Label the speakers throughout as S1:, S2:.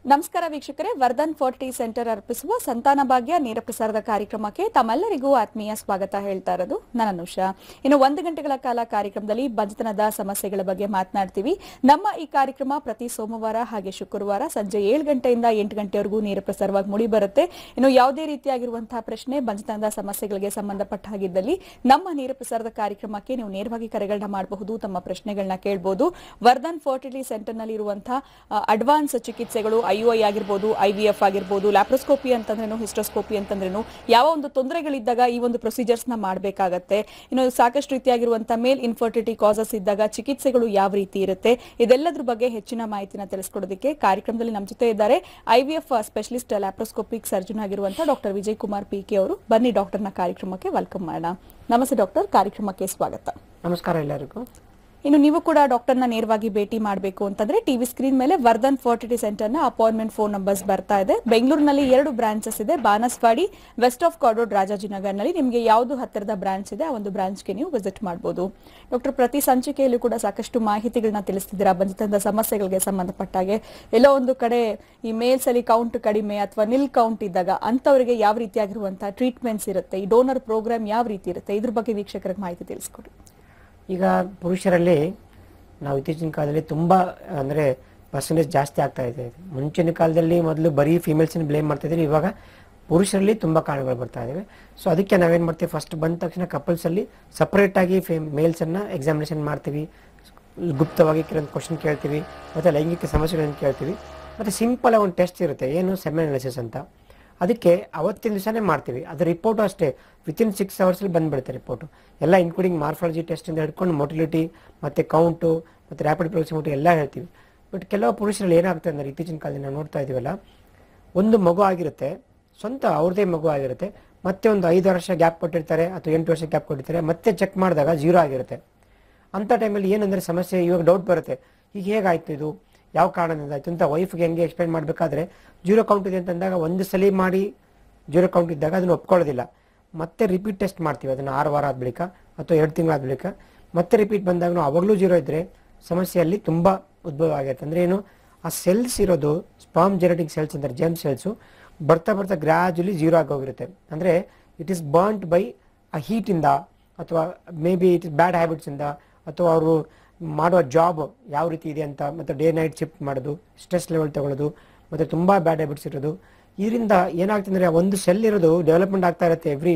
S1: ನಮಸ್ಕಾರ ವೀಕ್ಷಕರೇ Vardhan forty centre ಅರ್ಪಿಸುವ ಸಂತಾನ ಭಾಗ್ಯ ನೇರ ಪ್ರಸಾರದ ಕಾರ್ಯಕ್ರಮಕ್ಕೆ ತಮ್ಮೆಲ್ಲರಿಗೂ ಆತ್ಮೀಯ ಸ್ವಾಗತ ಹೇಳ್ತಾ ಇರೋದು ನಾನು ಅನುಷಾ ಇನ್ನು ಒಂದು ಗಂಟೆಗಳ ಕಾಲ ಕಾರ್ಯಕ್ರಮದಲ್ಲಿ ಬಂಜತನದ ಸಮಸ್ಯೆಗಳ ಬಗ್ಗೆ ಮಾತನಾಡ್ತೀವಿ ನಮ್ಮ ಈ ಕಾರ್ಯಕ್ರಮ ಪ್ರತಿ ಸೋಮವಾರ ಹಾಗೆ ಶುಕ್ರವಾರ ಸಂಜೆ ಏಳು ಗಂಟೆಯಿಂದ ಎಂಟು ಗಂಟೆವರೆಗೂ ನೇರ ಪ್ರಸಾರವಾಗಿ ಮೂಡಿ ಬರುತ್ತೆ ಇನ್ನು ಯಾವುದೇ ರೀತಿಯಾಗಿರುವಂತಹ ಪ್ರಶ್ನೆ ಬಂಜತನದ ಸಮಸ್ಯೆಗಳಿಗೆ ಸಂಬಂಧಪಟ್ಟ ಹಾಗಿದ್ದಲ್ಲಿ ನಮ್ಮ ನೇರ ಪ್ರಸಾರದ ಕಾರ್ಯಕ್ರಮಕ್ಕೆ ನೀವು ನೇರವಾಗಿ ಕರೆಗಳನ್ನ ಮಾಡಬಹುದು ತಮ್ಮ ಪ್ರಶ್ನೆಗಳನ್ನ ಕೇಳಬಹುದು ವರ್ಧನ್ ಫರ್ಟಿಲಿಟಿ ಸೆಂಟರ್ನಲ್ಲಿ ಇರುವಂತಹ ಅಡ್ವಾನ್ಸ್ ಚಿಕಿತ್ಸೆಗಳು ಐಒಐ ಆಗಿರ್ಬೋದು ಐ ವಿ ಎಫ್ ಆಗಿರ್ಬೋದು ಲ್ಯಾಪ್ರೋಸ್ಕೋಪಿ ಅಂತಂದ್ರೇನು ಹಿಸ್ಟೋಸ್ಕೋಪಿ ಅಂತಂದ್ರೇನು ಯಾವ ಒಂದು ತೊಂದರೆಗಳಿದ್ದಾಗ ಈ ಒಂದು ಪ್ರೊಸೀಜರ್ಸ್ ನ ಮಾಡಬೇಕಾಗತ್ತೆ ಇನ್ನು ಸಾಕಷ್ಟು ರೀತಿಯಾಗಿರುವಂತಹ ಮೇಲ್ ಇನ್ಫರ್ಟಿಲಿಟಿ ಕಾಸಸ್ ಇದ್ದಾಗ ಚಿಕಿತ್ಸೆಗಳು ಯಾವ ರೀತಿ ಇರುತ್ತೆ ಇದೆಲ್ಲದ್ರ ಬಗ್ಗೆ ಹೆಚ್ಚಿನ ಮಾಹಿತಿನ ತಿಳಿಸ್ಕೊಡೋದಕ್ಕೆ ಕಾರ್ಯಕ್ರಮದಲ್ಲಿ ನಮ್ಮ ಜೊತೆ ಇದ್ದಾರೆ I V F specialist laparoscopic surgeon ಆಗಿರುವಂತಹ doctor Vijay Kumar P K ಅವರು ಬನ್ನಿ ಡಾಕ್ಟರ್ನ ಕಾರ್ಯಕ್ರಮಕ್ಕೆ ವೆಲ್ಕಮ್ ಮಾಡೋಣ ನಮಸ್ತೆ ಡಾಕ್ಟರ್ ಕಾರ್ಯಕ್ರಮಕ್ಕೆ ಸ್ವಾಗತ
S2: ನಮಸ್ಕಾರ ಎಲ್ಲರಿಗೂ
S1: ಇನ್ನು ನೀವು ಕೂಡ ಡಾಕ್ಟರ್ನ ನೇರವಾಗಿ ಭೇಟಿ ಮಾಡಬೇಕು ಅಂತಂದ್ರೆ ಟಿವಿ ಸ್ಕ್ರೀನ್ ಮೇಲೆ ವರ್ಧನ್ ಫರ್ಟಿಲಿಟಿ ಸೆಂಟರ್ನ ಅಪಾಯಿಂಟ್ಮೆಂಟ್ ಫೋನ್ ನಂಬರ್ಸ್ ಬರ್ತಾ ಇದೆ ಬೆಂಗಳೂರಿನಲ್ಲಿ ಎರಡು ಬ್ರಾಂಚಸ್ ಇದೆ ಬಾನಸ್ವಾಡಿ ವೆಸ್ಟ್ ಆಫ್ ಕಾರ್ಡೋಡ್ ರಾಜಾಜಿನಗರ್ನಲ್ಲಿ ನಿಮಗೆ ಯಾವುದು ಹತ್ತಿರದ ಬ್ರಾಂಚ್ ಇದೆ ಆ ಒಂದು ಬ್ರಾಂಚ್ಗೆ ನೀವು ವಿಸಿಟ್ ಮಾಡಬಹುದು ಡಾಕ್ಟರ್ ಪ್ರತಿ ಸಂಚಿಕೆಯಲ್ಲೂ ಕೂಡ ಸಾಕಷ್ಟು ಮಾಹಿತಿಗಳನ್ನ ತಿಳಿಸ್ತಿದ್ದೀರಾ ಬಂದಿದ್ದ ಸಮಸ್ಯೆಗಳಿಗೆ ಸಂಬಂಧಪಟ್ಟಾಗೆ ಎಲ್ಲೋ ಒಂದು ಕಡೆ ಈ ಮೇಲ್ಸ್ ಅಲ್ಲಿ ಕೌಂಟ್ ಕಡಿಮೆ ಅಥವಾ ನಿಲ್ ಕೌಂಟ್ ಇದ್ದಾಗ ಅಂತವರಿಗೆ ಯಾವ ರೀತಿಯಾಗಿರುವಂತಹ ಟ್ರೀಟ್ಮೆಂಟ್ಸ್ ಇರುತ್ತೆ ಈ ಡೋನರ್ ಪ್ರೋಗ್ರಾಮ್ ಯಾವ ರೀತಿ ಇರುತ್ತೆ ಇದ್ರ ಬಗ್ಗೆ ವೀಕ್ಷಕರಿಗೆ ಮಾಹಿತಿ ತಿಳಿಸ್ಕೊಡಿ
S2: ಈಗ ಪುರುಷರಲ್ಲಿ ನಾವು ಇತ್ತೀಚಿನ ಕಾಲದಲ್ಲಿ ತುಂಬ ಅಂದರೆ ಪರ್ಸೆಂಟೇಜ್ ಜಾಸ್ತಿ ಆಗ್ತಾ ಇದೆ ಮುಂಚಿನ ಕಾಲದಲ್ಲಿ ಮೊದಲು ಬರೀ ಫಿಮೇಲ್ಸ್ನ ಬ್ಲೇಮ್ ಮಾಡ್ತಾ ಇದ್ರು ಇವಾಗ ಪುರುಷರಲ್ಲಿ ತುಂಬ ಕಾರಣಗಳು ಬರ್ತಾ ಇದ್ದಾವೆ ಸೊ ಅದಕ್ಕೆ ನಾವೇನು ಮಾಡ್ತೀವಿ ಫಸ್ಟ್ ಬಂದ ತಕ್ಷಣ ಕಪಲ್ಸಲ್ಲಿ ಸಪ್ರೇಟಾಗಿ ಫೇ ಮೇಲ್ಸನ್ನು ಎಕ್ಸಾಮಿನೇಷನ್ ಮಾಡ್ತೀವಿ ಗುಪ್ತವಾಗಿ ಕೆಲವೊಂದು ಕ್ವಶನ್ ಕೇಳ್ತೀವಿ ಮತ್ತು ಲೈಂಗಿಕ ಸಮಸ್ಯೆಗಳನ್ನು ಕೇಳ್ತೀವಿ ಮತ್ತು ಸಿಂಪಲ್ ಒಂದು ಟೆಸ್ಟ್ ಇರುತ್ತೆ ಏನು ಸೆಮೆನ್ ಅನಾಲಿಸಿಸ್ ಅಂತ ಅದಕ್ಕೆ ಅವತ್ತಿನ ದಿವಸನೇ ಮಾಡ್ತೀವಿ ಅದು ರಿಪೋರ್ಟು ಅಷ್ಟೇ ವಿತಿನ್ ಸಿಕ್ಸ್ ಅವರ್ಸಲ್ಲಿ ಬಂದ್ಬಿಡುತ್ತೆ ರಿಪೋರ್ಟು ಎಲ್ಲ ಇನ್ಕ್ಲೂಡಿಂಗ್ ಮಾರ್ಫಾಲಜಿ ಟೆಸ್ಟಿಂದ ಹಿಡ್ಕೊಂಡು ಮೊಟಿಲಿಟಿ ಮತ್ತು ಕೌಂಟು ಮತ್ತು ರ್ಯಾಪಿಡ್ ಪ್ರೋಕ್ಸಿಮಿಟಿ ಎಲ್ಲ ಹೇಳ್ತೀವಿ ಬಟ್ ಕೆಲವು ಪುರುಷರಲ್ಲಿ ಏನಾಗ್ತದೆ ಅಂದರೆ ಇತ್ತೀಚಿನ ಕಾಲದಲ್ಲಿ ನಾವು ನೋಡ್ತಾ ಇದೀವಲ್ಲ ಒಂದು ಮಗು ಆಗಿರುತ್ತೆ ಸ್ವಂತ ಅವ್ರದೇ ಮಗು ಆಗಿರುತ್ತೆ ಮತ್ತೆ ಒಂದು ಐದು ವರ್ಷ ಗ್ಯಾಪ್ ಕೊಟ್ಟಿರ್ತಾರೆ ಅಥವಾ ಎಂಟು ವರ್ಷ ಗ್ಯಾಪ್ ಕೊಟ್ಟಿರ್ತಾರೆ ಮತ್ತೆ ಚೆಕ್ ಮಾಡಿದಾಗ ಜೀರೋ ಆಗಿರುತ್ತೆ ಅಂಥ ಟೈಮಲ್ಲಿ ಏನಂದರೆ ಸಮಸ್ಯೆ ಇವಾಗ ಡೌಟ್ ಬರುತ್ತೆ ಈಗ ಹೇಗಾಯ್ತು ಇದು ಯಾವ ಕಾರಣದಿಂದ ಆಯ್ತು ಅಂತ ವೈಫ್ಗೆ ಹೆಂಗೆ ಎಕ್ಸ್ಪ್ಲೈನ್ ಮಾಡಬೇಕಾದ್ರೆ ಜೀರೋ ಕೌಂಟ್ ಇದೆ ಅಂತಂದಾಗ ಒಂದು ಸಲ ಮಾಡಿ ಜೀರೋ ಕೌಂಟ್ ಇದ್ದಾಗ ಅದನ್ನು ಒಪ್ಕೊಳ್ಳೋದಿಲ್ಲ ಮತ್ತೆ ರಿಪೀಟ್ ಟೆಸ್ಟ್ ಮಾಡ್ತೀವಿ ಅದನ್ನು ಆರು ವಾರ ಆದ ಬಳಿಕ ಅಥವಾ ಎರಡು ತಿಂಗಳಾದ ಬಳಿಕ ಮತ್ತೆ ರಿಪೀಟ್ ಬಂದಾಗ ಅವಾಗಲೂ ಜೀರೋ ಇದ್ದರೆ ಸಮಸ್ಯೆಯಲ್ಲಿ ತುಂಬ ಉದ್ಭವ ಆಗಿರುತ್ತೆ ಅಂದರೆ ಏನು ಆ ಸೆಲ್ಸ್ ಇರೋದು ಸ್ಪಾಮ್ ಜೆನೆಟಿಕ್ ಸೆಲ್ಸ್ ಅಂತಾರೆ ಜೆಮ್ ಸೆಲ್ಸು ಬರ್ತಾ ಬರ್ತಾ ಗ್ರ್ಯಾಜುಲಿ ಜೀರೋ ಆಗೋಗಿರುತ್ತೆ ಅಂದರೆ ಇಟ್ ಈಸ್ ಬರ್ನ್ಟ್ ಬೈ ಆ ಹೀಟಿಂದ ಅಥವಾ maybe it is bad ಹ್ಯಾಬಿಟ್ಸಿಂದ ಅಥವಾ ಅವರು ಮಾಡುವ ಜಾಬ್ ಯಾವ ರೀತಿ ಇದೆ ಅಂತ ಮತ್ತು ಡೇ ನೈಟ್ ಶಿಫ್ಟ್ ಮಾಡೋದು ಸ್ಟ್ರೆಸ್ ಲೆವೆಲ್ ತಗೊಳ್ಳೋದು ಮತ್ತು ತುಂಬ ಬ್ಯಾಡ್ ಹ್ಯಾಬಿಟ್ಸ್ ಇರೋದು ಇದರಿಂದ ಏನಾಗ್ತದೆ ಅಂದರೆ ಒಂದು ಸೆಲ್ ಇರೋದು ಡೆವಲಪ್ಮೆಂಟ್ ಆಗ್ತಾ ಇರುತ್ತೆ ಎವ್ರಿ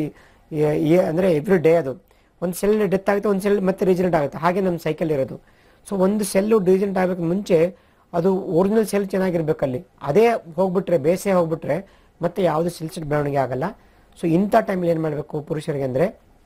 S2: ಅಂದರೆ ಎವ್ರಿ ಡೇ ಅದು ಒಂದು ಸೆಲ್ ಡೆತ್ ಆಗುತ್ತೆ ಒಂದು ಸೆಲ್ ಮತ್ತೆ ರೀಜನೆಟ್ ಆಗುತ್ತೆ ಹಾಗೆ ನಮ್ಮ ಸೈಕಲ್ ಇರೋದು ಸೊ ಒಂದು ಸೆಲ್ಲು ರೀಜನೆಟ್ ಆಗಬೇಕು ಮುಂಚೆ ಅದು ಒರಿಜಿನಲ್ ಸೆಲ್ ಚೆನ್ನಾಗಿರ್ಬೇಕಲ್ಲಿ ಅದೇ ಹೋಗ್ಬಿಟ್ರೆ ಬೇಸೆ ಹೋಗ್ಬಿಟ್ರೆ ಮತ್ತೆ ಯಾವುದು ಸೆಲ್ಸ್ ಬೆಳವಣಿಗೆ ಆಗಲ್ಲ ಸೊ ಇಂಥ ಟೈಮಲ್ಲಿ ಏನು ಮಾಡಬೇಕು ಪುರುಷರಿಗೆ ಅಂದರೆ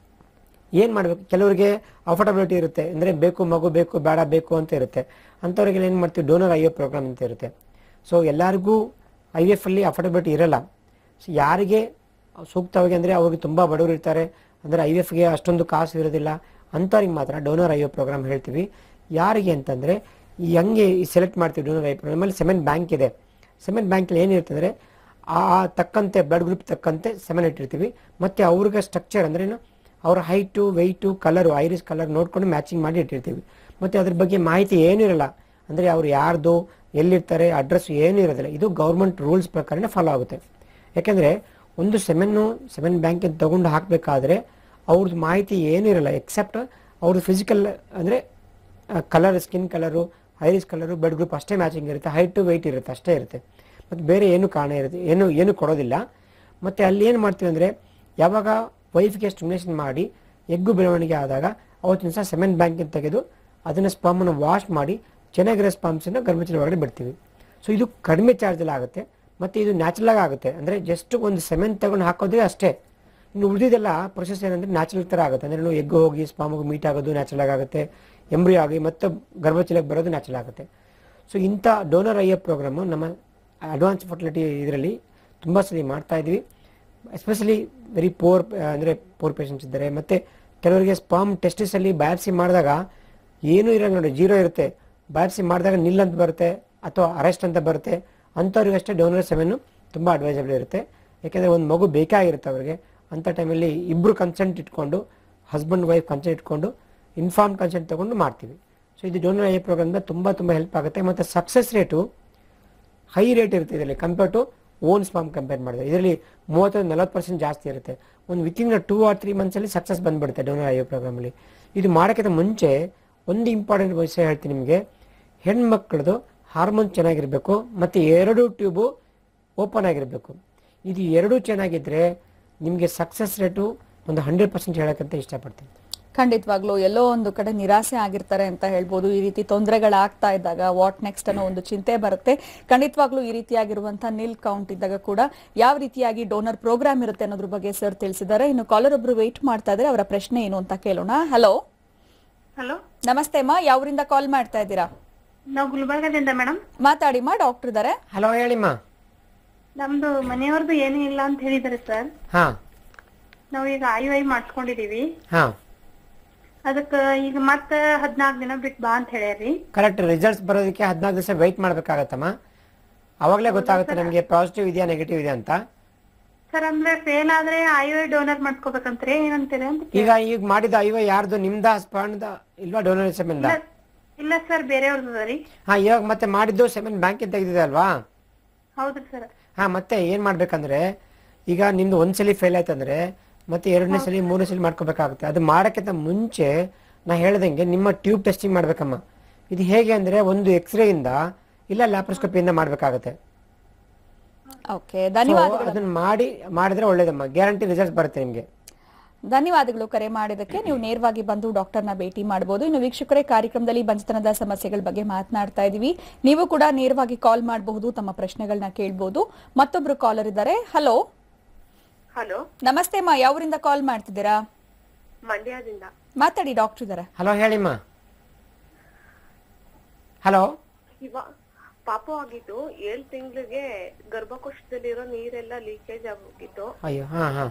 S2: ಏನು ಮಾಡಬೇಕು ಕೆಲವರಿಗೆ ಅಫೋರ್ಡಬಿಲಿಟಿ ಇರುತ್ತೆ ಅಂದರೆ ಬೇಕು ಮಗು ಬೇಕು ಬೇಡ ಬೇಕು ಅಂತ ಇರುತ್ತೆ ಅಂಥವ್ರಿಗೆ ಏನು ಮಾಡ್ತೀವಿ ಡೋನರ್ ಐ ಎಫ್ ಪ್ರೋಗ್ರಾಮ್ ಅಂತ ಇರುತ್ತೆ ಸೊ ಎಲ್ಲರಿಗೂ ಐ ಎಫ್ ಅಲ್ಲಿ ಅಫೋರ್ಡಬಿಲಿಟಿ ಇರಲ್ಲ ಸೊ ಯಾರಿಗೆ ಸೂಕ್ತವಾಗಿ ಅಂದರೆ ಅವ್ರಿಗೆ ತುಂಬ ಬಡವರು ಇರ್ತಾರೆ ಅಂದರೆ ಐ ಎಫ್ಗೆ ಅಷ್ಟೊಂದು ಕಾಸು ಇರೋದಿಲ್ಲ ಅಂಥವ್ರಿಗೆ ಮಾತ್ರ ಡೋನರ್ ಐ ಎಫ್ ಪ್ರೋಗ್ರಾಮ್ ಹೇಳ್ತೀವಿ ಯಾರಿಗೆ ಅಂತಂದರೆ ಈ ಹಂಗೆ ಸೆಲೆಕ್ಟ್ ಮಾಡ್ತೀವಿ ಡೋನರ್ ಐ ಪ್ರೋಗ್ರಾಮ್ ಅಲ್ಲಿ ಸೆಮೆನ್ ಬ್ಯಾಂಕ್ ಇದೆ ಸೆಮೆನ್ ಬ್ಯಾಂಕಲ್ಲಿ ಏನಿರ್ತಂದರೆ ಆ ಆ ತಕ್ಕಂತೆ ಬ್ಲಡ್ ಗ್ರೂಪ್ ತಕ್ಕಂತೆ ಸೆಮೆನ್ ಇಟ್ಟಿರ್ತೀವಿ ಮತ್ತು ಅವ್ರಿಗೆ ಸ್ಟ್ರಕ್ಚರ್ ಅಂದ್ರೇನು ಅವ್ರ height weight colour iris colour ನೋಡ್ಕೊಂಡು ಮ್ಯಾಚಿಂಗ್ ಮಾಡಿ ಇಟ್ಟಿರ್ತೀವಿ ಮತ್ತು ಅದ್ರ ಬಗ್ಗೆ ಮಾಹಿತಿ ಏನೂ ಇರಲ್ಲ ಅಂದರೆ ಅವ್ರು ಯಾರ್ದು ಎಲ್ಲಿರ್ತಾರೆ ಅಡ್ರೆಸ್ ಏನೂ ಇರೋದಿಲ್ಲ ಇದು ಗೌರ್ಮೆಂಟ್ ರೂಲ್ಸ್ ಪ್ರಕಾರನೇ ಫಾಲೋ ಆಗುತ್ತೆ ಯಾಕೆಂದರೆ ಒಂದು ಸೆಮೆನ್ನು ಸೆಮೆನ್ ಬ್ಯಾಂಕಿಂದ ತಗೊಂಡು ಹಾಕಬೇಕಾದ್ರೆ ಅವ್ರದ್ದು ಮಾಹಿತಿ ಏನೂ ಇರಲ್ಲ ಎಕ್ಸೆಪ್ಟ್ ಅವ್ರದ್ದು ಫಿಸಿಕಲ್ ಅಂದರೆ colour skin colour iris colour blood group ಅಷ್ಟೇ ಮ್ಯಾಚಿಂಗ್ ಇರುತ್ತೆ ಹೈಟು ವೆಯ್ಟ್ ಇರುತ್ತೆ ಅಷ್ಟೇ ಇರುತ್ತೆ ಮತ್ತು ಬೇರೆ ಏನು ಕಾರಣ ಇರುತ್ತೆ ಏನು ಏನು ಕೊಡೋದಿಲ್ಲ ಮತ್ತು ಅಲ್ಲಿ ಏನು ಮಾಡ್ತೀವಿ ಅಂದರೆ ಯಾವಾಗ ವೈಫ್ಗೆ ಸ್ಟಿಮ್ಯುಲೇಷನ್ ಮಾಡಿ ಎಗ್ಗು ಬೆಳವಣಿಗೆ ಆದಾಗ ಅವತ್ತಿನ ಸಹ ಸೆಮೆನ್ ಬ್ಯಾಂಕಿಂದ ತೆಗೆದು ಅದನ್ನು ಸ್ಪಾಮನ್ನು ವಾಶ್ ಮಾಡಿ ಚೆನ್ನಾಗಿರೋ ಸ್ಪಾಮ್ಸನ್ನು ಗರ್ಭಚಲ ಒಳಗಡೆ ಬಿಡ್ತೀವಿ ಸೊ ಇದು ಕಡಿಮೆ ಚಾರ್ಜಲ್ಲಿ ಆಗುತ್ತೆ ಮತ್ತು ಇದು ನ್ಯಾಚುರಲ್ ಆಗಿ ಆಗುತ್ತೆ ಅಂದರೆ ಜಸ್ಟ್ ಒಂದು ಸೆಮೆನ್ ತಗೊಂಡು ಹಾಕೋದೇ ಅಷ್ಟೇ ಇನ್ನು ಉಳಿದಿದ್ದೆಲ್ಲ ಪ್ರೊಸೆಸ್ ಏನಂದರೆ ನ್ಯಾಚುರಲ್ ಥರ ಆಗುತ್ತೆ ಅಂದರೆ ನೀವು ಎಗ್ಗು ಹೋಗಿ ಸ್ಪಾಮಿಗೆ ಮೀಟ್ ಆಗೋದು ನ್ಯಾಚುರಲ್ ಆಗಿ ಆಗುತ್ತೆ ಎಂಬ್ರಿ ಆಗಿ ಮತ್ತೆ ಗರ್ಭಚಲಕ್ಕೆ ಬರೋದು ನ್ಯಾಚುರಲ್ ಆಗುತ್ತೆ ಸೊ ಇಂಥ ಡೋನರ್ ಐ ಎಫ್ ಪ್ರೋಗ್ರಾಮು ನಮ್ಮ ಅಡ್ವಾನ್ಸ್ ಫರ್ಟಿಲಿಟಿ ಇದರಲ್ಲಿ ತುಂಬ ಸಲ ಮಾಡ್ತಾ ಇದ್ವಿ ಎಸ್ಪೆಷಲಿ ವೆರಿ ಪೋರ್ ಅಂದರೆ ಪೋರ್ ಪೇಷಂಟ್ಸ್ ಇದ್ದಾರೆ ಮತ್ತು ಕೆಲವರಿಗೆ ಸ್ಪಾಮ್ ಟೆಸ್ಟಿಸಲ್ಲಿ ಬಯಾಪ್ಸಿ ಮಾಡಿದಾಗ ಏನೂ ಇರಲ್ಲ ನೋಡಿ ಜೀರೋ ಇರುತ್ತೆ ಬಯಾಪ್ಸಿ ಮಾಡಿದಾಗ ನಿಲ್ ಅಂತ ಬರುತ್ತೆ ಅಥವಾ ಅರೆಸ್ಟ್ ಅಂತ ಬರುತ್ತೆ ಅಂಥವ್ರಿಗೆ ಅಷ್ಟೇ ಡೋನರ್ ಸೆವೆನ್ನು ತುಂಬ ಅಡ್ವೈಸಬಲ್ ಇರುತ್ತೆ ಯಾಕೆಂದರೆ ಒಂದು ಮಗು ಬೇಕಾಗಿರುತ್ತೆ ಅವರಿಗೆ ಅಂಥ ಟೈಮಲ್ಲಿ ಇಬ್ಬರು ಕನ್ಸೆಂಟ್ ಇಟ್ಕೊಂಡು ಹಸ್ಬೆಂಡ್ ವೈಫ್ ಕನ್ಸೆಂಟ್ ಇಟ್ಕೊಂಡು ಇನ್ಫಾರ್ಮ್ ಕನ್ಸೆಂಟ್ ತೊಗೊಂಡು ಮಾಡ್ತೀವಿ ಸೊ ಇದು ಡೋನರ್ ಐ ಪ್ರೋಗ್ರಾಮ್ದ ತುಂಬ ತುಂಬ ಹೆಲ್ಪ್ ಆಗುತ್ತೆ ಮತ್ತು ಸಕ್ಸಸ್ ರೇಟು ಹೈ ರೇಟ್ ಇರುತ್ತೆ ಇದರಲ್ಲಿ compare to own sperm compare ಮಾಡಿದ್ರೆ ಇದರಲ್ಲಿ ಮೂವತ್ತರಿಂದ ನಲವತ್ತು ಪರ್ಸೆಂಟ್ ಜಾಸ್ತಿ ಇರುತ್ತೆ ಒಂದು ವಿತಿನ್ ಟೂ ಆರ್ ತ್ರೀ ಮಂತ್ಸಲ್ಲಿ ಸಕ್ಸಸ್ ಬಂದ್ಬಿಡುತ್ತೆ ಡೋನರ್ ಐ ಪ್ರೋಗ್ರಾಮಲ್ಲಿ ಇದು ಮಾಡೋಕ್ಕಿಂತ ಮುಂಚೆ ಒಂದು ಇಂಪಾರ್ಟೆಂಟ್ ವಿಷಯ ಹೇಳ್ತೀನಿ ನಿಮಗೆ ಹೆಣ್ಮಕ್ಳದು ಹಾರ್ಮೋನ್ ಚೆನ್ನಾಗಿರಬೇಕು ಮತ್ತು ಎರಡು ಟ್ಯೂಬು ಓಪನ್ ಆಗಿರಬೇಕು ಇದು ಎರಡೂ ಚೆನ್ನಾಗಿದ್ದರೆ ನಿಮಗೆ ಸಕ್ಸಸ್ ರೇಟು ಒಂದು ಹಂಡ್ರೆಡ್ ಪರ್ಸೆಂಟ್ ಹೇಳೋಕ್ಕಂತ ಇಷ್ಟಪಡ್ತೀನಿ
S1: ಖಂಡಿತವಾಗ್ಲೂ ಎಲ್ಲೋ ಒಂದು ಕಡೆ ನಿರಾಸೆ ಆಗಿರ್ತಾರೆ ಅಂತ ಹೇಳ್ಬೋದು ಈ ರೀತಿ ತೊಂದರೆಗಳಾಗ್ತಾ ಇದ್ದಾಗ ವಾಟ್ ನೆಕ್ಸ್ಟ್ ಅನ್ನೋ ಒಂದು ಚಿಂತೆ ಬರುತ್ತೆ ಖಂಡಿತವಾಗ್ಲೂ ಈ ರೀತಿಯಾಗಿರುವಂತಹ ನಿಲ್ ಕೌಂಟ್ ಇದ್ದಾಗ ಕೂಡ ಯಾವ ರೀತಿಯಾಗಿ ಡೋನರ್ ಪ್ರೋಗ್ರಾಮ್ ಇರುತ್ತೆ ಅನ್ನೋದ್ರ ಬಗ್ಗೆ ಸರ್ ತಿಳಿಸಿದ್ದಾರೆ ಇನ್ನು ಕಾಲರ್ ಒಬ್ರು ವೆಯ್ಟ್ ಮಾಡ್ತಾ ಇದ್ದಾರೆ ಅವರ ಪ್ರಶ್ನೆ ಏನು ಅಂತ ಕೇಳೋಣ ಹಲೋ
S3: ಹಲೋ
S1: ನಮಸ್ತೆ ಅಮ್ಮ ಯಾವರಿಂದ ಕಾಲ್ ಮಾಡ್ತಾ ಇದ್ದೀರಾ
S3: ನಾವು ಗುಲ್ಬರ್ಗದಿಂದ ಮೇಡಮ್
S1: ಮಾತಾಡಿಮ್ಮ ಡಾಕ್ಟರ್ ಇದ್ದಾರೆ
S2: ಹಲೋ ಹೇಳಿಮ್ಮ
S3: ನಮ್ದು ಮನೆಯವ್ರದ್ದು ಏನೂ ಇಲ್ಲ ಅಂತ ಹೇಳಿದಾರೆ ಸರ್
S2: ಹಾಂ
S3: ನಾವು ಈಗ ಐ ಐ ಮಾಡ್ಸ್ಕೊಂಡಿದೀವಿ
S2: ಹಾಂ
S3: ಅದಕ್ಕ ಈಗ ಮತ್ತ ಹದ್ನಾಲ್ಕು ದಿನ ಬಿಟ್ಟು ಬಾ ಅಂತ ಹೇಳ್ಯಾರಿ
S2: ಕರೆಕ್ಟ್ ರಿಸಲ್ಟ್ಸ್ ಬರೋದಕ್ಕೆ ಹದಿನಾಲ್ಕು ದಿವಸ ವೆಯ್ಟ್ ಮಾಡಬೇಕಾಗತ್ತಮ್ಮ ಅವಾಗಲೇ ಗೊತ್ತಾಗುತ್ತೆ ನಮಗೆ ಪಾಸಿಟಿವ್ ಇದೆಯಾ ನೆಗೆಟಿವ್ ಇದೆ ಅಂತ
S3: ಸರ್ ಅಂದ್ರೆ ಫೇಲ್ ಆದ್ರೆ ಐ ಐ ಡೋನರ್ ಮಾಡ್ಕೋಬೇಕಂತ್ರಿ ಏನಂತೀರಿ ಅಂತ
S2: ಈಗ ಈಗ ಮಾಡಿದ ಐವ ಯಾರ್ದು ನಿಮ್ದ ಸ್ಪಾನ್ದ ಇಲ್ವಾ ಡೋನರ್ ಸೆಮೆನ್ದ
S3: ಇಲ್ಲ- ಇಲ್ಲ ಸರ್ ಬೇರೆಯವ್ರದ್ದು ರೀ
S2: ಹಾ ಇವಾಗ ಮತ್ತೆ ಮಾಡಿದ್ದು ಸೆಮೆನ್ ಬ್ಯಾಂಕಿಂದ ತೆಗೆದಿದೆ ಅಲ್ವಾ
S3: ಹೌದ್ರಿ ಸರ್
S2: ಹಾ ಮತ್ತೆ ಏನ್ ಮಾಡ್ಬೇಕಂದ್ರೆ ಈಗ ನಿಮ್ದು ಒಂದ್ಸಲಿ ಫೇಲ್ ಆಯ್ತಂದ್ರೆ ಮತ್ತೆ ಎರಡನೇ ಸಲ ಮೂರನೇ ಸಲ ಮಾಡ್ಕೋಬೇಕಾಗುತ್ತೆ ಅದು ಮಾಡಕ್ಕಿಂತ ಮುಂಚೆ ನಾ ಹೇಳ್ದಂಗೆ ನಿಮ್ಮ ಟ್ಯೂಬ್ ಟೆಸ್ಟಿಂಗ್ ಮಾಡ್ಬೇಕಮ್ಮ ಇದು ಹೇಗೆ ಅಂದ್ರೆ ಒಂದು ಎಕ್ಸ್ರೇ ಇಂದ ಇಲ್ಲ ಲ್ಯಾಪ್ರೋಸ್ಕೋಪಿಯಿಂದ ಮಾಡ್ಬೇಕಾಗತ್ತೆ
S1: ಓಕೆ
S2: So,
S1: ಧನ್ಯವಾದಗಳು
S2: ಅದನ್ನ ಮಾಡಿ ಮಾಡಿದ್ರೆ ಒಳ್ಳೇದಮ್ಮ ಗ್ಯಾರಂಟಿ ರಿಸಲ್ಟ್ ಬರುತ್ತೆ ನಿಮ್ಗೆ
S1: ಧನ್ಯವಾದಗಳು ಕರೆ ಮಾಡಿದಕ್ಕೆ ನೀವು ನೇರವಾಗಿ ಬಂದು ಡಾಕ್ಟರ್ನ ಭೇಟಿ ಮಾಡಬಹುದು ಇನ್ನು ವೀಕ್ಷಕರೇ ಕಾರ್ಯಕ್ರಮದಲ್ಲಿ ಬಂಜತನದ ಸಮಸ್ಯೆಗಳ ಬಗ್ಗೆ ಮಾತನಾಡ್ತಾ ಇದೀವಿ ನೀವು ಕೂಡ ನೇರವಾಗಿ ಕಾಲ್ ಮಾಡಬಹುದು ತಮ್ಮ ಪ್ರಶ್ನೆಗಳನ್ನ ಕೇಳಬಹುದು ಮತ್ತೊಬ್ರು ಕಾಲರ್ ಇದ್ದಾರೆ ಹಲೋ
S3: ಹಲೋ
S1: ನಮಸ್ತೆ ಅಮ್ಮ ಯಾವರಿಂದ ಕಾಲ್ ಮಾಡ್ತಿದ್ದೀರಾ
S3: ಮಂಡ್ಯದಿಂದ
S1: ಮಾತಾಡಿ ಡಾಕ್ಟರ್ ಇದ್ದಾರೆ
S2: ಹಲೋ ಹೇಳಿಮ್ಮ ಹಲೋ
S4: ಇವ ಪಾಪ ಆಗಿದ್ದು ಏಳ್ ತಿಂಗಳಿಗೆ ಗರ್ಭಕೋಶದಲ್ಲಿರೋ ನೀರೆಲ್ಲ ಲೀಕೇಜ್ ಆಗೋಗಿತ್ತು
S2: ಅಯ್ಯೋ ಹಾ ಹಾ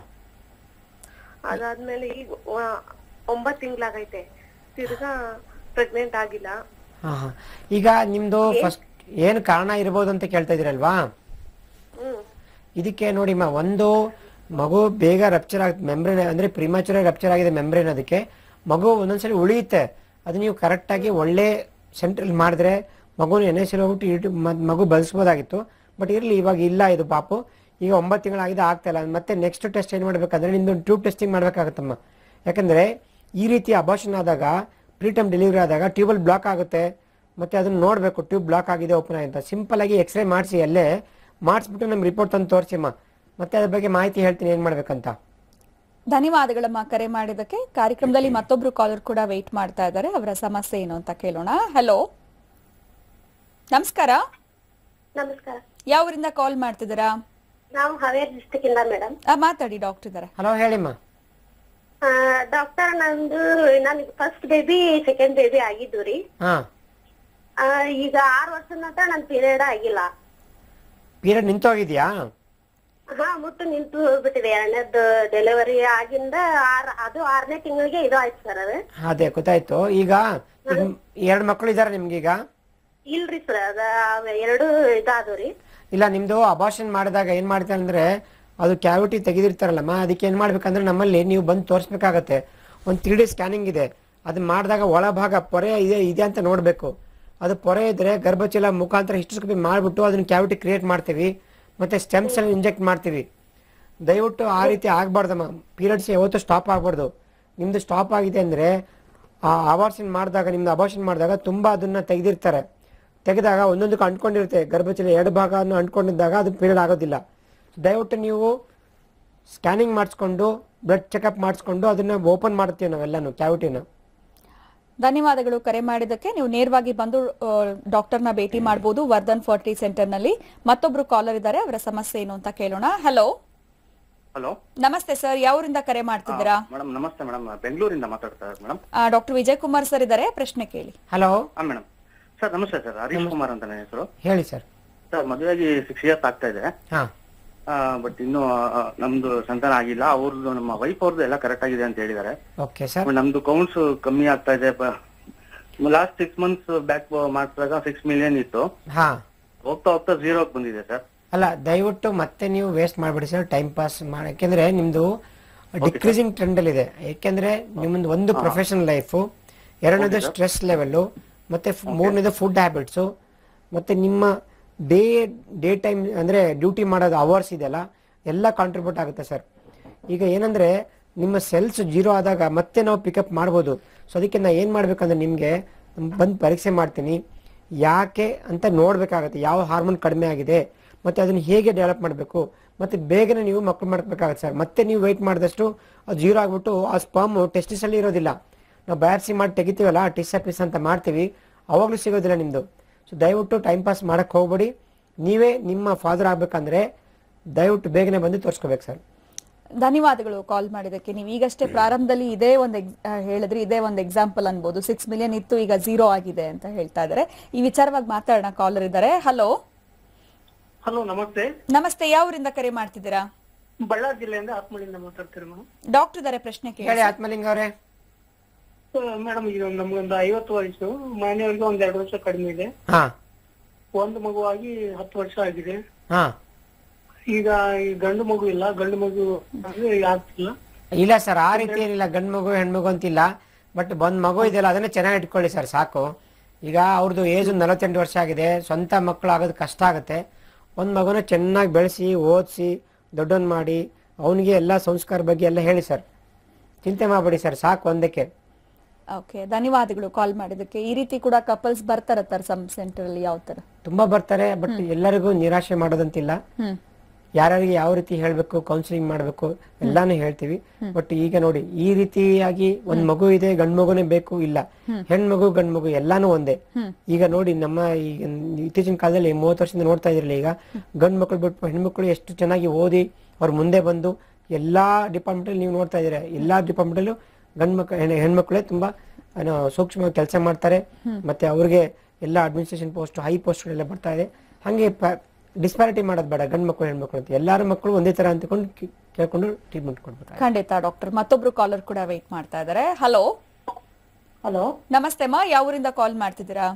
S4: ಅದಾದ್ಮೇಲೆ ಈಗ ವ- ಒಂಬತ್ ತಿಂಗ್ಳಾಗೈತೆ ತಿರ್ಗಾ ಪ್ರೆಗ್ನೆಂಟ್ ಆಗಿಲ್ಲ
S2: ಹಾ ಹಾ ಈಗ ನಿಮ್ದು ಫಸ್ಟ್ ಏನು ಕಾರಣ ಇರ್ಬೋದು ಅಂತ ಕೇಳ್ತಾ ಇದೀರಲ್ವಾ
S4: ಹ್ಮ್
S2: ಇದಕ್ಕೆ ನೋಡಿಮ್ಮ ಒಂದು ಮಗು ಬೇಗ ರಪ್ಚರ್ ಆಗ ಮೆಂಬ್ರೇನ್ ಅಂದ್ರೆ ಪ್ರಿಮಾಚುರ ರಪ್ಚರ್ ಆಗಿದೆ ಮೆಂಬ್ರೇನ್ ಅದಕ್ಕೆ ಮಗು ಒಂದೊಂದ್ಸಲಿ ಉಳಿಯುತ್ತೆ ಅದು ನೀವು ಕರೆಕ್ಟ್ ಆಗಿ ಒಳ್ಳೆ ಸೆಂಟ್ರಲ್ ಮಾಡಿದ್ರೆ ಮಗುನ ಎನ್ ಎಸ್ ಹೋಗ್ಬಿಟ್ಟು ಇಟ್ಟು ಮ- ಮಗು ಬಳಸ್ಬೋದಾಗಿತ್ತು ಬಟ್ ಇರ್ಲಿ ಇವಾಗ ಇಲ್ಲ ಇದು ಪಾಪು ಈಗ ಒಂಬತ್ತು ತಿಂಗಳಾಗಿದೆ ಆಗ್ತಾ ಇಲ್ಲ ಮತ್ತೆ ನೆಕ್ಸ್ಟ್ ಟೆಸ್ಟ್ ಏನು ಮಾಡ್ಬೇಕಂದ್ರೆ ನಿಮ್ದು ಟ್ಯೂಬ್ ಟೆಸ್ಟಿಂಗ್ ಮಾಡ್ಬೇಕಾಗತ್ತಮ್ಮ ಯಾಕಂದ್ರೆ ಈ ರೀತಿ ಅಬಾಷನ್ ಆದಾಗ ಪ್ರೀಟಮ್ ಡೆಲಿವರಿ ಆದಾಗ ಟ್ಯೂಬಲ್ ಬ್ಲಾಕ್ ಆಗುತ್ತೆ ಮತ್ತೆ ಅದನ್ನ ನೋಡಬೇಕು ಟ್ಯೂಬ್ ಬ್ಲಾಕ್ ಆಗಿದೆ ಓಪನ್ ಆಗಿದೆ ಅಂತ ಸಿಂಪಲ್ ಆಗಿ ಎಕ್ಸ್ರೇ ಮಾಡಿಸಿ ಅಲ್ಲೇ ಮಾಡಿಸ್ಬಿಟ್ಟು ನಮ್ಮ ರಿಪೋರ್ಟ್ ತಂದು ತೋರಿಸಿಮ್ಮ ಮತ್ತೆ ಅದ್ರ ಬಗ್ಗೆ ಮಾಹಿತಿ ಹೇಳ್ತೀನಿ ಏನ್ ಮಾಡ್ಬೇಕಂತ
S1: ಧನ್ಯವಾದಗಳಮ್ಮ ಕರೆ ಮಾಡಿದಕ್ಕೆ ಕಾರ್ಯಕ್ರಮದಲ್ಲಿ ಮತ್ತೊಬ್ರು ಕಾಲರ್ ಕೂಡ ವೆಯ್ಟ್ ಮಾಡ್ತಾ ಇದ್ದಾರೆ ಅವರ ಸಮಸ್ಯೆ ಏನು ಅಂತ ಕೇಳೋಣ ಹಲೋ ನಮಸ್ಕಾರ
S4: ನಮಸ್ಕಾರ
S1: ಯಾವರಿಂದ ಕಾಲ್ ಮಾಡ್ತಿದ್ದೀರಾ
S4: ನಾವು ಹಾವೇರಿ ಡಿಸ್ಟಿಕ್ ಇಂದ ಮೇಡಮ್
S1: ಆ, ಮಾತಾಡಿ ಡಾಕ್ಟರ್ ಇದ್ದಾರೆ
S2: ಹಲೋ ಹೇಳಿಮ್ಮ
S4: ಡಾಕ್ಟರ್ ನಂದು ನನಗೆ ಫಸ್ಟ್ ಬೇಬಿ ಸೆಕೆಂಡ್ ಬೇಬಿ ಆಗಿದ್ದು ರೀ
S2: ಹಾ
S4: ಆ, ಈಗ ಆರ್ ವರ್ಷದ ನಂತರ ನನ್ ಪೀರಿಯಡ್ ಆಗಿಲ್ಲ
S2: ಪೀರಿಯಡ್ ನಿಂತೋಗಿದ್ಯಾ
S4: ಹಾ ಮುಟ್ಟು ನಿಂತು ಬಿಟ್ಟಿದೆ ಎರಡನೇದು ಡೆಲಿವರಿ ಆಗಿಂದ ಆರ್ ಅದು ಆರನೇ ತಿಂಗಳಿಗೆ ಇದು ಆಯ್ತು ಸರ್ ಅದು
S2: ಅದೇ ಗೊತ್ತಾಯ್ತು ಈಗ ಎರಡು ಮಕ್ಕಳು ಇದಾರೆ ನಿಮ್ಗೀಗ
S4: ಇಲ್ರಿ ಸರ್ ಅದ ಅವ್ ಎರಡು ಇದಾದವ್ರಿ
S2: ಇಲ್ಲ ನಿಮ್ದು ಅಬಾಷನ್ ಮಾಡಿದಾಗ ಏನ್ ಮಾಡ್ತಾರೆ ಅಂದ್ರೆ ಅದು ಕ್ಯಾವಿಟಿ ತೆಗೆದಿರ್ತಾರಲ್ಲಮ್ಮ ಅದಕ್ಕೆ ಏನ್ ಮಾಡ್ಬೇಕಂದ್ರೆ ನಮ್ಮಲ್ಲಿ ನೀವು ಬಂದು ತೋರಿಸ್ಬೇಕಾಗತ್ತೆ ಒಂದು ತ್ರೀ ಡಿ ಸ್ಕ್ಯಾನಿಂಗ್ ಇದೆ ಅದು ಮಾಡಿದಾಗ ಒಳಭಾಗ ಪೊರೆ ಇದೆ ಇದೆ ಅಂತ ನೋಡ್ಬೇಕು ಅದು ಪೊರೆ ಇದ್ರೆ ಗರ್ಭಚೀಲ ಮುಖಾಂತರ ಹಿಸ್ಟೋಸ್ಕೋಪಿ ಮಾಡ್ಬಿಟ್ಟು ಅದನ್ನ ಕ್ಯಾವಿಟಿ ಕ್ರಿಯೇಟ್ ಮಾಡ್ತೀವಿ ಮತ್ತೆ ಸ್ಟೆಮ್ ಸೆಲ್ ಇಂಜೆಕ್ಟ್ ಮಾಡ್ತೀವಿ ದಯವಿಟ್ಟು ಆ ರೀತಿ ಆಗ್ಬಾರ್ದಮ್ಮ ಪೀರಿಯಡ್ಸ್ ಯಾವತ್ತೂ ಸ್ಟಾಪ್ ಆಗ್ಬಾರ್ದು ನಿಮ್ದು ಸ್ಟಾಪ್ ಆಗಿದೆ ಅಂದ್ರೆ ಆ ಅಬಾರ್ಷನ್ ಮಾಡಿದಾಗ ನಿಮ್ದು ಅಬಾರ್ಷನ್ ಮಾಡಿದಾಗ ತುಂಬಾ ಅದನ್ನ ತೆಗೆದಿರ್ತಾರೆ ತೆಗೆದಾಗ ಒಂದೊಂದಕ್ಕೆ ಅಂಟ್ಕೊಂಡಿರುತ್ತೆ ಗರ್ಭಚೀಲ ಎರಡು ಭಾಗವನ್ನು ಅಂಟ್ಕೊಂಡಿದ್ದಾಗ ಅದು ಪೀರಿಯಡ್ ಆಗೋದಿಲ್ಲ ದಯವಿಟ್ಟು ನೀವು ಸ್ಕ್ಯಾನಿಂಗ್ ಮಾಡಿಸ್ಕೊಂಡು ಬ್ಲಡ್ ಚೆಕಪ್ ಮಾಡಿಸ್ಕೊಂಡು ಅದನ್ನ ಓಪನ್ ಮಾಡ್ತೀವಿ ನಾವೆಲ್ಲನೂ ಕ್ಯಾವಿಟಿನ
S1: ಧನ್ಯವಾದಗಳು ಕರೆ ಮಾಡಿದಕ್ಕೆ ನೀವು ನೇರವಾಗಿ ಬಂದು ಆ, ಡಾಕ್ಟರ್ನ ಭೇಟಿ ಮಾಡಬಹುದು ವರ್ಧನ್ ಫರ್ಟಿ ಸೆಂಟರ್ನಲ್ಲಿ ಮತ್ತೊಬ್ರು ಕಾಲರ್ ಇದ್ದಾರೆ ಅವರ ಸಮಸ್ಯೆ ಏನು ಅಂತ ಕೇಳೋಣ ಹಲೋ
S5: ಹಲೋ
S1: ನಮಸ್ತೆ ಸರ್ ಯಾವರಿಂದ ಕರೆ ಮಾಡ್ತಿದ್ದೀರಾ
S5: ಮೇಡಮ್ ನಮಸ್ತೆ ಮೇಡಮ್ ಬೆಂಗಳೂರಿಂದ ಮಾತಾಡ್ತಾ ಇರೋದು madam
S1: doctor Vijay Kumar sir ಇದ್ದಾರೆ ಪ್ರಶ್ನೆ ಕೇಳಿ
S2: ಹಲೋ
S5: ಹಾ ಮೇಡಮ್ ಸರ್ ನಮಸ್ತೆ ಸರ್ ಹರೀಶ್ ಕುಮಾರ್ ಅಂತ ನನ್ನ ಹೆಸರು
S2: ಹೇಳಿ ಸರ್
S5: ಸರ್ ಮದುವೆಯಾಗಿ ಸಿಕ್ಸ್ ಇಯರ್ಸ್ ಆಗ್ತಾ ಇದೆ
S2: ಹಾ
S5: ಬಟ್ ಇನ್ನು ಆ, ನಮ್ದು ಸಂತಾನ ಆಗಿಲ್ಲ ಅವ್ರದ್ದು ನಮ್ಮ ವೈಫ್ ಅವ್ರದ್ದು ಎಲ್ಲ ಕರೆಕ್ಟ್ ಆಗಿದೆ ಅಂತ ಹೇಳಿದ್ದಾರೆ
S2: ಓಕೆ ಸರ್
S5: ನಮ್ದು ಕೌಂಟ್ಸ್ ಕಮ್ಮಿ ಆಗ್ತಾ ಇದೆ ಲಾಸ್ಟ್ ಸಿಕ್ಸ್ ಮಂತ್ಸ್ ಬ್ಯಾಕ್ ಮಾಡಿಸಿದಾಗ ಸಿಕ್ಸ್ ಮಿಲಿಯನ್ ಇತ್ತು
S2: ಹಾ
S5: ಹೋಗ್ತಾ ಹೋಗ್ತಾ ಝೀರೋ ಬಂದಿದೆ ಸರ್
S2: ಅಲ್ಲ ದಯವಿಟ್ಟು ಮತ್ತೆ ನೀವು ವೇಸ್ಟ್ ಮಾಡ್ಬಿಡಿ ಸರ್ ಟೈಮ್ ಪಾಸ್ ಮಾಡಿ ಯಾಕೆಂದ್ರೆ ನಿಮ್ದು ಡಿಕ್ರೀಸಿಂಗ್ ಟ್ರೆಂಡ್ ಅಲ್ಲಿ ಇದೆ ಯಾಕೆಂದ್ರೆ ನಿಮ್ಮದು ಒಂದು ಪ್ರೊಫೆಷನಲ್ ಲೈಫು ಎರಡನೇದು ಸ್ಟ್ರೆಸ್ ಲೆವೆಲ್ ಮತ್ತೆ ಫ್- ಮೂರನೇದು ಫುಡ್ ಹ್ಯಾಬಿಟ್ಸು ಮತ್ತೆ ನಿಮ್ಮ ಡೇ ಡೇ ಟೈಮ್ ಅಂದರೆ ಡ್ಯೂಟಿ ಮಾಡೋದು ಅವರ್ಸ್ ಇದೆಯಲ್ಲ ಎಲ್ಲ ಕಾಂಟ್ರಿಬ್ಯೂಟ್ ಆಗುತ್ತೆ ಸರ್ ಈಗ ಏನಂದ್ರೆ ನಿಮ್ಮ ಸೆಲ್ಸ್ ಜೀರೋ ಆದಾಗ ಮತ್ತೆ ನಾವು ಪಿಕಪ್ ಮಾಡ್ಬೋದು ಸೊ ಅದಕ್ಕೆ ನಾ ಏನು ಮಾಡ್ಬೇಕಂದ್ರೆ ನಿಮಗೆ ಬಂದು ಪರೀಕ್ಷೆ ಮಾಡ್ತೀನಿ ಯಾಕೆ ಅಂತ ನೋಡ್ಬೇಕಾಗತ್ತೆ ಯಾವ ಹಾರ್ಮೋನ್ ಕಡಿಮೆ ಆಗಿದೆ ಮತ್ತೆ ಅದನ್ನ ಹೇಗೆ ಡೆವಲಪ್ ಮಾಡಬೇಕು ಮತ್ತೆ ಬೇಗನೆ ನೀವು ಮಕ್ಕಳು ಮಾಡ್ಬೇಕಾಗತ್ತೆ ಸರ್ ಮತ್ತೆ ನೀವು ವೆಯ್ಟ್ ಮಾಡಿದಷ್ಟು ಅದು ಜೀರೋ ಆಗ್ಬಿಟ್ಟು ಆ ಸ್ಪರ್ಮ್ ಟೆಸ್ಟಿಸಲ್ಲಿ ಇರೋದಿಲ್ಲ ನಾವು ಬಯಾಪ್ಸಿ ಮಾಡಿ ತೆಗಿತೀವಲ್ಲ ಟಿಸಪಿಸ್ ಅಂತ ಮಾಡ್ತೀವಿ ಅವಾಗಲೂ ಸಿಗೋದಿಲ್ಲ ನಿಮ್ಮದು ಸೊ ದಯವಿಟ್ಟು ಟೈಮ್ ಪಾಸ್ ಮಾಡಕ್ಕೆ ಹೋಗ್ಬೇಡಿ ನೀವೇ ನಿಮ್ಮ ಫಾದರ್ ಆಗ್ಬೇಕಂದ್ರೆ ದಯವಿಟ್ಟು ಬೇಗನೆ ಬಂದು ತೋರಿಸ್ಕೋಬೇಕು ಸರ್
S1: ಧನ್ಯವಾದಗಳು ಕಾಲ್ ಮಾಡಿದಕ್ಕೆ ನೀವು ಈಗಷ್ಟೇ ಪ್ರಾರಂಭದಲ್ಲಿ ಇದೇ ಒಂದು ಹೇಳಿದ್ರಿ ಇದೇ ಒಂದು ಎಕ್ಸಾಂಪಲ್ ಅನ್ಬೋದು ಸಿಕ್ಸ್ ಮಿಲಿಯನ್ ಇತ್ತು ಈಗ ಝೀರೋ ಆಗಿದೆ ಅಂತ ಹೇಳ್ತಾ ಇದ್ದಾರೆ ಈ ವಿಚಾರವಾಗಿ ಮಾತಾಡೋಣ ಕಾಲರ್ ಇದ್ದಾರೆ ಹಲೋ
S6: ಹಲೋ ನಮಸ್ತೆ
S1: ನಮಸ್ತೆ ಯಾವೂರಿಂದ ಕರೆ ಮಾಡ್ತಿದ್ದೀರಾ
S6: ಬಳ್ಳಾರಿ ಜಿಲ್ಲೆಯಿಂದ ಆತ್ಮಳಿಂದ ಮಾತಾಡ್ತೀರಿ ಮೇಡಮ್
S1: ಡಾಕ್ಟರ್ ಇದ್ದಾರೆ ಪ್ರಶ್ನೆ ಕೇಳಿ
S2: ಹೇಳಿ ಆತ್ಮಲಿಂಗ ಅವರೇ
S6: ಮೇಡಮ್ ಈಗ ನಮ್ಗೊಂದು ಐವತ್ತು ವಯಸ್ಸು ಮನೆಯವ್ರಿಗೆ ಒಂದ್ ಎರಡು ವರ್ಷ ಕಡಿಮೆ ಇದೆ
S2: ಹಾ
S6: ಒಂದು ಮಗುವಾಗಿ ಹತ್ತು ವರ್ಷ ಆಗಿದೆ
S2: ಹಾ
S6: ಈಗ ಈ ಗಂಡು ಮಗು ಇಲ್ಲ ಗಂಡು ಮಗು ಅಂದ್ರೆ ಆಗ್ತಿಲ್ಲ
S2: ಇಲ್ಲ ಸರ್ ಆ ರೀತಿ ಏನಿಲ್ಲ ಗಂಡು ಮಗು ಹೆಣ್ಮಗು ಅಂತಿಲ್ಲ ಬಟ್ ಒಂದ್ ಮಗು ಇದೆಯಲ್ಲ ಅದನ್ನ ಚೆನ್ನಾಗಿ ಇಟ್ಕೊಳ್ಳಿ ಸರ್ ಸಾಕು ಈಗ ಅವ್ರದ್ದು ಏಜ್ ನಲವತ್ತೆಂಟು ವರ್ಷ ಆಗಿದೆ ಸ್ವಂತ ಮಕ್ಕಳು ಆಗೋದು ಕಷ್ಟ ಆಗುತ್ತೆ ಒಂದ್ ಮಗುನ ಚೆನ್ನಾಗಿ ಬೆಳೆಸಿ ಓದಿಸಿ ದೊಡ್ಡವನ್ ಮಾಡಿ ಅವನಿಗೆ ಎಲ್ಲ ಸಂಸ್ಕಾರ ಬಗ್ಗೆ ಎಲ್ಲ ಹೇಳಿ ಸರ್ ಚಿಂತೆ ಮಾಡಬೇಡಿ ಸರ್ ಸಾಕು ಒಂದಕ್ಕೆ
S1: ಓಕೆ ಧನ್ಯವಾದಗಳು ಕಾಲ್ ಮಾಡಿದಕ್ಕೆ ಈ ರೀತಿ ಕೂಡ ಕಪಲ್ಸ್ ಬರ್ತಾರ ತರ ಸಮ್ ಸೆಂಟರ್ ಅಲ್ಲಿ ಯಾವ ತರ
S2: ತುಂಬಾ ಬರ್ತಾರೆ ಬಟ್ ಎಲ್ಲರಿಗೂ ನಿರಾಶೆ ಮಾಡೋದಂತಿಲ್ಲ
S1: ಹ್ಮ್
S2: ಯಾರ್ಯಾರಿಗೆ ಯಾವ ರೀತಿ ಹೇಳ್ಬೇಕು ಕೌನ್ಸಿಲಿಂಗ್ ಮಾಡ್ಬೇಕು ಎಲ್ಲಾನು ಹೇಳ್ತೀವಿ ಬಟ್ ಈಗ ನೋಡಿ ಈ ರೀತಿಯಾಗಿ ಒಂದ್ ಮಗು ಇದೆ ಗಂಡ್ ಮಗುನೇ ಬೇಕು ಇಲ್ಲ ಹೆಣ್ಮಗು ಗಂಡ್ ಮಗು ಎಲ್ಲಾನು ಒಂದೇ ಈಗ ನೋಡಿ ನಮ್ಮ ಈಗ ಇತ್ತೀಚಿನ ಕಾಲದಲ್ಲಿ ಮೂವತ್ತು ವರ್ಷದಿಂದ ನೋಡ್ತಾ ಇದ್ರಲ್ಲ ಈಗ ಗಂಡ್ ಮಕ್ಳು ಬಿಟ್ಟು ಹೆಣ್ಮಕ್ಳು ಎಷ್ಟು ಚೆನ್ನಾಗಿ ಓದಿ ಅವ್ರ ಮುಂದೆ ಬಂದು ಎಲ್ಲಾ ಡಿಪಾರ್ಟ್ಮೆಂಟ್ ಅಲ್ಲಿ ನೀವು ನೋಡ್ತಾ ಇದ್ದೀರಾ ಎಲ್ಲಾ ಡಿಪಾರ್ಟ್ಮೆಂಟ್ ಅಲ್ಲೂ ಗಂಡ್ ಮಕ್ಳು ಹೆಣ್- ಹೆಣ್ಮಕ್ಳೇ ತುಂಬಾ ಏನೋ ಸೂಕ್ಷ್ಮವಾಗಿ ಕೆಲಸ ಮಾಡ್ತಾರೆ ಮತ್ತೆ ಅವ್ರಿಗೆ ಎಲ್ಲ ಅಡ್ಮಿನಿಸ್ಟ್ರೇಷನ್ ಪೋಸ್ಟ್ ಹೈ ಪೋಸ್ಟ್ ಎಲ್ಲ ಬರ್ತಾ ಇದೆ ಹಂಗೆ ಡಿಸ್ಪ್ಯಾರಿಟಿ ಮಾಡೋದು ಬೇಡ ಗಂಡ್ ಮಕ್ಕಳು ಹೆಣ್ಮಕ್ಳು ಅಂತ ಎಲ್ಲಾರು ಮಕ್ಕಳು ಒಂದೇ ತರ ಅಂತಕೊಂಡು ಕೇ- ಕೇಳ್ಕೊಂಡು ಟ್ರೀಟ್ಮೆಂಟ್ ಕೊಡ್ಬೇಕು
S1: ಖಂಡಿತ ಡಾಕ್ಟರ್ ಮತ್ತೊಬ್ರು ಕಾಲರ್ ಕೂಡ ವೇಟ್ ಮಾಡ್ತಾ ಇದ್ದಾರೆ ಹಲೋ
S4: ಹಲೋ
S1: ನಮಸ್ತೆ ಮಾ ಯಾವೂರಿಂದ ಕಾಲ್ ಮಾಡ್ತಿದ್ದೀರಾ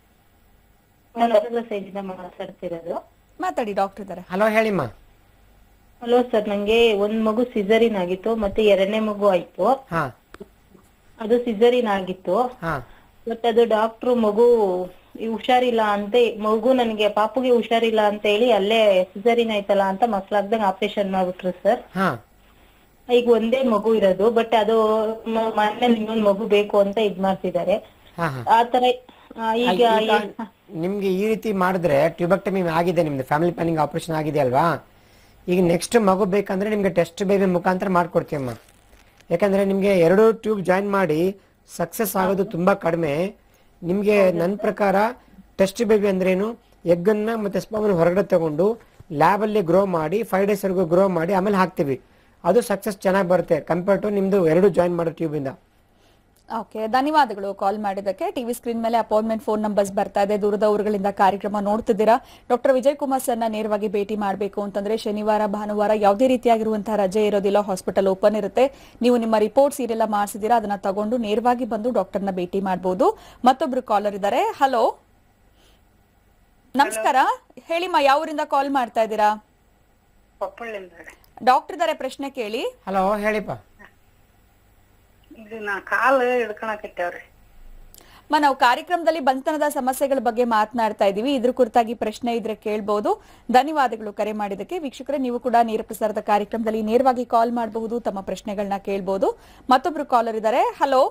S4: ನಾನು ಸೈಜಿಂದ ಮಾತಾಡ್ತಿರೋದು
S1: ಮಾತಾಡಿ ಡಾಕ್ಟರ್ ಇದ್ದಾರೆ
S2: ಹಲೋ ಹೇಳಿಮ್ಮ
S4: ಹಲೋ ಸರ್ ನಂಗೆ ಒಂದ್ ಮಗು ಸಿಸರಿನ್ ಆಗಿತ್ತು ಮತ್ತೆ ಎರಡನೇ ಮಗು ಆಯ್ತು
S2: ಹಾ
S4: ಅದು ಸಿಸರಿನ್ ಆಗಿತ್ತು
S2: ಹಾ
S4: ಬಟ್ ಅದು ಡಾಕ್ಟ್ರು ಮಗು ಈ ಹುಷಾರಿಲ್ಲ ಅಂತ ಮಗು ನನಗೆ ಪಾಪುಗೆ ಹುಷಾರಿಲ್ಲ ಅಂತ ಹೇಳಿ ಅಲ್ಲೇ ಸಿಸರಿನ್ ಆಯ್ತಲ್ಲ ಅಂತ ಮಕ್ಳಾಗ್ದಂಗ್ ಆಪರೇಷನ್ ಮಾಡ್ಬಿಟ್ರು ಸರ್
S2: ಹಾ
S4: ಈಗ ಒಂದೇ ಮಗು ಇರೋದು ಬಟ್ ಅದು ಮ- ಮನೇಲಿ ಇನ್ನೊಂದ್ ಮಗು ಬೇಕು ಅಂತ ಇದ್ ಮಾಡ್ತಿದ್ದಾರೆ
S2: ಹಾ ಹಾ
S4: ಆತರ ಆ, ಈಗ
S2: ಈಗ ನಿಮ್ಗೆ ಈ ರೀತಿ ಮಾಡಿದ್ರೆ ಟ್ಯೂಬಕ್ಟಮಿ ಆಗಿದೆ ನಿಮ್ದು ಫ್ಯಾಮಿಲಿ ಪ್ಲಾನಿಂಗ್ ಆಪರೇಷನ್ ಆಗಿದೆ ಅಲ್ವಾ ಈಗ ನೆಕ್ಸ್ಟ್ ಮಗು ಬೇಕಂದ್ರೆ ನಿಮ್ಗೆ ಟೆಸ್ಟ್ ಬೇಬಿ ಮುಖಾಂತರ ಮಾಡ್ಕೊಡ್ತೀವಮ್ಮ ಯಾಕಂದ್ರೆ ನಿಮ್ಗೆ ಎರಡು ಟ್ಯೂಬ್ ಜಾಯಿನ್ ಮಾಡಿ ಸಕ್ಸಸ್ ಆಗೋದು ತುಂಬಾ ಕಡಿಮೆ ನಿಮ್ಗೆ ನನ್ನ ಪ್ರಕಾರ ಟೆಸ್ಟ್ ಬೇಬಿ ಅಂದ್ರೇನು ಎಗ್ಗನ್ನ ಮತ್ತೆ ಸ್ಪರ್ಮನ್ನ ಹೊರಗಡೆ ತಗೊಂಡು ಲ್ಯಾಬ್ ಅಲ್ಲಿ ಗ್ರೋ ಮಾಡಿ ಫೈವ್ ಡೇಸ್ ವರೆಗೂ ಗ್ರೋ ಮಾಡಿ ಆಮೇಲೆ ಹಾಕ್ತಿವಿ ಅದು ಸಕ್ಸಸ್ ಚೆನ್ನಾಗಿ ಬರುತ್ತೆ ಕಂಪೇರ್ ಟು ನಿಮ್ದು ಎರಡು ಜಾಯಿನ್ ಮಾಡೋ ಟ್ಯೂಬ್ ಇಂದ
S1: ಓಕೆ ಧನ್ಯವಾದಗಳು ಕಾಲ್ ಮಾಡಿದ್ದಕ್ಕೆ ಟಿವಿ ಸ್ಕ್ರೀನ್ ಮೇಲೆ ಅಪಾಯಿಂಟ್ಮೆಂಟ್ ಫೋನ್ ನಂಬರ್ಸ್ ಬರ್ತಾ ಇದೆ ದೂರದ ಊರುಗಳಿಂದ ಕಾರ್ಯಕ್ರಮ ನೋಡ್ತಿದ್ದೀರಾ ಡಾಕ್ಟರ್ ವಿಜಯ್ ಕುಮಾರ್ ಸರ್ನ ನೇರವಾಗಿ ಭೇಟಿ ಮಾಡಬೇಕು ಅಂತಂದ್ರೆ ಶನಿವಾರ ಭಾನುವಾರ ಯಾವುದೇ ರೀತಿಯಾಗಿರುವಂತಹ ರಜೆ ಇರೋದಿಲ್ಲ ಹಾಸ್ಪಿಟಲ್ ಓಪನ್ ಇರುತ್ತೆ ನೀವು ನಿಮ್ಮ ರಿಪೋರ್ಟ್ಸ್ ಏನೆಲ್ಲ ಮಾಡಿಸಿದ್ದೀರಾ ಅದನ್ನ ತಗೊಂಡು ನೇರವಾಗಿ ಬಂದು ಡಾಕ್ಟರ್ನ ಭೇಟಿ ಮಾಡಬಹುದು ಮತ್ತೊಬ್ರು ಕಾಲರ್ ಇದ್ದಾರೆ ಹಲೋ ನಮಸ್ಕಾರ ಹೇಳಿಮ್ಮ ಯಾವ ಊರಿಂದ ಕಾಲ್ ಮಾಡ್ತಾ ಇದ್ದೀರಾ
S3: ಕೊಪ್ಪಳಿಂದ
S1: ಡಾಕ್ಟರ್ ಇದ್ದಾರೆ ಪ್ರಶ್ನೆ ಕೇಳಿ
S2: ಹಲೋ ಹೇಳಿಪ್ಪ
S3: ಇದು ನಾ ಕಾಲು ಹಿಡ್ಕೊಳಕತ್ತೇವ್ರಿ
S1: ಮ ನಾವು ಕಾರ್ಯಕ್ರಮದಲ್ಲಿ ಬಂಧನದ ಸಮಸ್ಯೆಗಳ ಬಗ್ಗೆ ಮಾತನಾಡ್ತಾ ಇದೀವಿ ಇದ್ರ ಕುರಿತಾಗಿ ಪ್ರಶ್ನೆ ಇದ್ರೆ ಕೇಳಬಹುದು ಧನ್ಯವಾದಗಳು ಕರೆ ಮಾಡಿದಕ್ಕೆ ವೀಕ್ಷಕರೇ ನೀವು ಕೂಡ ನೇರ ಪ್ರಸಾರದ ಕಾರ್ಯಕ್ರಮದಲ್ಲಿ ನೇರವಾಗಿ ಕಾಲ್ ಮಾಡಬಹುದು ತಮ್ಮ ಪ್ರಶ್ನೆಗಳನ್ನ ಕೇಳಬಹುದು ಮತ್ತೊಬ್ರು ಕಾಲರ್ ಇದ್ದಾರೆ ಹಲೋ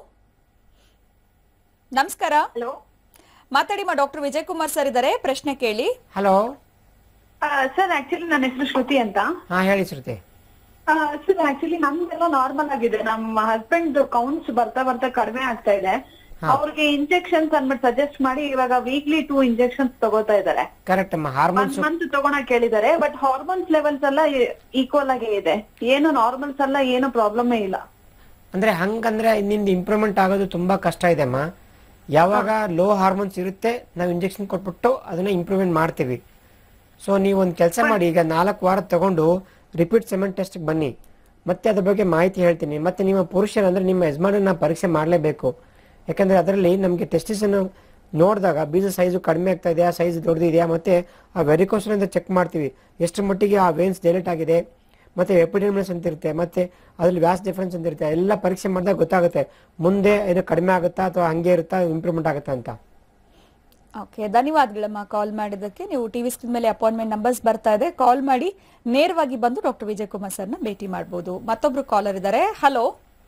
S1: ನಮಸ್ಕಾರ
S3: ಹಲೋ
S1: ಮಾತಾಡಿ ಮಾ ಡಾಕ್ಟರ್ ವಿಜಯ್ ಕುಮಾರ್ ಸರ್ ಇದ್ದಾರೆ ಪ್ರಶ್ನೆ ಕೇಳಿ
S2: ಹಲೋ
S3: ಸರ್ ಆಕ್ಚುಲಿ ನನ್ನ ಹೆಸರು ಶ್ರುತಿ ಅಂತ
S2: ಹಾ ಹೇಳಿ ಶ್ರುತಿ
S3: ಸರ್ ಆಕ್ಚುಲಿ ನಮ್ದೆಲ್ಲ ನಾರ್ಮಲ್ ಆಗಿದೆ ನಮ್ಮ ಹಸ್ಬೆಂಡ್ ಕೌಂಟ್ಸ್ ಬರ್ತಾ ಬರ್ತಾ ಕಡಿಮೆ ಆಗ್ತಾ ಇದೆ ಅವ್ರಿಗೆ ಇಂಜೆಕ್ಷನ್ಸ್ ಅನ್ಬಿಟ್ಟು ಸಜೆಸ್ಟ್ ಮಾಡಿ ಇವಾಗ ವೀಕ್ಲಿ ಟೂ ಇಂಜೆಕ್ಷನ್ಸ್ ತಗೋತಾ ಇದಾರೆ
S2: ಕರೆಕ್ಟ್ ಅಮ್ಮ ಹಾರ್ಮೋನ್ಸ್
S3: ಒನ್ ಮಂತ್ ತಗೊಳಕ್ ಹೇಳಿದ್ದಾರೆ ಬಟ್ ಹಾರ್ಮೋನ್ಸ್ ಲೆವೆಲ್ಸ್ ಎಲ್ಲ ಈಕ್ವಲ್ ಆಗೇ ಇದೆ ಏನು ನಾರ್ಮಲ್ಸ್ ಎಲ್ಲ ಏನು ಪ್ರಾಬ್ಲಮ್ ಇಲ್ಲ
S2: ಅಂದ್ರೆ ಹಂಗಂದ್ರೆ ನಿಂದ ಇಂಪ್ರೂವ್ಮೆಂಟ್ ಆಗೋದು ತುಂಬಾ ಕಷ್ಟ ಇದೆ ಅಮ್ಮ ಯಾವಾಗ ಲೋ ಹಾರ್ಮೋನ್ಸ್ ಇರುತ್ತೆ ನಾವು ಇಂಜೆಕ್ಷನ್ ಕೊಟ್ಬಿಟ್ಟು ಅದನ್ನ ಇಂಪ್ರೂವ್ಮೆಂಟ್ ಮಾಡ್ತೀವಿ ಸೊ ನೀವು ಒಂದು ಕೆಲಸ ಮಾಡಿ ಈಗ ನಾಲ್ಕು ವಾರ ತಗೊಂಡು ರಿಪೀಟ್ ಸೆಮೆಂಟ್ ಟೆಸ್ಟ್ ಬನ್ನಿ ಮತ್ತೆ ಅದ್ರ ಬಗ್ಗೆ ಮಾಹಿತಿ ಹೇಳ್ತೀನಿ ಮತ್ತೆ ನಿಮ್ಮ ಪುರುಷರು ಅಂದ್ರೆ ನಿಮ್ಮ ಯಜಮಾನನ್ನ ಪರೀಕ್ಷೆ ಮಾಡಲೇಬೇಕು ಯಾಕಂದ್ರೆ ಅದರಲ್ಲಿ ನಮಗೆ ಟೆಸ್ಟಿಸನ್ ನೋಡಿದಾಗ ಬೀಜ ಸೈಜು ಕಡಿಮೆ ಆಗ್ತಾ ಇದೆಯಾ ಸೈಜ್ ದೊಡ್ಡದಿದೆಯಾ ಮತ್ತೆ ಆ ವೆರಿಕೋಸನ್ ಅಂತ ಚೆಕ್ ಮಾಡ್ತೀವಿ ಎಷ್ಟು ಮಟ್ಟಿಗೆ ಆ ವೇನ್ಸ್ ಡೈಲೆಟ್ ಆಗಿದೆ ಮತ್ತೆ ಎಪಿಡೆಮಿಸ್ ಅಂತ ಇರುತ್ತೆ ಮತ್ತೆ ಅದ್ರಲ್ಲಿ ವ್ಯಾಸ್ ಡಿಫರೆನ್ಸ್ ಅಂತ ಇರುತ್ತೆ ಎಲ್ಲ ಪರೀಕ್ಷೆ ಮಾಡಿದಾಗ ಗೊತ್ತಾಗುತ್ತೆ ಮುಂದೆ ಇದು ಕಡಿಮೆ ಆಗುತ್ತಾ ಅಥವಾ ಹಂಗೆ ಇರುತ್ತಾ ಇಂಪ್ರೂವ್ಮೆಂಟ್ ಆಗುತ್ತಾ ಅಂತ
S1: ಓಕೆ ಧನ್ಯವಾದಗಳಮ್ಮ ಕಾಲ್ ಮಾಡಿದ್ದಕ್ಕೆ ನೀವು ಟಿವಿ ಸ್ಕ್ರೀನ್ ಮೇಲೆ ಅಪಾಯಿಂಟ್ಮೆಂಟ್ ನಂಬರ್ಸ್ ಬರ್ತಾ ಇದೆ ಕಾಲ್ ಮಾಡಿ ನೇರವಾಗಿ ಬಂದು ಡಾಕ್ಟರ್ ವಿಜಯ್ ಕುಮಾರ್ ಸರ್ನ ಭೇಟಿ ಮಾಡಬಹುದು ಮತ್ತೊಬ್ರು ಕಾಲರ್ ಇದ್ದಾರೆ ಹಲೋ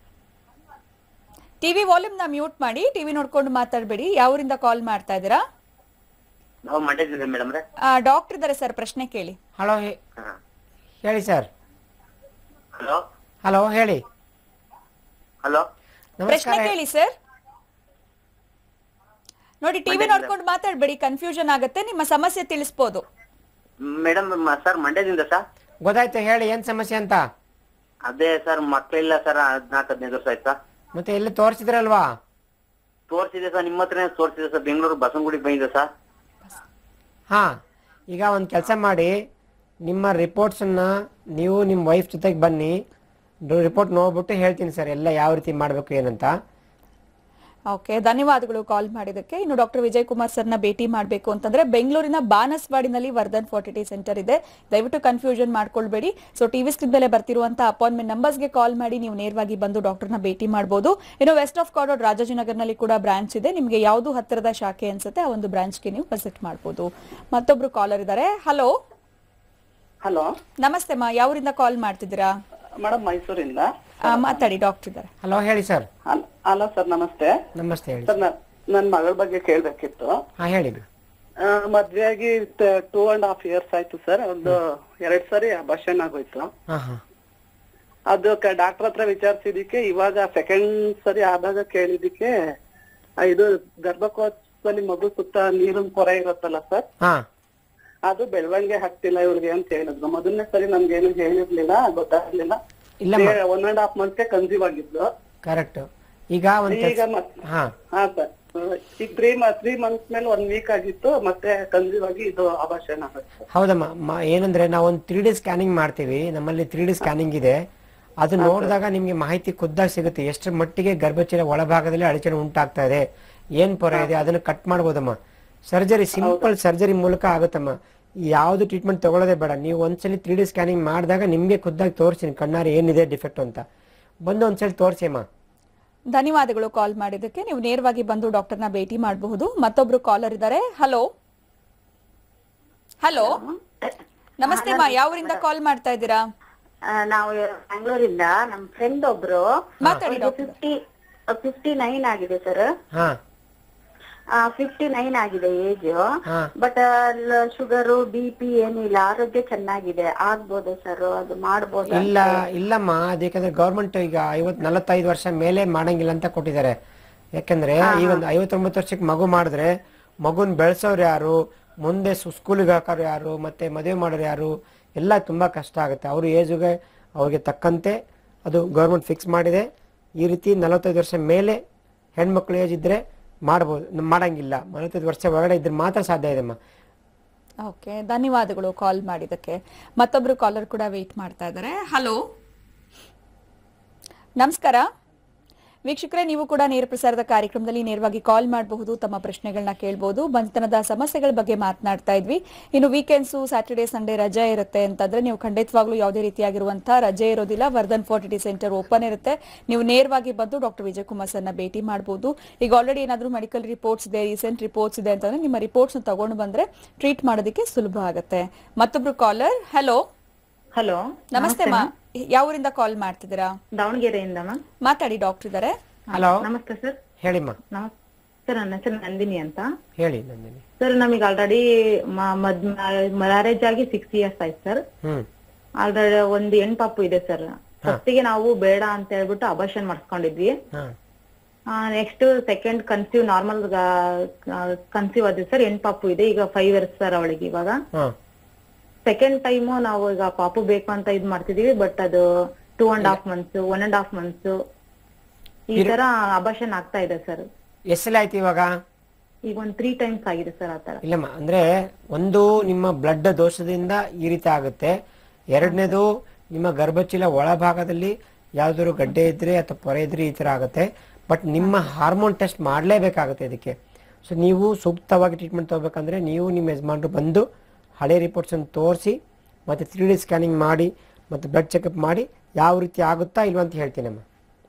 S1: ಟಿವಿ ವಾಲ್ಯೂಮ್ ನ ಮ್ಯೂಟ್ ಮಾಡಿ ಟಿವಿ ನೋಡ್ಕೊಂಡು ಮಾತಾಡಬೇಡಿ ಯಾವರಿಂದ ಕಾಲ್ ಮಾಡ್ತಾ ಇದ್ದೀರಾ
S7: ನಾವು ಮಂಡ್ಯದಿಂದ ಮೇಡಮ್ ರೇ
S1: ಡಾಕ್ಟರ್ ಇದ್ದಾರೆ ಸರ್ ಪ್ರಶ್ನೆ ಕೇಳಿ
S2: ಹಲೋ ಹೇಳಿ ಸರ್
S7: ಹಲೋ
S2: ಹಲೋ ಹೇಳಿ
S7: ಹಲೋ
S1: ಪ್ರಶ್ನೆ
S2: ನಮಸ್ಕಾರ
S1: ಕೇಳಿ ಸರ್ ನೋಡಿ ಟಿವಿ ನೋಡ್ಕೊಂಡು ಮಾತಾಡಬೇಡಿ ಕನ್ಫ್ಯೂಷನ್ ಆಗುತ್ತೆ ನಿಮ್ಮ ಸಮಸ್ಯೆ ತಿಳಿಸ್ಬೋದು
S7: ಮೇಡಮ್ ಸರ್ ಮಂಡ್ಯದಿಂದ ಸರ್
S2: ಗೊತ್ತಾಯ್ತು ಹೇಳಿ ಏನ್ ಸಮಸ್ಯೆ ಅಂತ
S7: ಅದೇ ಸರ್ ಮಕ್ಕಳಿಲ್ಲ ಸರ್ ಹದಿನಾಲ್ಕು ಹದಿನೈದು ವರ್ಷ ಆಯ್ತಾ
S2: ಮತ್ತೆ ಎಲ್ಲಿ ತೋರಿಸಿದ್ರಲ್ವಾ
S7: ತೋರಿಸಿದೆ ಸರ್ ನಿಮ್ಮ ಹತ್ರನೇ ತೋರಿಸಿದೆ ಸರ್ ಬೆಂಗಳೂರು ಬಸವನಗುಡಿಗೆ ಬಂದಿದೆ ಸರ್
S2: ಹಾ ಈಗ ಒಂದು ಕೆಲಸ ಮಾಡಿ ನಿಮ್ಮ ರಿಪೋರ್ಟ್ಸನ್ನ ನೀವು ನಿಮ್ಮ ವೈಫ್ ಜೊತೆಗೆ ಬನ್ನಿ ರಿಪೋರ್ಟ್ ನೋಡ್ಬಿಟ್ಟು ಹೇಳ್ತೀನಿ ಸರ್ ಎಲ್ಲ ಯಾವ ರೀತಿ ಮಾಡಬೇಕು ಏನಂತ
S1: ಓಕೆ ಧನ್ಯವಾದಗಳು ಕಾಲ್ ಮಾಡಿದಕ್ಕೆ ಇನ್ನು ಡಾಕ್ಟರ್ ವಿಜಯ್ ಕುಮಾರ್ ಸರ್ನ ಭೇಟಿ ಮಾಡಬೇಕು ಅಂತಂದ್ರೆ ಬೆಂಗಳೂರಿನ ಬಾನಸ್ವಾಡಿನಲ್ಲಿ ವರ್ಧನ್ ಫರ್ಟಿಲಿಟಿ ಸೆಂಟರ್ ಇದೆ ದಯವಿಟ್ಟು ಕನ್ಫ್ಯೂಷನ್ ಮಾಡ್ಕೊಳ್ಬೇಡಿ ಸೊ ಟಿವಿ ಸ್ಕ್ರೀನ್ ಮೇಲೆ ಬರ್ತಿರುವಂತ ಅಪಾಯಿಂಟ್ಮೆಂಟ್ ನಂಬರ್ಸ್ಗೆ ಕಾಲ್ ಮಾಡಿ ನೀವು ನೇರವಾಗಿ ಬಂದು ಡಾಕ್ಟರ್ನ ಭೇಟಿ ಮಾಡಬಹುದು ಇನ್ನು ವೆಸ್ಟ್ ಆಫ್ ಕಾರ್ಡೋಡ್ ರಾಜಾಜಿನಗರ್ನಲ್ಲಿ ಕೂಡ ಬ್ರಾಂಚ್ ಇದೆ ನಿಮಗೆ ಯಾವುದು ಹತ್ತಿರದ ಶಾಖೆ ಅನ್ಸುತ್ತೆ ಆ ಒಂದು ಬ್ರಾಂಚ್ಗೆ ನೀವು ವಿಸಿಟ್ ಮಾಡಬಹುದು ಮತ್ತೊಬ್ರು ಕಾಲರ್ ಇದ್ದಾರೆ ಹಲೋ
S6: ಹಲೋ
S1: ನಮಸ್ತೆ ಮಾ ಯಾವರಿಂದ ಕಾಲ್ ಮಾಡ್ತಿದ್ದೀರಾ
S6: ಮೇಡಮ್ ಮೈಸೂರಿಂದ
S1: ಆ, ಮಾತಾಡಿ ಡಾಕ್ಟರ್ ಇದ್ದಾರೆ
S2: ಹಲೋ ಹೇಳಿ ಸರ್
S6: ಹಲೋ ಸರ್ ನಮಸ್ತೆ
S2: ನಮಸ್ತೆ ಹೇಳಿ
S6: ಸರ್ ನನ್ನ ಮಗಳ ಬಗ್ಗೆ ಕೇಳ್ಬೇಕಿತ್ತು
S2: ಹಾ ಹೇಳಿ
S6: ಆ, ಮದ್ವೆ ಆಗಿ ಟೂ ಅಂಡ್ ಹಾಫ್ ಇಯರ್ಸ್ ಆಯ್ತು ಸರ್ ಒಂದು ಎರಡ್ ಸರಿ ಅಬಾಷನ್ ಆಗೋಯ್ತು
S2: ಹಾ ಹಾ
S6: ಅದು ಡಾಕ್ಟರ್ ಹತ್ರ ವಿಚಾರಿಸಿದಕ್ಕೆ ಇವಾಗ ಸೆಕೆಂಡ್ ಸರಿ ಆದಾಗ ಕೇಳಿದಕ್ಕೆ ಆ, ಇದು ಗರ್ಭಕೋಶದಲ್ಲಿ ಮಗು ಸುತ್ತ ನೀರಿನ ಕೊರೆ ಇರುತ್ತಲ್ಲ ಸರ್
S2: ಹಾ
S6: ಅದು ಬೆಳವಣಿಗೆ ಆಗ್ತಿಲ್ಲ ಇವ್ರಿಗೆ ಅಂತ ಹೇಳಿದ್ರು ಮೊದಲನೇ ಸರಿ ನಮ್ಗೇನು ಹೇಳಿರ್ಲಿಲ್ಲ ಗೊತ್ತಾಗ್ಲಿಲ್ಲ
S2: ಇಲ್ಲಮ್ಮ.
S6: ಒನ್ ಅಂಡ್ ಹಾಫ್ ಮಂತ್ಗೆ ಕನ್ಸೀವ್ ಆಗಿದ್ಲು
S2: ಕರೆಕ್ಟ್ ಈಗ ಒಂದು
S6: ಈಗ ಮತ್
S2: ಹಾ
S6: ಹಾ ಸರ್ ಈಗ ತ್ರೀ ತ್ರೀ ಮಂತ್ಸ್ ಮೇಲೆ ಒನ್ ವೀಕ್ ಆಗಿತ್ತು ಮತ್ತೆ ಕನ್ಸೀವ್ ಆಗಿ ಇದು ಅಭಾಷಣ ಆಗುತ್ತೆ
S2: ಹೌದಮ್ಮ ಮ- ಏನಂದ್ರೆ ನಾವು ಒಂದು ತ್ರೀ ಡಿ ಸ್ಕ್ಯಾನಿಂಗ್ ಮಾಡ್ತೀವಿ ನಮ್ಮಲ್ಲಿ ತ್ರೀ ಡಿ ಸ್ಕ್ಯಾನಿಂಗ್ ಇದೆ ಅದು ನೋಡಿದಾಗ ನಿಮ್ಗೆ ಮಾಹಿತಿ ಖುದ್ದಾಗಿ ಸಿಗುತ್ತೆ ಎಷ್ಟರ ಮಟ್ಟಿಗೆ ಗರ್ಭಚೀಲ ಒಳಭಾಗದಲ್ಲಿ ಅಡಚಣೆ ಉಂಟಾಗ್ತಾ ಇದೆ ಏನ್ ಪೊರೆ ಇದೆ ಅದನ್ನ ಕಟ್ ಮಾಡ್ಬೋದಮ್ಮ ಸರ್ಜರಿ ಸಿಂಪಲ್ ಸರ್ಜರಿ ಮೂಲಕ ಆಗುತ್ತಮ್ಮ ಯಾವ್ದು ಟ್ರೀಟ್ಮೆಂಟ್ ತಗೊಳ್ಳೋದೇ ಬೇಡ ನೀವು ಒಂದ್ಸಲಿ ತ್ರೀ ಡಿ ಸ್ಕ್ಯಾನಿಂಗ್ ಮಾಡಿದಾಗ ನಿಮ್ಗೆ ಖುದ್ದಾಗಿ ತೋರಿಸ್ತೀನಿ ಕಣ್ಣಾರೆ ಏನಿದೆ ಡಿಫೆಕ್ಟ್ ಅಂತ ಬಂದು ಒಂದ್ಸಲಿ ತೋರಿಸಿ ಅಮ್ಮ
S1: ಧನ್ಯವಾದಗಳು ಕಾಲ್ ಮಾಡಿದ್ದಕ್ಕೆ ನೀವು ನೇರವಾಗಿ ಬಂದು ಡಾಕ್ಟರ್ನ ಭೇಟಿ ಮಾಡಬಹುದು ಮತ್ತೊಬ್ರು ಕಾಲರ್ ಇದ್ದಾರೆ ಹಲೋ ಹಲೋ ನಮಸ್ತೆ ಮಾ ಯಾವರಿಂದ ಕಾಲ್ ಮಾಡ್ತಾ ಇದ್ದೀರಾ
S8: ಆ, ನಾವು ಬ್ಯಾಂಗ್ಳೂರಿಂದ ನಮ್ ಫ್ರೆಂಡ್ ಒಬ್ರು
S1: ಮಾತಾಡಿ ಡಾಕ್ಟರ್
S8: ಫಿಫ್ಟಿ ಫಿಫ್ಟಿ ನೈನ್ ಆಗಿದೆ ಸರ್
S2: ಹಾ
S8: ಫಿಫ್ಟಿ ನೈನ್ ಆಗಿದೆ ಏಜ್
S2: ಹಾ.
S8: ಬಟ್ ಶುಗರು ಬಿ ಪಿ ಏನಿಲ್ಲ ಆರೋಗ್ಯ ಚೆನ್ನಾಗಿದೆ ಆಗ್ಬೋದು ಸರ್ ಅದು ಮಾಡ್ಬೋದು
S2: ಇಲ್ಲ ಇಲ್ಲಮ್ಮ ಅದಕ್ಕೆ ಗೌರ್ಮೆಂಟ್ ಈಗ ಐವತ್ ನಲವತ್ತೈದು ವರ್ಷ ಮೇಲೆ ಮಾಡಂಗಿಲ್ಲ ಅಂತ ಕೊಟ್ಟಿದ್ದಾರೆ ಯಾಕಂದ್ರೆ ಈ ಒಂದು ಐವತ್ತೊಂಬತ್ತು ವರ್ಷಕ್ಕೆ ಮಗು ಮಾಡಿದ್ರೆ ಮಗುನ್ ಬೆಳೆಸೋರು ಯಾರು ಮುಂದೆ ಸ್ಕೂಲಿಗೆ ಹಾಕೋರು ಯಾರು ಮತ್ತೆ ಮದುವೆ ಮಾಡೋರು ಯಾರು ಎಲ್ಲ ತುಂಬಾ ಕಷ್ಟ ಆಗುತ್ತೆ ಅವ್ರ ಏಜ್ಗೆ ಅವ್ರಿಗೆ ತಕ್ಕಂತೆ ಅದು ಗೌರ್ಮೆಂಟ್ ಫಿಕ್ಸ್ ಮಾಡಿದೆ ಈ ರೀತಿ ನಲವತ್ತೈದು ವರ್ಷ ಮೇಲೆ ಹೆಣ್ಮಕ್ಳು ಏಜ್ ಇದ್ರೆ ಮಾಡ್ಬೋದು ನ- ಮಾಡಂಗಿಲ್ಲ ನಲವತ್ತೈದು ವರ್ಷ ಒಳಗಡೆ ಇದ್ರೆ ಮಾತ್ರ ಸಾಧ್ಯ ಇದೆಮ್ಮ
S1: ಓಕೆ ಧನ್ಯವಾದಗಳು ಕಾಲ್ ಮಾಡಿದ್ದಕ್ಕೆ ಮತ್ತೊಬ್ರು ಕಾಲರ್ ಕೂಡ ವೇಟ್ ಮಾಡ್ತಾ ಇದ್ದಾರೆ ಹಲೋ ನಮಸ್ಕಾರ ವೀಕ್ಷಕರೇ ನೀವು ಕೂಡ ನೇರ ಪ್ರಸಾರದ ಕಾರ್ಯಕ್ರಮದಲ್ಲಿ ನೇರವಾಗಿ ಕಾಲ್ ಮಾಡಬಹುದು ತಮ್ಮ ಪ್ರಶ್ನೆಗಳನ್ನ ಕೇಳಬಹುದು ಬಂಧನದ ಸಮಸ್ಯೆಗಳ ಬಗ್ಗೆ ಮಾತನಾಡ್ತಾ ಇದ್ವಿ ಇನ್ನು ವೀಕೆಂಡ್ಸು ಸ್ಯಾಟರ್ಡೇ ಸಂಡೇ ರಜೆ ಇರುತ್ತೆ ಅಂತಂದ್ರೆ ನೀವು ಖಂಡಿತವಾಗ್ಲೂ ಯಾವುದೇ ರೀತಿಯಾಗಿರುವಂತಹ ರಜೆ ಇರೋದಿಲ್ಲ ವರ್ಧನ್ ಫರ್ಟಿಲಿಟಿ ಸೆಂಟರ್ ಓಪನ್ ಇರುತ್ತೆ ನೀವು ನೇರವಾಗಿ ಬಂದು ಡಾಕ್ಟರ್ ವಿಜಯ್ ಕುಮಾರ್ ಸರ್ನ ಭೇಟಿ ಮಾಡಬಹುದು ಈಗ ಆಲ್ರೆಡಿ ಏನಾದರೂ ಮೆಡಿಕಲ್ ರಿಪೋರ್ಟ್ಸ್ ಇದೆ ರೀಸೆಂಟ್ ರಿಪೋರ್ಟ್ಸ್ ಇದೆ ಅಂತಂದ್ರೆ ನಿಮ್ಮ ರಿಪೋರ್ಟ್ಸ್ ತಗೊಂಡು ಬಂದ್ರೆ ಟ್ರೀಟ್ ಮಾಡೋದಕ್ಕೆ ಸುಲಭ ಆಗುತ್ತೆ ಮತ್ತೊಬ್ರು ಕಾಲರ್ ಹಲೋ
S4: ಹಲೋ
S1: ನಮಸ್ತೆ ಮಾ ಯಾವೂರಿಂದ ಕಾಲ್ ಮಾಡ್ತಿದ್ದೀರಾ
S4: ದಾವಣಗೆರೆಯಿಂದ ಮ್ಯಾಮ್
S1: ಮಾತಾಡಿ ಡಾಕ್ಟರ್ ಇದ್ದಾರೆ
S2: ಹಲೋ
S4: ನಮಸ್ತೆ ಸರ್
S2: ಹೇಳಿಮ್ಮ
S4: ನಮಸ್ ಸರ್ ನನ್ನ ಹೆಸರು ನಂದಿನಿ ಅಂತ
S2: ಹೇಳಿ ನಂದಿನಿ
S4: ಸರ್ ನಮಗೆ ಆಲ್ರೆಡಿ ಮ್ಯಾರೇಜ್ ಆಗಿ ಸಿಕ್ಸ್ ಇಯರ್ಸ್ ಆಯ್ತು ಸರ್
S2: ಹ್ಮ್
S4: ಆಲ್ರೆಡಿ ಒಂದು ಹೆಣ್ ಪಾಪು ಇದೆ ಸರ್ ಫಸ್ಟಿಗೆ ನಾವು ಬೇಡ ಅಂತ ಹೇಳ್ಬಿಟ್ಟು ಅಬಾಷನ್ ಮಾಡಿಸ್ಕೊಂಡಿದ್ವಿ
S2: ಹಾ
S4: next second conceive normal conceive ಆದ್ರೆ ಸರ್ ಹೆಣ್ ಪಾಪು ಇದೆ ಈಗ ಫೈವ್ ಇಯರ್ಸ್ ಸರ್ ಅವಳಿಗೆ ಇವಾಗ
S2: ಹಾ
S4: ಸೆಕೆಂಡ್ ಟೈಮು ನಾವು ಈಗ ಪಾಪು ಬೇಕು ಅಂತ ಇದ್ ಮಾಡ್ತಿದೀವಿ ಬಟ್ ಅದು two and half months one and half months ಈ ತರ ಅಬಾಷನ್ ಆಗ್ತಾ ಇದೆ ಸರ್
S2: ಎಷ್ಟೆಲ್ಲ ಆಯ್ತು ಇವಾಗ
S4: ಈಗ ಒಂದ್ ತ್ರೀ ಟೈಮ್ಸ್ ಆಗಿದೆ ಸರ್ ಆತರ
S2: ಇಲ್ಲಮ್ಮ ಅಂದ್ರೆ ಒಂದು ನಿಮ್ಮ ಬ್ಲಡ್ ದೋಷದಿಂದ ಈ ರೀತಿ ಆಗುತ್ತೆ ಎರಡನೇದು ನಿಮ್ಮ ಗರ್ಭಚೀಲ ಒಳಭಾಗದಲ್ಲಿ ಯಾವ್ದಾದ್ರು ಗಡ್ಡೆ ಇದ್ರೆ ಅಥವಾ ಪೊರೆ ಇದ್ರೆ ಈ ತರ ಆಗುತ್ತೆ ಬಟ್ ನಿಮ್ಮ ಹಾರ್ಮೋನ್ ಟೆಸ್ಟ್ ಮಾಡಲೇಬೇಕಾಗುತ್ತೆ ಇದಕ್ಕೆ ಸೊ ನೀವು ಸೂಕ್ತವಾಗಿ ಟ್ರೀಟ್ಮೆಂಟ್ ತಗೋಬೇಕಂದ್ರೆ ನೀವು ನಿಮ್ಮ ಯಜಮಾನರು ಬಂದು ಹಳೆ ರಿಪೋರ್ಟ್ಸ್ ಅನ್ನು ತೋರಿಸಿ ಮತ್ತೆ ತ್ರೀ ಡಿ ಸ್ಕ್ಯಾನಿಂಗ್ ಮಾಡಿ ಮತ್ತೆ ಬ್ಲಡ್ ಚೆಕಪ್ ಮಾಡಿ ಯಾವ ರೀತಿ ಆಗುತ್ತಾ ಇಲ್ವಾ ಅಂತ ಹೇಳ್ತೀನಮ್ಮ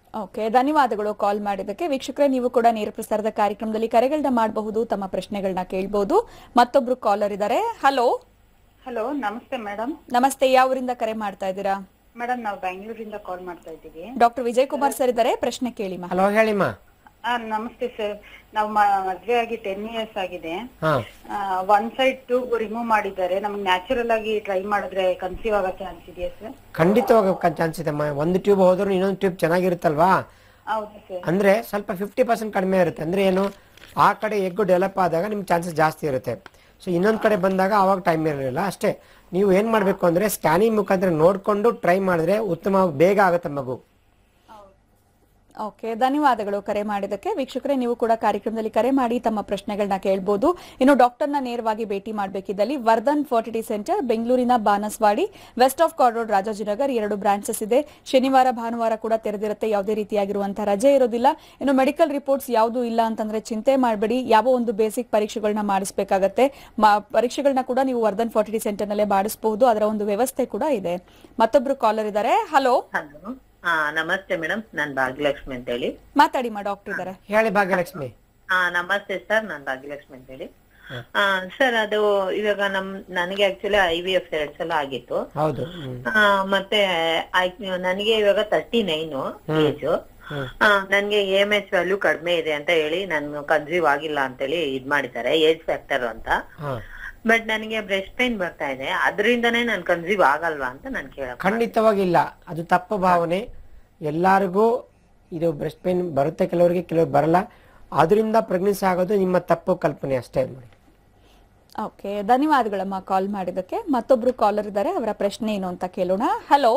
S1: ಓಕೆ ಧನ್ಯವಾದಗಳು ಕಾಲ್ ಮಾಡಿದ್ದಕ್ಕೆ ವೀಕ್ಷಕರೇ ನೀವು ಕೂಡ ನೇರ ಪ್ರಸಾರದ ಕಾರ್ಯಕ್ರಮದಲ್ಲಿ ಕರೆಗಳನ್ನ ಮಾಡಬಹುದು ತಮ್ಮ ಪ್ರಶ್ನೆಗಳನ್ನ ಕೇಳಬಹುದು ಮತ್ತೊಬ್ರು ಕಾಲರ್ ಇದ್ದಾರೆ ಹಲೋ
S3: ಹಲೋ ನಮಸ್ತೆ ಮೇಡಮ್
S1: ನಮಸ್ತೆ ಯಾವೂರಿಂದ ಕರೆ ಮಾಡ್ತಾ ಇದ್ದೀರಾ
S3: ಮೇಡಮ್ ನಾವು ಬೆಂಗಳೂರಿಂದ ಕಾಲ್ ಮಾಡ್ತಾ ಇದ್ದೀವಿ
S1: ಡಾಕ್ಟರ್ ವಿಜಯ್ ಕುಮಾರ್ ಸರ್ ಇದ್ದಾರೆ ಪ್ರಶ್ನೆ ಕೇಳಿಮಾ
S2: ಹಲೋ ಹೇಳಿಮ್ಮ
S3: ಆ, ನಮಸ್ತೆ ಸರ್ ನಾವು ಮ- ಮದ್ವೆ ಆಗಿ ಟೆನ್ ಇಯರ್ಸ್ ಆಗಿದೆ
S2: ಹಾ
S3: ಒನ್ ಸೈಡ್ ಟ್ಯೂಬ್ ರಿಮೂವ್ ಮಾಡಿದ್ದಾರೆ ನಮ್ಗೆ ನ್ಯಾಚುರಲ್ ಆಗಿ ಟ್ರೈ ಮಾಡಿದ್ರೆ ಕನ್ಸೀವ್ ಆಗೋ ಚಾನ್ಸ್ ಇದೆಯಾ ಸರ್
S2: ಖಂಡಿತವಾಗ ಚಾನ್ಸ್ ಇದೆ ಅಮ್ಮ ಒಂದು ಟ್ಯೂಬ್ ಹೋದ್ರು ಇನ್ನೊಂದು ಟ್ಯೂಬ್ ಚೆನ್ನಾಗಿರುತ್ತಲ್ವಾ
S3: ಹೌದಾ ಸರ್
S2: ಅಂದ್ರೆ ಸ್ವಲ್ಪ ಫಿಫ್ಟಿ ಪರ್ಸೆಂಟ್ ಕಡಿಮೆ ಇರುತ್ತೆ ಅಂದ್ರೆ ಏನು ಆ ಕಡೆ ಎಗ್ಗು ಡೆವಲಪ್ ಆದಾಗ ನಿಮ್ಗೆ ಚಾನ್ಸಸ್ ಜಾಸ್ತಿ ಇರುತ್ತೆ ಸೊ ಇನ್ನೊಂದು ಕಡೆ ಬಂದಾಗ ಅವಾಗ ಟೈಮ್ ಇರಲಿಲ್ಲ ಅಷ್ಟೇ ನೀವು ಏನ್ ಮಾಡ್ಬೇಕು ಅಂದ್ರೆ ಸ್ಕ್ಯಾನಿಂಗ್ ಮುಖಾಂತರ ನೋಡ್ಕೊಂಡು ಟ್ರೈ ಮಾಡಿದ್ರೆ ಉತ್ತಮ ಬೇಗ ಆಗುತ್ತೆ ಮಗು
S1: ಓಕೆ ಧನ್ಯವಾದಗಳು ಕರೆ ಮಾಡಿದ್ದಕ್ಕೆ ವೀಕ್ಷಕರೇ ನೀವು ಕೂಡ ಕಾರ್ಯಕ್ರಮದಲ್ಲಿ ಕರೆ ಮಾಡಿ ತಮ್ಮ ಪ್ರಶ್ನೆಗಳನ್ನ ಕೇಳಬಹುದು ಇನ್ನು ಡಾಕ್ಟರ್ನ ನೇರವಾಗಿ ಭೇಟಿ ಮಾಡಬೇಕಿದ್ದಲ್ಲಿ ವರ್ಧನ್ ಫರ್ಟಿಲಿಟಿ ಸೆಂಟರ್ ಬೆಂಗಳೂರಿನ Banaswadi west of chord road Rajajinagar ಎರಡು ಬ್ರಾಂಚಸ್ ಇದೆ ಶನಿವಾರ ಭಾನುವಾರ ಕೂಡ ತೆರೆದಿರುತ್ತೆ ಯಾವುದೇ ರೀತಿಯಾಗಿರುವಂತಹ ರಜೆ ಇರೋದಿಲ್ಲ ಇನ್ನು ಮೆಡಿಕಲ್ ರಿಪೋರ್ಟ್ಸ್ ಯಾವುದು ಇಲ್ಲ ಅಂತಂದ್ರೆ ಚಿಂತೆ ಮಾಡಬೇಡಿ ಯಾವ ಒಂದು ಬೇಸಿಕ್ ಪರೀಕ್ಷೆಗಳನ್ನ ಮಾಡಿಸಬೇಕಾಗತ್ತೆ ಪರೀಕ್ಷೆಗಳನ್ನ ಕೂಡ ನೀವು ವರ್ಧನ್ ಫರ್ಟಿಲಿಟಿ ಸೆಂಟರ್ ನಲ್ಲೇ ಮಾಡಿಸಬಹುದು ಅದರ ಒಂದು ವ್ಯವಸ್ಥೆ ಕೂಡ ಇದೆ ಮತ್ತೊಬ್ರು ಕಾಲರ್ ಇದ್ದಾರೆ ಹಲೋ
S9: ಹಲೋ ಹಾ ನಮಸ್ತೆ ಮೇಡಮ್ ನಾನ್ ಭಾಗ್ಯಲಕ್ಷ್ಮಿ ಅಂತ ಹೇಳಿ
S1: ಮಾತಾಡಿ ಮಾ ಡಾಕ್ಟರ್ ಇದ್ದಾರೆ
S2: ಹೇಳಿ ಭಾಗ್ಯಲಕ್ಷ್ಮಿ
S9: ಹಾ ನಮಸ್ತೆ ಸರ್ ನಾನ್ ಭಾಗ್ಯಲಕ್ಷ್ಮಿ ಅಂತ ಹೇಳಿ ಆ ಸರ್ ಅದು ಇವಾಗ ನಮ್ ನನಗೆ ಆಕ್ಚುಲಿ ಐ ವಿ ಎಫ್ ಎರಡ್ ಸಲ ಆಗಿತ್ತು
S2: ಹೌದು ಹ್ಮ್.
S9: ಆ, ಮತ್ತೆ ಆಯ್ತ್- ನನಗೆ ಇವಾಗ ತರ್ಟಿ ನೈನ್ ಏಜ್ ನನ್ಗೆ ಎ ಎಂ ಎಚ್ ವ್ಯಾಲ್ಯೂ ಕಡಿಮೆ ಇದೆ ಅಂತ ಹೇಳಿ ನಾನು ಕನ್ಸೀವ್ ಆಗಿಲ್ಲ ಅಂತ ಹೇಳಿ ಇದ್ ಮಾಡಿದ್ದಾರೆ ಏಜ್ ಫ್ಯಾಕ್ಟರ್ ಅಂತ
S2: ಹಾ
S9: ಬಟ್ ನನಗೆ ಬ್ರೆಸ್ಟ್ ಪೇನ್ ಬರ್ತಾ ಇದೆ ಅದರಿಂದನೇ ನಾನು ಕನ್ಸೀವ್ ಆಗಲ್ವಾ ಅಂತ ನಾನು ಕೇಳಕ್
S2: ಖಂಡಿತವಾಗಿಲ್ಲ ಅದು ತಪ್ಪು ಭಾವನೆ ಎಲ್ಲರಿಗೂ ಇದು ಬ್ರೆಸ್ಟ್ ಪೇನ್ ಬರುತ್ತೆ ಕೆಲವರಿಗೆ ಕೆಲವ್ರಿಗೆ ಬರಲ್ಲ ಅದರಿಂದ ಪ್ರೆಗ್ನೆನ್ಸಿ ಆಗೋದು ನಿಮ್ಮ ತಪ್ಪು ಕಲ್ಪನೆ ಅಷ್ಟೇ ನೋಡಿ
S1: ಓಕೆ ಧನ್ಯವಾದಗಳಮ್ಮ ಕಾಲ್ ಮಾಡಿದ್ದಕ್ಕೆ ಮತ್ತೊಬ್ರು ಕಾಲರ್ ಇದ್ದಾರೆ ಅವರ ಪ್ರಶ್ನೆ ಏನು ಅಂತ ಕೇಳೋಣ ಹಲೋ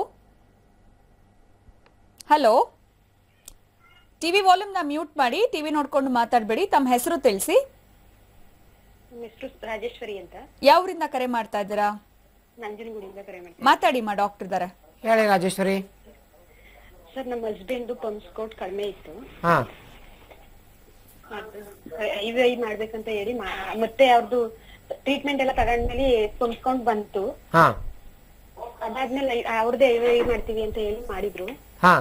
S1: ಹಲೋ ಟಿವಿ ವಾಲ್ಯೂಮ್ ನ ಮ್ಯೂಟ್ ಮಾಡಿ ಟಿವಿ ನೋಡ್ಕೊಂಡು ಮಾತಾಡಬೇಡಿ ತಮ್ಮ ಹೆಸರು ತಿಳಿಸಿ
S10: ಹೆಸರು ರಾಜೇಶ್ವರಿ ಅಂತ
S1: ಯಾವೂರಿಂದ ಕರೆ ಮಾಡ್ತಾ ಇದ್ದೀರಾ
S10: ನಂಜನಗೂಡಿಂದ ಕರೆ ಮಾಡ್ತೀನಿ
S1: ಮಾತಾಡಿ ಮಾ ಡಾಕ್ಟರ್ ಇದ್ದಾರೆ
S2: ಹೇಳಿ ರಾಜೇಶ್ವರಿ
S10: ಸರ್ ನಮ್ಮ ಹಸ್ಬೆಂಡ್ ಪಂಪ್ ಸ್ಕೌಟ್ ಕಡಿಮೆ ಇತ್ತು
S2: ಹಾ
S10: ಐ ವಿ ಐ ಮಾಡ್ಬೇಕಂತ ಹೇಳಿ ಮಾ- ಮತ್ತೆ ಅವ್ರದ್ದು ಟ್ರೀಟ್ಮೆಂಟ್ ಎಲ್ಲ ತಗೊಂಡ್ಮೇಲೆ ಪಂಪ್ ಸ್ಕೌಟ್ ಬಂತು
S2: ಹಾ
S10: ಅದಾದ್ಮೇಲೆ ಅವ್ರದ್ದೇ ಐ ವಿ ಐ ಮಾಡ್ತೀವಿ ಅಂತ ಹೇಳಿ ಮಾಡಿದ್ರು
S2: ಹಾ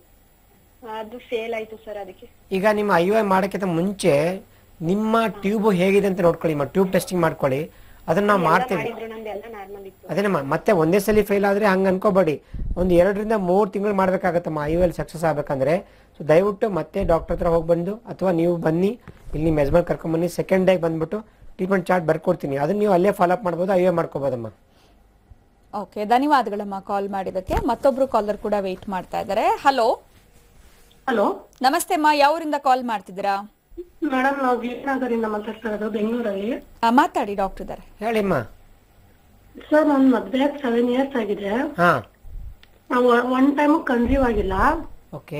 S10: ಅದು ಫೇಲ್ ಆಯ್ತು ಸರ್ ಅದಕ್ಕೆ
S2: ಈಗ ನಿಮ್ಮ ಐ ಐ ಮಾಡೋಕ್ಕಿಂತ ಮುಂಚೆ ನಿಮ್ಮ ಟ್ಯೂಬ್ ಹೇಗಿದೆ ಅಂತ ನೋಡ್ಕೊಳ್ಳಿ ಟ್ಯೂಬ್ ಟೆಸ್ಟಿಂಗ್ ಮಾಡ್ಕೊಳ್ಳಿ ಅದನ್ನ ನಾವು ಮಾಡ್ತೇವೆ
S10: ಮಾಡಿದ್ರು ನಮ್ದು ಎಲ್ಲ ನಾರ್ಮಲ್ ಇತ್ತು
S2: ಅದೇನಮ್ಮ ಮತ್ತೆ ಒಂದೇ ಸಲ ಫೇಲ್ ಆದ್ರೆ ಹಂಗ ಅನ್ಕೋಬೇಡಿ ಒಂದು ಎರಡರಿಂದ ಮೂರು ತಿಂಗಳು ಮಾಡ್ಬೇಕಾಗತ್ತಮ್ಮ ಐ ಎಲ್ ಸಕ್ಸಸ್ ಆಗ್ಬೇಕಂದ್ರೆ ಸೊ ದಯವಿಟ್ಟು ಮತ್ತೆ ಡಾಕ್ಟರ್ ಹತ್ರ ಹೋಗಿ ಬಂದು ಅಥವಾ ನೀವು ಬನ್ನಿ ಇಲ್ಲಿ ನಿಮ್ಮ ಯಜಮಾನ್ ಕರ್ಕೊಂಡ್ ಬನ್ನಿ ಸೆಕೆಂಡ್ ಡೇ ಬಂದ್ಬಿಟ್ಟು ಟ್ರೀಟ್ಮೆಂಟ್ ಚಾರ್ಟ್ ಬರ್ಕೊಡ್ತೀನಿ ಅದನ್ನ ನೀವು ಅಲ್ಲೇ ಫಾಲೋ ಅಪ್ ಮಾಡ್ಬೋದು ಐ ಎ ಮಾಡ್ಕೋಬೋದಮ್ಮ
S1: ಓಕೆ ಧನ್ಯವಾದಗಳಮ್ಮ ಕಾಲ್ ಮಾಡಿದ್ದಕ್ಕೆ ಮತ್ತೊಬ್ರು ಕಾಲರ್ ಕೂಡ ವೇಟ್ ಮಾಡ್ತಾ ಇದ್ದಾರೆ ಹಲೋ
S11: ಹಲೋ
S1: ನಮಸ್ತೆ ಅಮ್ಮ ಯಾವೂರಿಂದ ಕಾಲ್ ಮಾಡ್ತಿದ್ದೀರಾ
S11: ಮೇಡಮ್ ನಾವು ವಿಜಯನಗರಿಂದ ಮಾತಾಡ್ತಾ ಇರೋದು ಬೆಂಗಳೂರಲ್ಲಿ
S1: ಆ, ಮಾತಾಡಿ ಡಾಕ್ಟರ್ ಇದ್ದಾರೆ
S2: ಹೇಳಿಮ್ಮ
S11: ಸರ್ ನನ್ ಮದ್ವೆ ಸೆವೆನ್ ಇಯರ್ಸ್ ಆಗಿದೆ
S2: ಹಾ
S11: ನಾವು ಒನ್ ಟೈಮ್ ಕನ್ಸೀವ್ ಆಗಿಲ್ಲ
S2: ಓಕೆ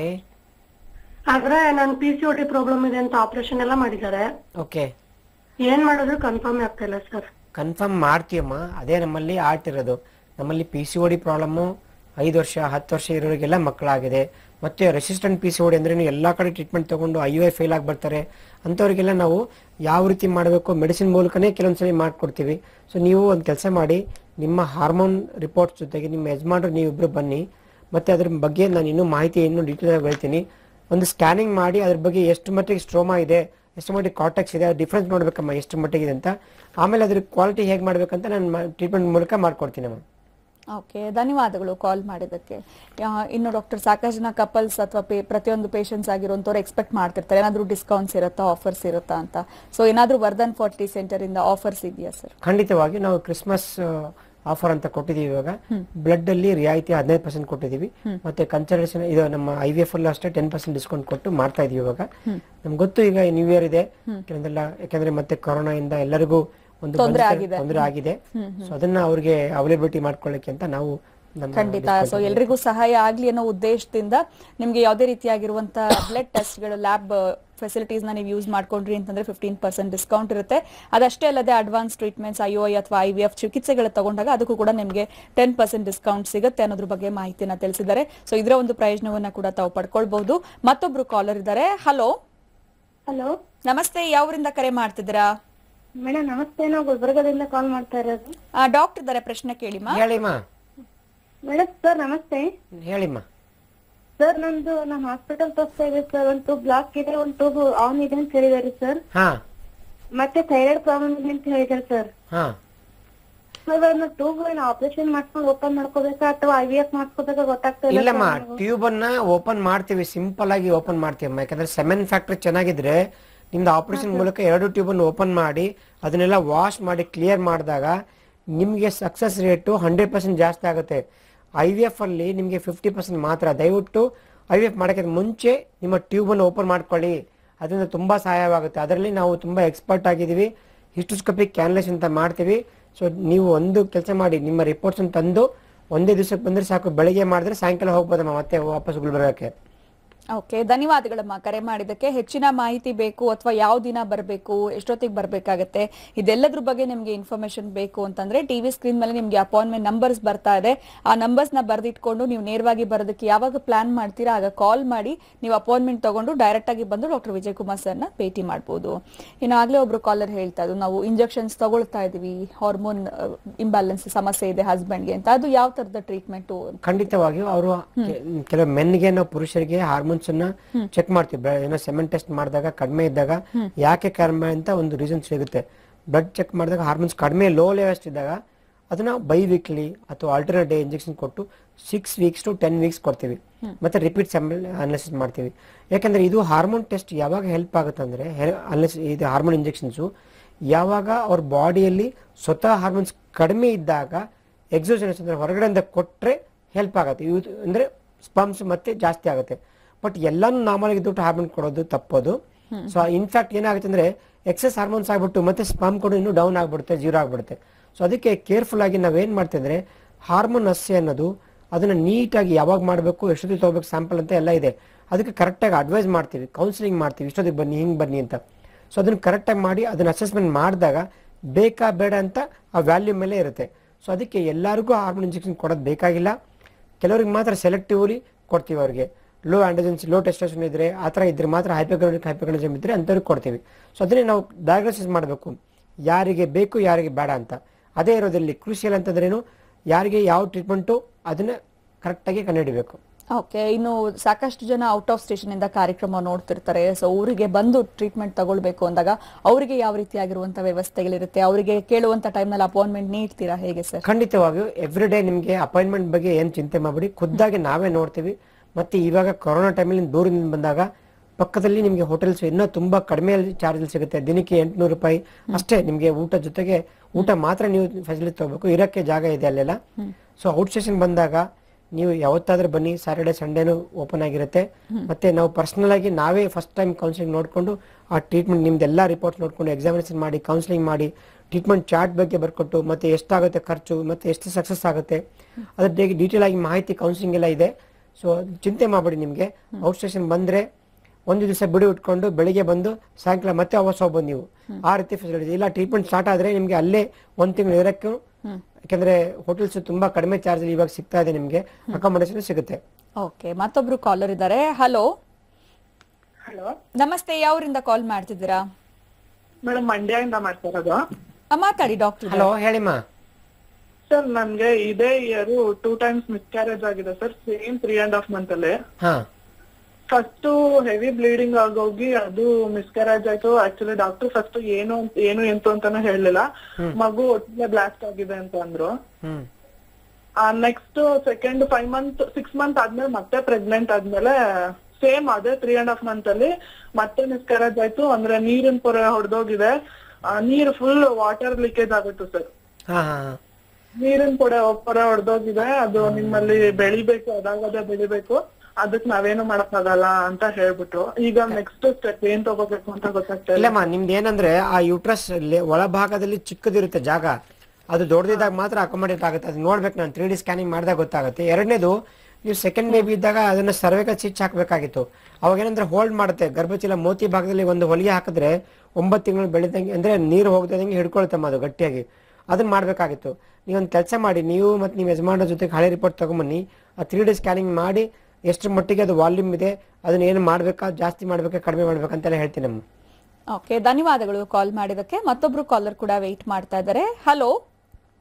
S11: ಆದ್ರೆ ನನ್ ಪಿ ಸಿ ಡಿ ಪ್ರಾಬ್ಲಮ್ ಇದೆ ಅಂತ ಆಪರೇಷನ್ ಎಲ್ಲ ಮಾಡಿದ್ದಾರೆ
S2: ಓಕೆ
S11: ಏನ್ ಮಾಡಿದ್ರು ಕನ್ಫರ್ಮ್ ಆಗ್ತಾ ಇಲ್ಲ ಸರ್
S2: ಕನ್ಫರ್ಮ್ ಮಾಡ್ತೀಯಮ್ಮ ಅದೇ ನಮ್ಮಲ್ಲಿ ಆರ್ಟ್ ಇರೋದು ನಮ್ಮಲ್ಲಿ ಪಿ ಸಿ ಓಡಿ ಪ್ರಾಬ್ಲಮ್ಮು ಐದು ವರ್ಷ ಹತ್ತು ವರ್ಷ ಇರೋರಿಗೆಲ್ಲ ಮಕ್ಕಳಾಗಿದೆ ಮತ್ತೆ ರೆಸಿಸ್ಟೆಂಟ್ ಪಿ ಸಿ ಓಡಿ ಅಂದ್ರೆ ಎಲ್ಲ ಕಡೆ ಟ್ರೀಟ್ಮೆಂಟ್ ತಗೊಂಡು ಐ ಐ ಫೇಲ್ ಆಗಿ ಬರ್ತಾರೆ ಅಂಥವ್ರಿಗೆಲ್ಲ ನಾವು ಯಾವ ರೀತಿ ಮಾಡಬೇಕು ಮೆಡಿಸಿನ್ ಮೂಲಕನೇ ಕೆಲವೊಂದ್ಸಲಿ ಮಾಡ್ಕೊಡ್ತೀವಿ ಸೊ ನೀವು ಒಂದು ಕೆಲಸ ಮಾಡಿ ನಿಮ್ಮ ಹಾರ್ಮೋನ್ ರಿಪೋರ್ಟ್ಸ್ ಜೊತೆಗೆ ನಿಮ್ಮ ಯಜಮಾನ್ರು ನೀವಿಬ್ರು ಬನ್ನಿ ಮತ್ತೆ ಅದ್ರ ಬಗ್ಗೆ ನಾನು ಇನ್ನೂ ಮಾಹಿತಿ ಇನ್ನೂ ಡೀಟೇಲ್ ಆಗಿ ಹೇಳ್ತೀನಿ ಒಂದು ಸ್ಕ್ಯಾನಿಂಗ್ ಮಾಡಿ ಅದ್ರ ಬಗ್ಗೆ ಎಷ್ಟು ಮಟ್ಟಿಗೆ ಸ್ಟ್ರೋಮಾ ಇದೆ ಎಷ್ಟು ಮಟ್ಟಿಗೆ ಕಾಟೆಕ್ಸ್ ಇದೆ ಡಿಫ್ರೆನ್ಸ್ ನೋಡ್ಬೇಕಮ್ಮ ಎಷ್ಟು ಮಟ್ಟಿಗೆ ಇದೆ ಅಂತ ಆಮೇಲೆ ಅದ್ರ ಕ್ವಾಲಿಟಿ ಹೇಗೆ ಮಾಡ್ಬೇಕಂತ ನಾನು ಟ್ರೀಟ್ಮೆಂಟ್ ಮೂಲಕ ಮಾಡ್ಕೊಡ್ತೀನಿ ಅಮ್ಮ
S1: ಓಕೆ ಧನ್ಯವಾದಗಳು ಕಾಲ್ ಮಾಡಿದ್ದಕ್ಕೆ ಆ, ಇನ್ನು ಡಾಕ್ಟರ್ ಸಾಕಷ್ಟು ಜನ ಕಪಲ್ಸ್ ಅಥವಾ ಪ್ರತಿಯೊಂದು ಪೇಷಂಟ್ಸ್ ಆಗಿರುವಂತವ್ರು ಎಕ್ಸ್ಪೆಕ್ಟ್ ಮಾಡ್ತಿರ್ತಾರೆ ಏನಾದರೂ ಡಿಸ್ಕೌಂಟ್ಸ್ ಇರುತ್ತಾ ಆಫರ್ಸ್ ಇರುತ್ತಾ ಅಂತ ಸೊ ಏನಾದರೂ ವರ್ಧನ್ ಫಾರ್ಟಿ ಸೆಂಟರ್ ಇಂದ ಆಫರ್ಸ್ ಇದೆಯಾ ಸರ್
S2: ಖಂಡಿತವಾಗಿ ನಾವು ಕ್ರಿಸ್ಮಸ್ ಆಫರ್ ಅಂತ ಕೊಟ್ಟಿದೀವಿ ಇವಾಗ ಬ್ಲಡ್ ಅಲ್ಲಿ ರಿಯಾಯಿತಿ ಹದಿನೈದು ಪರ್ಸೆಂಟ್ ಕೊಟ್ಟಿದೀವಿ ಮತ್ತೆ ಕನ್ಸಲ್ಟೇಷನ್ ಇದು ನಮ್ಮ ಐ ವಿ ಎಫ್ ಅಲ್ಲೂ ಅಷ್ಟೇ ಟೆನ್ ಪರ್ಸೆಂಟ್ ಡಿಸ್ಕೌಂಟ್ ಕೊಟ್ಟು ಮಾಡ್ತಾ ಇದೀವಿ ಇವಾಗ ನಮ್ಗೆ ಗೊತ್ತು ಈಗ ನ್ಯೂ ಇಯರ್ ಇದೆ ಕೆಲವೊಂದೆಲ್ಲ ಯಾಕಂದ್ರೆ ಮತ್ತೆ ಕೊರೋನಾ ಇಂದ ಎಲ್ಲರಿಗೂ ಒಂದು
S1: ತೊಂದ್ರೆ
S2: ಬಂದಿದೆ-
S1: ಆಗಿದೆ.
S2: ತೊಂದರೆ ಆಗಿದೆ ಸೊ ಅದನ್ನ ಅವ್ರಿಗೆ ಅವೈಲೇಬಿಲಿಟಿ ಮಾಡ್ಕೊಳ್ಳಿಕ್ಕೆ ಅಂತ ನಾವು ನಮ್ಮ
S1: ಖಂಡಿತ ಸೊ ಎಲ್ರಿಗೂ ಸಹಾಯ ಆಗ್ಲಿ ಅನ್ನೋ ಉದ್ದೇಶದಿಂದ ನಿಮ್ಗೆ ಯಾವುದೇ ರೀತಿಯಾಗಿರುವಂತಹ ಬ್ಲಡ್ ಟೆಸ್ಟ್ಗಳು ಲ್ಯಾಬ್ ಫೆಸಿಲಿಟೀಸ್ ನ ನೀವು ಯೂಸ್ ಮಾಡ್ಕೊಂಡ್ರಿ ಅಂತಂದ್ರೆ ಫಿಫ್ಟೀನ್ ಪರ್ಸೆಂಟ್ ಡಿಸ್ಕೌಂಟ್ ಇರುತ್ತೆ ಅದಷ್ಟೇ ಅಲ್ಲದೆ ಅಡ್ವಾನ್ಸ್ ಟ್ರೀಟ್ಮೆಂಟ್ಸ್ ಐ ಐ ಅಥವಾ ಐ ವಿ ಎಫ್ ಚಿಕಿತ್ಸೆಗಳು ತಗೊಂಡಾಗ ಅದಕ್ಕೂ ಕೂಡ ನಿಮಗೆ ಟೆನ್ ಪರ್ಸೆಂಟ್ ಡಿಸ್ಕೌಂಟ್ ಸಿಗುತ್ತೆ ಅನ್ನೋದ್ರ ಬಗ್ಗೆ ಮಾಹಿತಿನ ತಿಳಿಸಿದ್ದಾರೆ ಸೊ ಇದರ ಒಂದು ಪ್ರಯೋಜನವನ್ನ ಕೂಡ ತಾವು ಪಡ್ಕೊಳ್ಬಹುದು ಮತ್ತೊಬ್ರು ಕಾಲರ್ ಇದ್ದಾರೆ ಹಲೋ
S10: ಹಲೋ
S1: ನಮಸ್ತೆ ಯಾವರಿಂದ ಕರೆ ಮಾಡ್ತಿದ್ದೀರಾ
S10: ಮೇಡಮ್ ನಮಸ್ತೆ ನಾವು ಗುಲ್ಬರ್ಗದಿಂದ ಕಾಲ್ ಮಾಡ್ತಾ ಇರೋದು
S1: ಡಾಕ್ಟರ್ ಇದ್ದಾರೆ ಪ್ರಶ್ನೆ ಕೇಳಿಮಾ
S2: ಹೇಳಿಮ್ಮ
S10: ಮೇಡಮ್ ಸರ್ ನಮಸ್ತೆ
S2: ಹೇಳಿಮ್ಮ
S8: ಸರ್ ನಂದು ನಾನು ಹಾಸ್ಪಿಟಲ್ ತೋರಿಸ್ತಾ ಇದೆ ಸರ್ ಒಂದು ಟ್ಯೂಬ್ ಬ್ಲಾಕ್ ಇದೆ ಒಂದು ಟ್ಯೂಬ್ ಆನ್ ಇದೆ ಅಂತ ಹೇಳಿದಾರೆ ಸರ್
S2: ಹಾ
S8: ಮತ್ತೆ ಥೈರಾಯ್ಡ್ ಪ್ರಾಬ್ಲಮ್ ಇದೆ ಅಂತ ಹೇಳಿದಾರೆ ಸರ್
S2: ಹಾ
S8: ಸರ್ ಟ್ಯೂಬ್ ಏನು ಆಪರೇಷನ್ ಮಾಡ್ಕೊಂಡು ಓಪನ್ ಮಾಡ್ಕೋಬೇಕಾ ಅಥವಾ ಐ ವಿ ಎಫ್ ಮಾಡ್ಕೋಬೇಕಾ ಗೊತ್ತಾಗ್ತಾ ಇಲ್ಲ
S2: ಇಲ್ಲಮ್ಮ
S8: sir.
S2: ಟ್ಯೂಬ್ ಅನ್ನ ಓಪನ್ ಮಾಡ್ತೀವಿ ಸಿಂಪಲ್ ಆಗಿ ಓಪನ್ ಮಾಡ್ತೀವಮ್ಮ ಯಾಕಂದ್ರೆ ಸೆಮೆನ್ ಫ್ಯಾಕ್ಟರ್ ಚೆನ್ನಾಗಿದ್ರೆ ನಿಮ್ದು ಆಪರೇಷನ್ ಮೂಲಕ ಎರಡು ಟ್ಯೂಬ್ ಅನ್ನು ಓಪನ್ ಮಾಡಿ ಅದನ್ನೆಲ್ಲ ವಾಶ್ ಮಾಡಿ ಕ್ಲಿಯರ್ ಮಾಡಿದಾಗ ನಿಮಗೆ ಸಕ್ಸಸ್ ರೇಟು ಹಂಡ್ರೆಡ್ ಪರ್ಸೆಂಟ್ ಜಾಸ್ತಿ ಆಗುತ್ತೆ ಐ ವಿ ಎಫ್ ಅಲ್ಲಿ ನಿಮಗೆ ಫಿಫ್ಟಿ ಪರ್ಸೆಂಟ್ ಮಾತ್ರ ದಯವಿಟ್ಟು ಐ ವಿ ಎಫ್ ಮಾಡೋಕ್ಕಿಂತ ಮುಂಚೆ ನಿಮ್ಮ ಟ್ಯೂಬ್ ಅನ್ನು ಓಪನ್ ಮಾಡ್ಕೊಳ್ಳಿ ಅದರಿಂದ ತುಂಬಾ ಸಹಾಯವಾಗುತ್ತೆ ಅದರಲ್ಲಿ ನಾವು ತುಂಬಾ ಎಕ್ಸ್ಪರ್ಟ್ ಆಗಿದ್ದೀವಿ ಹಿಸ್ಟೋಸ್ಕೋಪಿಕ್ ಕ್ಯಾನ್ಲೆಸ್ ಅಂತ ಮಾಡ್ತೀವಿ ಸೊ ನೀವು ಒಂದು ಕೆಲಸ ಮಾಡಿ ನಿಮ್ಮ ರಿಪೋರ್ಟ್ಸ್ ತಂದು ಒಂದೇ ದಿವಸಕ್ಕೆ ಬಂದ್ರೆ ಸಾಕು ಬೆಳಿಗ್ಗೆ ಮಾಡಿದ್ರೆ ಸಾಯಂಕಾಲ ಹೋಗ್ಬೋದಮ್ಮ ಮತ್ತೆ ವಾಪಸ್ ಗುಲ್ಬರ್ಗಕ್ಕೆ
S1: ಓಕೆ ಧನ್ಯವಾದಗಳಮ್ಮ ಕರೆ ಮಾಡಿದ್ದಕ್ಕೆ ಹೆಚ್ಚಿನ ಮಾಹಿತಿ ಬೇಕು ಅಥವಾ ಯಾವ ದಿನ ಬರಬೇಕು ಎಷ್ಟೊತ್ತಿಗೆ ಬರಬೇಕಾಗತ್ತೆ ಇದೆಲ್ಲದ್ರ ಬಗ್ಗೆ ನಿಮಗೆ ಇನ್ಫಾರ್ಮೇಶನ್ ಬೇಕು ಅಂತಂದ್ರೆ ಟಿವಿ ಸ್ಕ್ರೀನ್ ಮೇಲೆ ನಿಮಗೆ ಅಪಾಯಿಂಟ್ಮೆಂಟ್ ನಂಬರ್ಸ್ ಬರ್ತಾ ಇದೆ ಆ ನಂಬರ್ಸ್ ನ ಬರೆದಿಟ್ಕೊಂಡು ನೀವು ನೇರವಾಗಿ ಬರೋದಕ್ಕೆ ಯಾವಾಗ ಪ್ಲಾನ್ ಮಾಡ್ತೀರಾ ಆಗ ಕಾಲ್ ಮಾಡಿ ನೀವು ಅಪಾಯಿಂಟ್ಮೆಂಟ್ ತಗೊಂಡು ಡೈರೆಕ್ಟ್ ಆಗಿ ಬಂದು ಡಾಕ್ಟರ್ ವಿಜಯ್ ಕುಮಾರ್ ಸರ್ನ ಭೇಟಿ ಮಾಡಬಹುದು ಇನ್ನು ಆಗ್ಲೇ ಒಬ್ರು ಕಾಲರ್ ಹೇಳ್ತಾ ಇದ್ರು ನಾವು ಇಂಜೆಕ್ಷನ್ಸ್ ತಗೊಳ್ತಾ ಇದೀವಿ ಹಾರ್ಮೋನ್ ಇಂಬ್ಯಾಲೆನ್ಸ್ ಸಮಸ್ಯೆ ಇದೆ ಹಸ್ಬೆಂಡ್ಗೆ ಅಂತ ಅದು ಯಾವ ತರದ ಟ್ರೀಟ್ಮೆಂಟ್
S2: ಖಂಡಿತವಾಗಿಯೂ ಅವರು ಕೆಲವು ಮೆನ್ಗೆ ನಾವು ಪುರುಷರಿಗೆ ಹಾರ್ಮೋನ್ಸ್ ಅನ್ನ ಚೆಕ್ ಮಾಡ್ತೀವಿ ಬೆ- ಏನೋ ಸೆಮೆನ್ ಟೆಸ್ಟ್ ಮಾಡಿದಾಗ ಕಡಿಮೆ ಇದ್ದಾಗ ಯಾಕೆ ಕಡಿಮೆ ಅಂತ ಒಂದು ರೀಸನ್ ಸಿಗುತ್ತೆ ಬ್ಲಡ್ ಚೆಕ್ ಮಾಡಿದಾಗ ಹಾರ್ಮೋನ್ಸ್ ಕಡಿಮೆ ಲೋ ಲೆವೆಸ್ಟ್ ಇದ್ದಾಗ ಅದನ್ನ ಬೈ ವೀಕ್ಲಿ ಅಥವಾ ಆಲ್ಟರ್ನೇಟ್ ಡೇ ಇಂಜೆಕ್ಷನ್ ಕೊಟ್ಟು six weeks to ten weeks ಕೊಡ್ತೀವಿ ಮತ್ತೆ ರಿಪೀಟ್ ಅನಾಲಿಸಿಸ್ ಮಾಡ್ತೀವಿ ಯಾಕಂದ್ರೆ ಇದು ಹಾರ್ಮೋನ್ ಟೆಸ್ಟ್ ಯಾವಾಗ ಹೆಲ್ಪ್ ಆಗುತ್ತೆ ಅಂದ್ರೆ ಅನಾಲಿಸಿಸ್ ಇದು ಹಾರ್ಮೋನ್ ಇಂಜೆಕ್ಷನ್ಸು ಯಾವಾಗ ಅವ್ರ ಬಾಡಿಯಲ್ಲಿ ಸ್ವತಃ ಹಾರ್ಮೋನ್ಸ್ ಕಡಿಮೆ ಇದ್ದಾಗ ಎಕ್ಸೋಜನಸ್ ಅಂದ್ರೆ ಹೊರಗಡೆಯಿಂದ ಕೊಟ್ರೆ ಹೆಲ್ಪ್ ಆಗುತ್ತೆ ಇವು ಅಂದ್ರೆ ಸ್ಪಮ್ಸ್ ಮತ್ತೆ ಜಾಸ್ತಿ ಆಗುತ್ತೆ ಬಟ್ ಎಲ್ಲಾನು ನಾರ್ಮಲ್ ದುಡ್ಡು ಹಾರ್ಮೋನ್ ಕೊಡೋದು ತಪ್ಪೋದು ಸೊ ಇನ್ಫ್ಯಾಕ್ಟ್ ಏನಾಗುತ್ತೆ ಅಂದ್ರೆ ಎಕ್ಸೆಸ್ ಹಾರ್ಮೋನ್ಸ್ ಆಗ್ಬಿಟ್ಟು ಮತ್ತೆ ಸ್ಪಮ್ ಕೊಡು ಇನ್ನೂ ಡೌನ್ ಆಗ್ಬಿಡುತ್ತೆ ಜೀರೋ ಆಗ್ಬಿಡುತ್ತೆ ಸೊ ಅದಕ್ಕೆ ಕೇರ್ಫುಲ್ ಆಗಿ ನಾವೇನ್ ಮಾಡ್ತೀವಿ ಅಂದ್ರೆ ಹಾರ್ಮೋನ್ ಹಸ್ಸೆ ಅನ್ನೋದು ಅದನ್ನ ನೀಟಾಗಿ ಯಾವಾಗ ಮಾಡಬೇಕು ಎಷ್ಟೊತ್ತಿಗೆ ತಗೋಬೇಕು ಸ್ಯಾಂಪಲ್ ಅಂತ ಎಲ್ಲ ಇದೆ ಅದಕ್ಕೆ ಕರೆಕ್ಟಾಗಿ ಅಡ್ವೈಸ್ ಮಾಡ್ತೀವಿ ಕೌನ್ಸಿಲಿಂಗ್ ಮಾಡ್ತೀವಿ ಇಷ್ಟೊತ್ತಿಗೆ ಬನ್ನಿ ಹಿಂಗೆ ಬನ್ನಿ ಅಂತ ಸೊ ಅದನ್ನ ಕರೆಕ್ಟಾಗಿ ಮಾಡಿ ಅದನ್ನ ಅಸೆಸ್ಮೆಂಟ್ ಮಾಡಿದಾಗ ಬೇಕಾ ಬೇಡ ಅಂತ ಆ ವ್ಯಾಲ್ಯೂ ಮೇಲೆ ಇರುತ್ತೆ ಸೊ ಅದಕ್ಕೆ ಎಲ್ಲರಿಗೂ ಹಾರ್ಮೋನ್ ಇಂಜೆಕ್ಷನ್ ಕೊಡೋದು ಬೇಕಾಗಿಲ್ಲ ಕೆಲವರಿಗೆ ಮಾತ್ರ ಸೆಲೆಕ್ಟಿವ್ಲಿ ಕೊಡ್ತೀವಿ ಅವ್ರಿಗೆ ಲೋ ಆಂಡಜನ್ಸ್ ಲೋ ಟೆಸ್ಟೇಷನ್ ಇದ್ರೆ ಆ ಥರ ಇದ್ರೆ ಮಾತ್ರ ಹೈಪೋಕ್ರಾನಿಕ್ ಹೈಪೋಕ್ರಾನಿಸಮ್ ಇದ್ರೆ ಅಂಥವ್ರಿಗೆ ಕೊಡ್ತೀವಿ ಸೊ ಅದನ್ನೇ ನಾವು ಡಯಾಗ್ನೋಸಿಸ್ ಮಾಡಬೇಕು ಯಾರಿಗೆ ಬೇಕು ಯಾರಿಗೆ ಬೇಡ ಅಂತ ಅದೇ ಇರೋದ್ರಲ್ಲಿ ಕ್ರೂಷಿಯಲ್ ಅಂತಂದ್ರೇನು ಯಾರಿಗೆ ಯಾವ ಟ್ರೀಟ್ಮೆಂಟು ಅದನ್ನ ಕರೆಕ್ಟಾಗಿ ಕಂಡುಹಿಡಬೇಕು
S1: ಓಕೆ ಇನ್ನು ಸಾಕಷ್ಟು ಜನ ಔಟ್ ಆಫ್ ಸ್ಟೇಷನ್ ಇಂದ ಕಾರ್ಯಕ್ರಮ ನೋಡ್ತಿರ್ತಾರೆ ಸೊ ಊರಿಗೆ ಬಂದು ಟ್ರೀಟ್ಮೆಂಟ್ ತಗೊಳ್ಬೇಕು ಅಂದಾಗ ಅವರಿಗೆ ಯಾವ ರೀತಿಯಾಗಿರುವಂತ ವ್ಯವಸ್ಥೆಗಳಿರುತ್ತೆ ಅವರಿಗೆ ಕೇಳುವಂತ ಟೈಮ್ನಲ್ಲಿ ಅಪಾಯಿಂಟ್ಮೆಂಟ್ ನೀಡ್ತೀರಾ ಹೇಗೆ ಸರ್
S2: ಖಂಡಿತವಾಗಿಯೂ ಎವ್ರಿ ಡೇ ನಿಮಗೆ ಅಪಾಯಿಂಟ್ಮೆಂಟ್ ಬಗ್ಗೆ ಏನು ಚಿಂತೆ ಮಾಡಬೇಡಿ ಖುದ್ದಾಗಿ ನಾವೇ ನೋಡ್ತೀವಿ ಮತ್ತೆ ಇವಾಗ ಕೊರೋನಾ ಟೈಮಲ್ಲಿ ದೂರದಿಂದ ಬಂದಾಗ ಪಕ್ಕದಲ್ಲಿ ನಿಮಗೆ ಹೋಟೆಲ್ಸ್ ಇನ್ನೂ ತುಂಬಾ ಕಡಿಮೆ ಚಾರ್ಜ್ ಸಿಗುತ್ತೆ ದಿನಕ್ಕೆ ಎಂಟುನೂರು ರೂಪಾಯಿ ಅಷ್ಟೇ ನಿಮಗೆ ಊಟ ಜೊತೆಗೆ ಊಟ ಮಾತ್ರ ನೀವು ಫೆಸಿಲಿಟಿ ತಗೋಬೇಕು ಇರಕ್ಕೆ ಜಾಗ ಇದೆ ಅಲ್ಲೆಲ್ಲ ಸೊ ಔಟ್ ಸ್ಟೇಷನ್ ಬಂದಾಗ ನೀವು ಯಾವತ್ತಾದ್ರೂ ಬನ್ನಿ ಸ್ಯಾಟರ್ಡೆ ಸಂಡೇನು ಓಪನ್ ಆಗಿರುತ್ತೆ ಮತ್ತೆ ನಾವು ಪರ್ಸನಲ್ ಆಗಿ ನಾವೇ ಫಸ್ಟ್ ಟೈಮ್ ಕೌನ್ಸಿಲಿಂಗ್ ನೋಡ್ಕೊಂಡು ಆ ಟ್ರೀಟ್ಮೆಂಟ್ ನಿಮ್ದೆಲ್ಲ ರಿಪೋರ್ಟ್ ನೋಡ್ಕೊಂಡು ಎಕ್ಸಾಮಿನೇಷನ್ ಮಾಡಿ ಕೌನ್ಸಿಲಿಂಗ್ ಮಾಡಿ ಟ್ರೀಟ್ಮೆಂಟ್ ಚಾರ್ಟ್ ಬಗ್ಗೆ ಬರ್ಕೊಟ್ಟು ಮತ್ತೆ ಎಷ್ಟಾಗುತ್ತೆ ಖರ್ಚು ಮತ್ತೆ ಎಷ್ಟು ಸಕ್ಸಸ್ ಆಗುತ್ತೆ ಅದ್ರ ಬಗ್ಗೆ ಡೀಟೇಲ್ ಆಗಿ ಮಾಹಿತಿ ಕೌನ್ಸಿಲಿಂಗ್ ಎಲ್ಲ ಇದೆ ಸೊ ಚಿಂತೆ ಮಾಡಬೇಡಿ ನಿಮಗೆ ಔಟ್ ಸ್ಟೇಷನ್ ಬಂದ್ರೆ ಒಂದು ದಿವಸ ಬಿಡು ಇಟ್ಕೊಂಡು ಬೆಳಿಗ್ಗೆ ಬಂದು ಸಾಯಂಕಾಲ ಮತ್ತೆ ವಾಪಸ್ ಹೋಗ್ಬೋದು ನೀವು ಆ ರೀತಿ ಫೆಸಿಲಿಟಿ ಇಲ್ಲ ಟ್ರೀಟ್ಮೆಂಟ್ ಸ್ಟಾರ್ಟ್ ಆದ್ರೆ ನಿಮ್ಗೆ ಅಲ್ಲೇ ಒಂದ್ ತಿಂಗಳು ಇರಕ್ಕೆ ಯಾಕಂದ್ರೆ ಹೋಟೆಲ್ಸ್ ತುಂಬಾ ಕಡಿಮೆ ಚಾರ್ಜ್ ಇವಾಗ ಸಿಗ್ತಾ ಇದೆ ನಿಮ್ಗೆ ಅಕಾಮಿಡೇಷನ್ ಸಿಗುತ್ತೆ
S1: ಓಕೆ ಮತ್ತೊಬ್ರು ಕಾಲರ್ ಇದ್ದಾರೆ ಹಲೋ
S3: ಹಲೋ
S1: ನಮಸ್ತೆ ಯಾವರಿಂದ ಕಾಲ್ ಮಾಡ್ತಿದ್ದೀರಾ
S3: ಮೇಡಮ್ ಮಂಡ್ಯದಿಂದ ಮಾಡ್ತಾ ಇರೋದು
S1: ಆ, ಮಾತಾಡಿ ಡಾಕ್ಟರ್
S2: ಹಲೋ ಹೇಳಿಮ್ಮ
S3: ಸರ್ ನನ್ಗೆ ಇದೇ ಇಯರ್ ಟೂ ಟೈಮ್ಸ್ ಮಿಸ್ಕ್ಯಾರೇಜ್ ಆಗಿದೆ sir same three and half month ಅಲ್ಲಿ
S2: ಹಾ
S3: ಫಸ್ಟ್ ಹೆವಿ ಬ್ಲೀಡಿಂಗ್ ಆಗೋಗಿ ಅದು ಮಿಸ್ಕ್ಯಾರೇಜ್ ಆಯ್ತು ಆಕ್ಚುಲಿ ಡಾಕ್ಟರ್ ಫಸ್ಟ್ ಏನು ಅಂತ- ಏನು ಎಂತು ಅಂತಾನು ಹೇಳಲಿಲ್ಲ ಮಗು ಒಟ್ಟಿಗೆ ಬ್ಲಾಸ್ಟ್ ಆಗಿದೆ ಅಂತ ಅಂದ್ರು
S2: ಹ್ಮ್
S3: next second five month six month ಆದ್ಮೇಲೆ ಮತ್ತೆ ಪ್ರೆಗ್ನೆಂಟ್ ಆದ್ಮೇಲೆ ಸೇಮ್ ಅದೇ ತ್ರೀ ಅಂಡ್ ಹಾಫ್ ಮಂತ್ ಅಲ್ಲಿ ಮತ್ತೆ ಮಿಸ್ಕ್ಯಾರೇಜ್ ಆಯ್ತು ಅಂದ್ರೆ ನೀರಿನ ಪೊರೆ ಹೊಡೆದೋಗಿದೆ ನೀರು ಫುಲ್ ವಾಟರ್ ಲೀಕೇಜ್ ಆಗುತ್ತೆ ಸರ್
S2: ಹಾ ಹಾ ಹಾ
S3: ನೀರಿನ ಪೊಡೆ ಪೊರೆ ಹೊಡೆದೋಗಿದೆ ಅದು ನಿಮ್ಮಲ್ಲಿ ಬೆಳಿಬೇಕು ಅದಾಗದೇ ಬೆಳಿಬೇಕು ಅದಕ್ ನಾವೇನು ಮಾಡಕ್ಕಾಗಲ್ಲ ಅಂತ ಹೇಳ್ಬಿಟ್ಟು ಈಗ ನೆಕ್ಸ್ಟ್ ಸ್ಟೆಪ್ ಏನ್ ತಗೋಬೇಕು ಅಂತ ಗೊತ್ತಾಗ್ತಾ ಇಲ್ಲ
S2: ಇಲ್ಲಮ್ಮ ನಿಮ್ದು ಏನಂದ್ರೆ ಆ ಯೂಟ್ರಸ್ ಒಳಭಾಗದಲ್ಲಿ ಚಿಕ್ಕದಿರುತ್ತೆ ಜಾಗ ಅದು ದೊಡ್ಡದಿದ್ದಾಗ ಮಾತ್ರ ಅಕೊಮಡೇಟ್ ಆಗುತ್ತೆ ಅದು ನೋಡ್ಬೇಕು ನಾನು ತ್ರೀ ಡಿ ಸ್ಕ್ಯಾನಿಂಗ್ ಮಾಡಿದಾಗ ಗೊತ್ತಾಗುತ್ತೆ ಎರಡನೇದು ನೀವು ಸೆಕೆಂಡ್ ಬೇಬಿ ಇದ್ದಾಗ ಅದನ್ನ ಸರ್ವೇಕಲ್ ಸ್ಟಿಚ್ ಹಾಕಬೇಕಾಗಿತ್ತು ಅವಾಗ ಏನಂದ್ರೆ ಹೋಲ್ಡ್ ಮಾಡುತ್ತೆ ಗರ್ಭಚೀಲ ಮೋತಿ ಭಾಗದಲ್ಲಿ ಒಂದು ಹೊಲಿಗೆ ಹಾಕಿದ್ರೆ ಒಂಬತ್ತು ತಿಂಗಳು ಬೆಳೆದಂಗೆ ಅಂದ್ರೆ ನೀರು ಹೋಗ್ದಂಗೆ ಹಿಡ್ಕೊಳ್ತಮ್ಮ ಅದು ಗಟ್ಟಿಯಾಗಿ ಅದನ್ನ ಮಾಡ್ಬೇಕಾಗಿತ್ತು ನೀವೊಂದು ಕೆಲಸ ಮಾಡಿ ನೀವು ಮತ್ತೆ ನೀವು ಯಜಮಾನರ ಜೊತೆಗೆ ಹಳೆ ರಿಪೋರ್ಟ್ ತಗೊಂಬನ್ನಿ ಆ ತ್ರೀ ಡಿ ಸ್ಕ್ಯಾನಿಂಗ್ ಮಾಡಿ ಎಷ್ಟು ಮಟ್ಟಿಗೆ ಅದು ವಾಲ್ಯೂಮ್ ಇದೆ ಅದನ್ನ ಏನು ಮಾಡ್ಬೇಕಾ ಜಾಸ್ತಿ ಮಾಡ್ಬೇಕಾ ಕಡಿಮೆ ಮಾಡ್ಬೇಕಂತೆಲ್ಲ ಹೇಳ್ತೀನಿ ನಮ್ಮ
S1: ಓಕೆ ಧನ್ಯವಾದಗಳು ಕಾಲ್ ಮಾಡಿದಕ್ಕೆ ಮತ್ತೊಬ್ರು ಕಾಲರ್ ಕೂಡ ವೆಯ್ಟ್ ಮಾಡ್ತಾ ಇದ್ದಾರೆ ಹಲೋ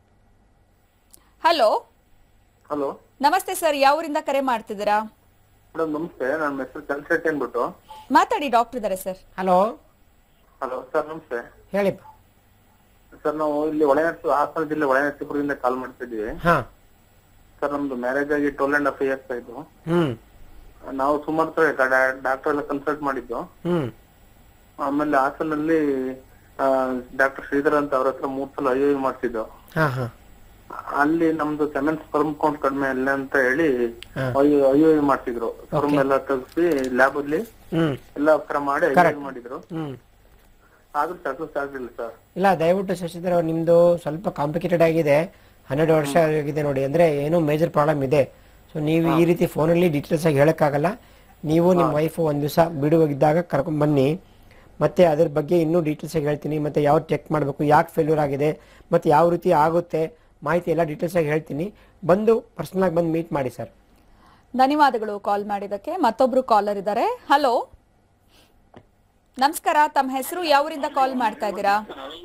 S1: ಹಲೋ
S5: ಹಲೋ
S1: ನಮಸ್ತೆ ಸರ್ ಯಾವೂರಿಂದ ಕರೆ ಮಾಡ್ತಿದ್ದೀರಾ
S12: ಮೇಡಮ್ ನಮಸ್ತೆ ನನ್ನ ಹೆಸರು ಚಂದ್ರಶೆಟ್ಟಿ ಅಂದ್ಬಿಟ್ಟು
S1: ಮಾತಾಡಿ ಡಾಕ್ಟರ್ ಇದ್ದಾರೆ ಸರ್
S2: ಹಲೋ
S12: ಹಲೋ ಸರ್ ನಮಸ್ತೆ
S2: ಹೇಳಿಪ್ಪ
S12: ಸರ್ ನಾವು ಇಲ್ಲಿ ಒಳನರಸೀಪುರ ಹಾಸನ ಜಿಲ್ಲೆ ಒಳನರಸೀಪುರದಿಂದ ಕಾಲ್ ಮಾಡ್ತಿದ್ವಿ
S2: ಹಾ
S12: ಸರ್ ನಮ್ದು ಮ್ಯಾರೇಜ್ ಆಗಿ ಟ್ವೆಲ್ ಅಂಡ್ ಹಾಫ್ ಇಯರ್ಸ್ ಆಯ್ತು
S2: ಹ್ಮ್
S12: ನಾವು ಸುಮಾರು ಸಲ ಡಾಕ್ಟರ್ ಎಲ್ಲ ಕನ್ಸಲ್ಟ್ ಮಾಡಿದ್ದು
S2: ಹ್ಮ್
S12: ಆಮೇಲೆ ಹಾಸನಲ್ಲಿ ಡಾಕ್ಟರ್ ಶ್ರೀಧರ್ ಅಂತ ಅವ್ರ ಹತ್ರ ಮೂರ್ ಸಲ ಐ ಐ ಮಾಡ್ತಿದ್ದು
S2: ಹಾ ಹಾ
S12: ಅಲ್ಲಿ ನಮ್ದು ಸೆವೆನ್ ಸ್ಪರ್ಮ್ ಕೌಂಟ್ ಕಡಿಮೆ ಇಲ್ಲ ಅಂತ ಹೇಳಿ
S2: ಹಾ.
S12: ಐ ಐ ಮಾಡ್ತಿದ್ರು ಸ್ಪರ್ಮ್ ಎಲ್ಲ ತೆಗ್ಸಿ ಲ್ಯಾಬ್ ಅಲ್ಲಿ
S2: ಹ್ಮ್
S12: ಎಲ್ಲ ತರ ಮಾಡಿ ಐ
S2: Correct.
S12: ಮಾಡಿದ್ರು
S2: ಹ್ಮ್
S12: ಆದ್ರೂ ಸಕ್ಸಸ್ ಆಗ್ಲಿಲ್ಲ ಸರ್
S2: ಇಲ್ಲ ದಯವಿಟ್ಟು ಶಶಿಧರ್ ಅವ್ರು ನಿಮ್ದು ಸ್ವಲ್ಪ ಕಾಂಪ್ಲಿಕೇಟೆಡ್ ಆಗಿದೆ ಹನ್ನೆರಡು ವರ್ಷ ಆಗಿದೆ ನೋಡಿ ಅಂದ್ರೆ ಏನೋ ಮೇಜರ್ ಪ್ರಾಬ್ಲಮ್ ಇದೆ ಸೊ ನೀವು ಈ ರೀತಿ ಫೋನಲ್ಲಿ ಡೀಟೇಲ್ಸ್ ಆಗಿ ಹೇಳಕ್ಕಾಗಲ್ಲ ನೀವು ನಿಮ್ಮ ವೈಫ್ ಒಂದ್ ದಿವಸ ಬಿಡುವಾಗಿದ್ದಾಗ ಕರ್ಕೊಂಡ್ ಬನ್ನಿ ಮತ್ತೆ ಅದ್ರ ಬಗ್ಗೆ ಇನ್ನೂ ಡೀಟೇಲ್ಸ್ ಆಗಿ ಹೇಳ್ತೀನಿ ಮತ್ತೆ ಯಾವ ಚೆಕ್ ಮಾಡಬೇಕು ಯಾಕೆ ಫೇಲ್ಯೂರ್ ಆಗಿದೆ ಮತ್ತೆ ಯಾವ ರೀತಿ ಆಗುತ್ತೆ ಮಾಹಿತಿ ಎಲ್ಲ ಡೀಟೇಲ್ಸ್ ಆಗಿ ಹೇಳ್ತೀನಿ ಬಂದು ಪರ್ಸನಲ್ ಆಗಿ ಬಂದು ಮೀಟ್ ಮಾಡಿ ಸರ್
S1: ಧನ್ಯವಾದಗಳು ಕಾಲ್ ಮಾಡಿದಕ್ಕೆ ಮತ್ತೊಬ್ರು ಕಾಲರ್ ಇದ್ದಾರೆ ಹಲೋ ನಮಸ್ಕಾರ ತಮ್ಮ ಹೆಸರು ಯಾವೂರಿಂದ ಕಾಲ್ ಮಾಡ್ತಾ ಇದ್ದೀರಾ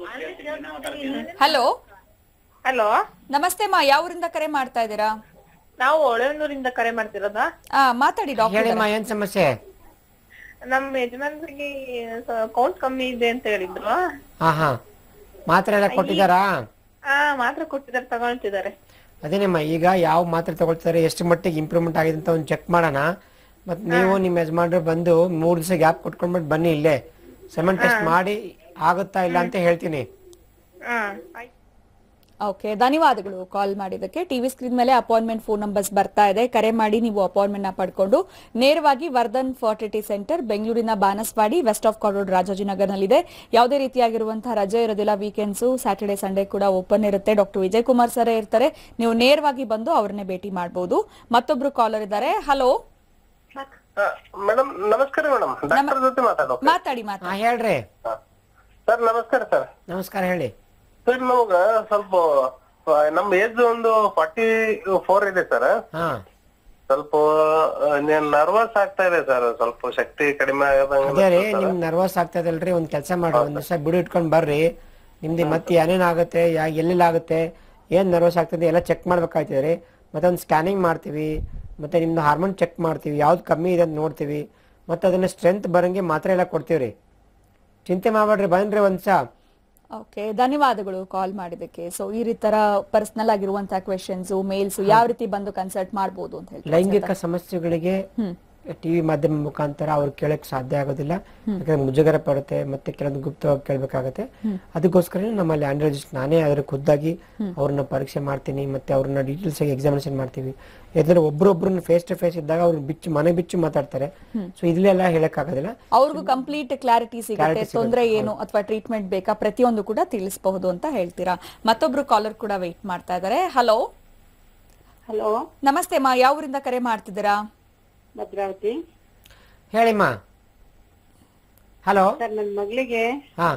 S1: ಹಲೋ
S13: ಹಲೋ
S1: ನಮಸ್ತೆ ಮಾ ಯಾವೂರಿಂದ ಕರೆ ಮಾಡ್ತಾ ಇದ್ದೀರಾ
S13: ನಾವು ಒಳನೂರಿಂದ ಕರೆ ಮಾಡ್ತಿರೋದಾ
S1: ಆ ಮಾತಾಡಿ ಡಾಕ್ಟರ್
S2: ಹೇಳಿಮ್ಮ ಏನ್ ಸಮಸ್ಯೆ
S13: ನಮ್ಮ ಯಜಮಾನ್ರಿಗೆ ಕೌಂಟ್ ಕಮ್ಮಿ ಇದೆ ಅಂತ ಹೇಳಿದ್ರು
S2: ಹಾ ಹಾ ಮಾತ್ರೆ ಎಲ್ಲ ಕೊಟ್ಟಿದ್ದಾರಾ
S13: ಆ ಮಾತ್ರ ಕೊಟ್ಟಿದ್ದಾರೆ ತಗೊಳ್ತಿದ್ದಾರೆ
S2: ಅದೇನಮ್ಮ ಈಗ ಯಾವ ಮಾತ್ರೆ ತಗೊಳ್ತಾರೆ ಎಷ್ಟು ಮಟ್ಟಿಗೆ ಇಂಪ್ರೂವ್ಮೆಂಟ್ ಆಗಿದೆ ಅಂತ ಒಂದು ಚೆಕ್ ಮಾಡೋಣ ಮತ್ತೆ ನೀವು ನಿಮ್ಮ ಯಜಮಾನ್ರು ಬಂದು ಮೂರು ದಿವಸ ಗ್ಯಾಪ್ ಕೊಟ್ಕೊಂಡ್ಬಿಟ್ಟು ಬನ್ನಿ ಇಲ್ಲೇ ಸೆಮೆನ್ ಟೆಸ್ಟ್ ಮಾಡಿ ಆಗುತ್ತಾ ಇಲ್ಲ ಅಂತ ಹೇಳ್ತೀನಿ
S1: ಓಕೆ ಧನ್ಯವಾದಗಳು ಕಾಲ್ ಮಾಡಿದ್ದಕ್ಕೆ ಟಿವಿ ಸ್ಕ್ರೀನ್ ಮೇಲೆ ಅಪಾಯಿಂಟ್ಮೆಂಟ್ ಫೋನ್ ನಂಬರ್ಸ್ ಬರ್ತಾ ಇದೆ ಕರೆ ಮಾಡಿ ನೀವು ಅಪಾಯಿಂಟ್ಮೆಂಟ್ ನ ಪಡ್ಕೊಂಡು ನೇರವಾಗಿ ವರ್ಧನ್ ಫರ್ಟಿಲಿಟಿ ಸೆಂಟರ್ ಬೆಂಗಳೂರಿನ ಬಾನಸ್ವಾಡಿ ವೆಸ್ಟ್ ಆಫ್ ಕಾರೋಡ್ ರಾಜಾಜಿನಗರ್ನಲ್ಲಿದೆ ಯಾವುದೇ ರೀತಿಯಾಗಿರುವಂತಹ ರಜೆ ಇರೋದಿಲ್ಲ ವೀಕೆಂಡ್ಸ್ ಸ್ಯಾಟರ್ಡೆ ಸಂಡೇ ಕೂಡ ಓಪನ್ ಇರುತ್ತೆ ಡಾಕ್ಟರ್ ವಿಜಯ್ ಕುಮಾರ್ ಸರ್ ಇರ್ತಾರೆ ನೀವು ನೇರವಾಗಿ ಬಂದು ಅವ್ರನ್ನೇ ಭೇಟಿ ಮಾಡಬಹುದು ಮತ್ತೊಬ್ರು ಕಾಲರ್ ಇದ್ದಾರೆ ಹಲೋ
S14: ಮೇಡಮ್ ನಮಸ್ಕಾರ ಮೇಡಮ್ ಡಾಕ್ಟರ್ ಜೊತೆ ಮಾತಾಡೋ
S1: ಮಾತಾಡಿ ಮಾತಾಡಿ
S2: ಹೇಳ್ರಿ
S14: ಸರ್ ನಮಸ್ಕಾರ ಸರ್
S2: ನಮಸ್ಕಾರ ಹೇಳಿ
S14: ಸರ್ ನಮಗ ಸ್ವಲ್ಪ ಆ, ನಮ್ ಏಜ್ ಒಂದು ಫಾರ್ಟಿ ಫೋರ್ ಇದೆ ಸರ್
S2: ಹಾ
S14: ಸ್ವಲ್ಪ ನರ್ವಸ್ ಆಗ್ತಾ ಇದೆ ಸರ್ ಸ್ವಲ್ಪ ಶಕ್ತಿ ಕಡಿಮೆ
S2: ಅದೇ ರೀ
S14: ಆಗದಂಗ
S2: ನಿಮ್ ನರ್ವಸ್ ಆಗ್ತಾ ಇದಲ್ರಿ ಒಂದ್ ಕೆಲಸ ಮಾಡಿ ಒಂದ್ ದಿವಸ ಬಿಡು ಇಟ್ಕೊಂಡ್ ಬರ್ರಿ ನಿಮ್ದು ಮತ್ತೆ ಏನೇನ್ ಆಗುತ್ತೆ ಯಾ ಎಲ್ಲೆಲ್ಲ ಆಗುತ್ತೆ ಏನ್ ನರ್ವಸ್ ಆಗ್ತದೆ ಎಲ್ಲ ಚೆಕ್ ಮಾಡ್ಬೇಕಾಗ್ತದೆ ರೀ ಮತ್ತೆ ಒಂದು ಸ್ಕ್ಯಾನಿಂಗ್ ಮಾಡ್ತೀವಿ ಮತ್ತೆ ನಿಮ್ದು ಹಾರ್ಮೋನ್ ಚೆಕ್ ಮಾಡ್ತೀವಿ ಯಾವ್ದು ಕಮ್ಮಿ ಇದೆ ಅಂತ ನೋಡ್ತೀವಿ ಮತ್ತೆ ಅದನ್ನ ಸ್ಟ್ರೆಂತ್ ಬರಂಗೆ ಮಾತ್ರೆ ಎಲ್ಲ ಕೊಡ್ತೀವಿ ರೀ ಚಿಂತೆ ಮಾಡ್ಬೇಡ್ರಿ ಬನ್ರಿ ಒಂದ್ಸ
S1: ಓಕೆ ಧನ್ಯವಾದಗಳು ಕಾಲ್ ಮಾಡಿದ್ದಕ್ಕೆ ಸೊ ಈ ರೀತಿ ತರ ಪರ್ಸನಲ್ ಆಗಿರುವಂತಹ ಕ್ವೆಶನ್ಸ್ ಮೇಲ್ಸ್ ಯಾವ ರೀತಿ ಬಂದು ಕನ್ಸಲ್ಟ್ ಮಾಡಬಹುದು ಅಂತ ಹೇಳಿ
S2: ಲೈಂಗಿಕ ಸಮಸ್ಯೆಗಳಿಗೆ ಟಿವಿ ಮಾಧ್ಯಮ ಮುಖಾಂತರ ಅವ್ರು ಕೇಳಕ್ ಸಾಧ್ಯ ಆಗೋದಿಲ್ಲ ಯಾಕಂದ್ರೆ ಮುಜುಗರ ಪಡುತ್ತೆ ಮತ್ತೆ ಕೆಲವೊಂದು ಗುಪ್ತವಾಗಿ ಕೇಳ್ಬೇಕಾಗತ್ತೆ ಅದಕ್ಕೋಸ್ಕರ ನಮ್ಮಲ್ಲಿ ಆಂಡ್ರಾಲಜಿಸ್ಟ್ ನಾನೇ ಅದ್ರ ಖುದ್ದಾಗಿ ಅವ್ರನ್ನ ಪರೀಕ್ಷೆ ಮಾಡ್ತೀನಿ ಮತ್ತೆ ಅವ್ರನ್ನ ಡೀಟೇಲ್ಸ್ ಆಗಿ ಎಕ್ಸಾಮಿನೇಷನ್ ಮಾಡ್ತೀವಿ ಯಾಕಂದ್ರೆ ಒಬ್ರೊಬ್ರನ್ನ ಫೇಸ್ ಟು ಫೇಸ್ ಇದ್ದಾಗ ಅವ್ರು ಬಿಚ್ಚು ಮನೆ ಬಿಚ್ಚು ಮಾತಾಡ್ತಾರೆ ಸೊ ಇಲ್ಲೆಲ್ಲ ಹೇಳಕ್ ಆಗೋದಿಲ್ಲ
S1: ಅವ್ರಿಗೂ ಕಂಪ್ಲೀಟ್ ಕ್ಲಾರಿಟಿ ಸಿಗುತ್ತೆ
S2: Clarity ಸಿಗುತ್ತೆ,
S1: ತೊಂದರೆ ಏನು ಅಥವಾ ಟ್ರೀಟ್ಮೆಂಟ್ ಬೇಕಾ ಪ್ರತಿಯೊಂದು ಕೂಡ ತಿಳಿಸಬಹುದು ಅಂತ ಹೇಳ್ತೀರಾ ಮತ್ತೊಬ್ರು ಕಾಲರ್ ಕೂಡ ವೇಟ್ ಮಾಡ್ತಾ ಇದ್ದಾರೆ ಹಲೋ
S8: ಹಲೋ
S1: ನಮಸ್ತೆ ಮಾ ಯಾವ ಊರಿಂದ ಕರೆ ಮಾಡ್ತಿದ್ದೀರಾ
S8: ಭದ್ರಾವತಿ
S2: ಹೇಳಿಮ್ಮ ಹಲೋ
S8: ಸರ್ ನನ್ನ ಮಗಳಿಗೆ
S2: ಹಾ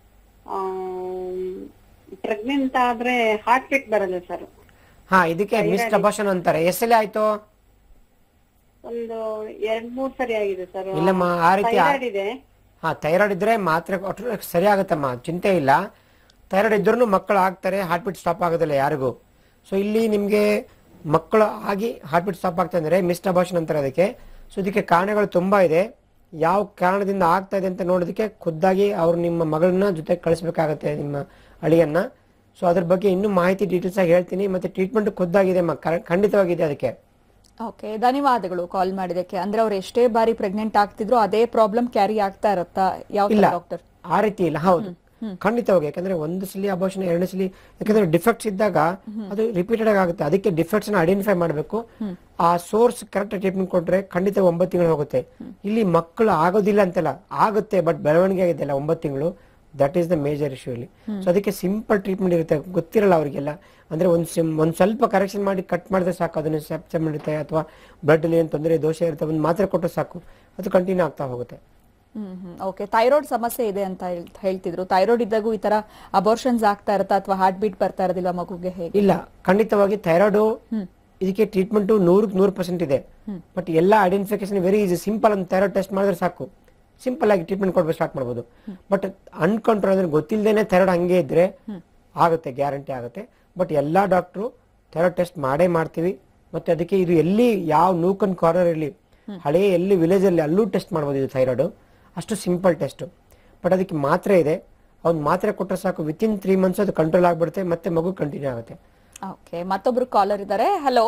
S8: ಪ್ರೆಗ್ನೆಂಟ್ ಆದ್ರೆ ಹಾರ್ಟ್ ಬೀಟ್ ಬರಲ್ಲ ಸರ್
S2: ಹಾ ಇದಕ್ಕೆ ಮಿಸ್ಡ್ ಅಬಾಷನ್ ಅಂತಾರೆ ಎಷ್ಟೆಲ್ಲ ಆಯ್ತು
S8: ಒಂದು ಎರಡ್ ಮೂರ್ ಸರಿ ಆಗಿದೆ ಸರ್
S2: ಇಲ್ಲಮ್ಮ, ಆ ರೀತಿ ಆ-
S8: ಥೈರಾಯ್ಡ್ ಇದೆ
S2: ಹಾ ಥೈರಾಯ್ಡ್ ಇದ್ರೆ ಮಾತ್ರೆ ಕೊಟ್ಟರೆ ಸರಿ ಆಗುತ್ತಮ್ಮ ಚಿಂತೆ ಇಲ್ಲ ಥೈರಾಯ್ಡ್ ಇದ್ರೂ ಮಕ್ಕಳು ಆಗ್ತಾರೆ ಹಾರ್ಟ್ ಬೀಟ್ ಸ್ಟಾಪ್ ಆಗೋದಿಲ್ಲ ಯಾರಿಗೂ ಸೊ ಇಲ್ಲಿ ನಿಮಗೆ ಮಕ್ಕಳು ಆಗಿ ಹಾರ್ಟ್ ಬೀಟ್ ಸ್ಟಾಪ್ ಆಗ್ತಾ ಅಂದ್ರೆ ಮಿಸ್ಡ್ ಅಬಾಷನ್ ಅಂತಾರೆ ಅದಕ್ಕೆ ಸೊ ಇದಕ್ಕೆ ಕಾರಣಗಳು ತುಂಬಾ ಇದೆ ಯಾವ ಕಾರಣದಿಂದ ಆಗ್ತಾ ಇದೆ ಅಂತ ನೋಡೋದಕ್ಕೆ ಖುದ್ದಾಗಿ ಅವ್ರು ನಿಮ್ಮ ಮಗಳನ್ನ ಜೊತೆ ಕಳಿಸ್ಬೇಕಾಗತ್ತೆ ನಿಮ್ಮ ಅಳಿಯನ್ನ ಸೊ ಅದ್ರ ಬಗ್ಗೆ ಇನ್ನೂ ಮಾಹಿತಿ ಡೀಟೇಲ್ಸ್ ಆಗಿ ಹೇಳ್ತೀನಿ ಮತ್ತೆ ಟ್ರೀಟ್ಮೆಂಟ್ ಖುದ್ದಾಗಿದೆ ಮ- ಕರ- ಖಂಡಿತವಾಗಿದೆ ಅದಕ್ಕೆ
S1: ಓಕೆ ಧನ್ಯವಾದಗಳು ಕಾಲ್ ಮಾಡಿದಕ್ಕೆ ಅಂದ್ರೆ ಅವ್ರು ಎಷ್ಟೇ ಬಾರಿ ಪ್ರೆಗ್ನೆಂಟ್ ಆಗ್ತಿದ್ರು ಅದೇ ಪ್ರಾಬ್ಲಮ್ ಕ್ಯಾರಿ ಆಗ್ತಾ ಇರತ್ತಾ ಯಾವ
S2: ಇಲ್ಲ
S1: ಡಾಕ್ಟರ್
S2: ಆ ರೀತಿ ಇಲ್ಲ ಹೌದು ಖಂಡಿತವಾಗಿ ಯಾಕಂದ್ರೆ ಒಂದು ಸಲ ಅಬೋಷನ್ ಎರಡನೇ ಸಲ ಯಾಕಂದ್ರೆ ಡಿಫೆಕ್ಟ್ಸ್ ಇದ್ದಾಗ ಅದು ರಿಪೀಟೆಡ್ ಆಗಿ ಆಗುತ್ತೆ ಅದಕ್ಕೆ ಡಿಫೆಕ್ಟ್ಸ್ ನ ಐಡೆಂಟಿಫೈ ಮಾಡಬೇಕು ಆ ಸೋರ್ಸ್ ಕರೆಕ್ಟ್ ಟ್ರೀಟ್ಮೆಂಟ್ ಕೊಟ್ರೆ ಖಂಡಿತ ಒಂಬತ್ತು ತಿಂಗಳು ಹೋಗುತ್ತೆ ಇಲ್ಲಿ ಮಕ್ಕಳು ಆಗೋದಿಲ್ಲ ಅಂತಲ್ಲ ಆಗುತ್ತೆ ಬಟ್ ಬೆಳವಣಿಗೆ ಆಗಿದೆಯಲ್ಲ ಒಂಬತ್ತು ತಿಂಗಳು that is the major issue ಇಲ್ಲಿ ಸೊ ಅದಕ್ಕೆ ಸಿಂಪಲ್ ಟ್ರೀಟ್ಮೆಂಟ್ ಇರುತ್ತೆ ಗೊತ್ತಿರಲ್ಲ ಅವರಿಗೆಲ್ಲ ಅಂದ್ರೆ ಒಂದ್ ಸಿಮ್ ಒಂದ್ ಸ್ವಲ್ಪ ಕರೆಕ್ಷನ್ ಮಾಡಿ ಕಟ್ ಮಾಡಿದ್ರೆ ಸಾಕು ಅದನ್ನ ಸೆಪ್ಸಮ್ ಇರುತ್ತೆ ಅಥವಾ ಬ್ಲಡ್ ಅಲ್ಲಿ ಏನು ತೊಂದರೆ ದೋಷ ಇರುತ್ತೆ ಒಂದು ಮಾತ್ರೆ ಕೊಟ್ಟರೆ ಸಾಕು ಅದು ಕಂಟಿನ್ಯೂ ಆಗ್ತಾ ಹೋಗುತ್ತೆ
S1: ಹ್ಮ್ ಹ್ಮ್ ಓಕೆ ಥೈರಾಯ್ಡ್ ಸಮಸ್ಯೆ ಇದೆ ಅಂತ ಹೇಳ್- ಹೇಳ್ತಿದ್ರು ಥೈರಾಯ್ಡ್ ಇದ್ದಾಗೂ ಈ ತರ ಅಬೋರ್ಷನ್ಸ್ ಆಗ್ತಾ ಇರತ್ತಾ ಅಥವಾ ಹಾರ್ಟ್ ಬೀಟ್ ಬರ್ತಾ ಇರೋದಿಲ್ಲ ಮಗುಗೆ ಹೇಗೆ
S2: ಇಲ್ಲ ಖಂಡಿತವಾಗಿ ಥೈರಾಯ್ಡ್ ಇದಕ್ಕೆ ಟ್ರೀಟ್ಮೆಂಟ್ ನೂರಕ್ಕೆ ನೂರು ಪರ್ಸೆಂಟ್ ಇದೆ ಬಟ್ ಎಲ್ಲ ಐಡೆಂಟಿಫಿಕೇಶನ್ ವೆರಿ ಈಸಿ ಸಿಂಪಲ್ ಒಂದು ಥೈರಾಯ್ಡ್ ಟೆಸ್ಟ್ ಮಾಡಿದ್ರೆ ಸಾಕು ಸಿಂಪಲ್ ಆಗಿ ಟ್ರೀಟ್ಮೆಂಟ್ ಕೊಡ್ಬೇಕು ಸ್ಟಾರ್ಟ್ ಮಾಡ್ಬೋದು ಬಟ್ ಅನ್ಕಂಟ್ರೋಲ್ ಅಂದ್ರೆ ಗೊತ್ತಿಲ್ಲದೇನೆ ಥೈರಾಯ್ಡ್ ಹಂಗೆ ಇದ್ರೆ ಆಗುತ್ತೆ ಗ್ಯಾರಂಟಿ ಆಗುತ್ತೆ ಬಟ್ ಎಲ್ಲಾ ಡಾಕ್ಟ್ರು ಥೈರಾಯ್ಡ್ ಟೆಸ್ಟ್ ಮಾಡೇ ಮಾಡ್ತೀವಿ ಮತ್ತೆ ಅದಕ್ಕೆ ಇದು ಎಲ್ಲಿ ಯಾವ ನೂಕನ್ ಕಾರ್ನರ್ ಇರಲಿ ಹಳೆ ಎಲ್ಲಿ ವಿಲೇಜ್ ಅಲ್ಲಿ ಅಲ್ಲೂ ಟೆಸ್ಟ್ ಮಾಡ್ಬೋದು ಇದು ಥೈರಾಯ್ಡ್ ಅಷ್ಟು ಸಿಂಪಲ್ ಟೆಸ್ಟ್ ಬಟ್ ಅದಕ್ಕೆ ಮಾತ್ರೆ ಇದೆ ಅವ್ನು ಮಾತ್ರೆ ಕೊಟ್ಟರೆ ಸಾಕು ವಿತ್ ಇನ್ ತ್ರೀ ಮಂತ್ಸ್ ಅದು ಕಂಟ್ರೋಲ್ ಆಗ್ಬಿಡುತ್ತೆ ಮತ್ತೆ ಮಗು ಕಂಟಿನ್ಯೂ ಆಗುತ್ತೆ
S1: ಓಕೆ ಮತ್ತೊಬ್ರು ಕಾಲರ್ ಇದ್ದಾರೆ ಹಲೋ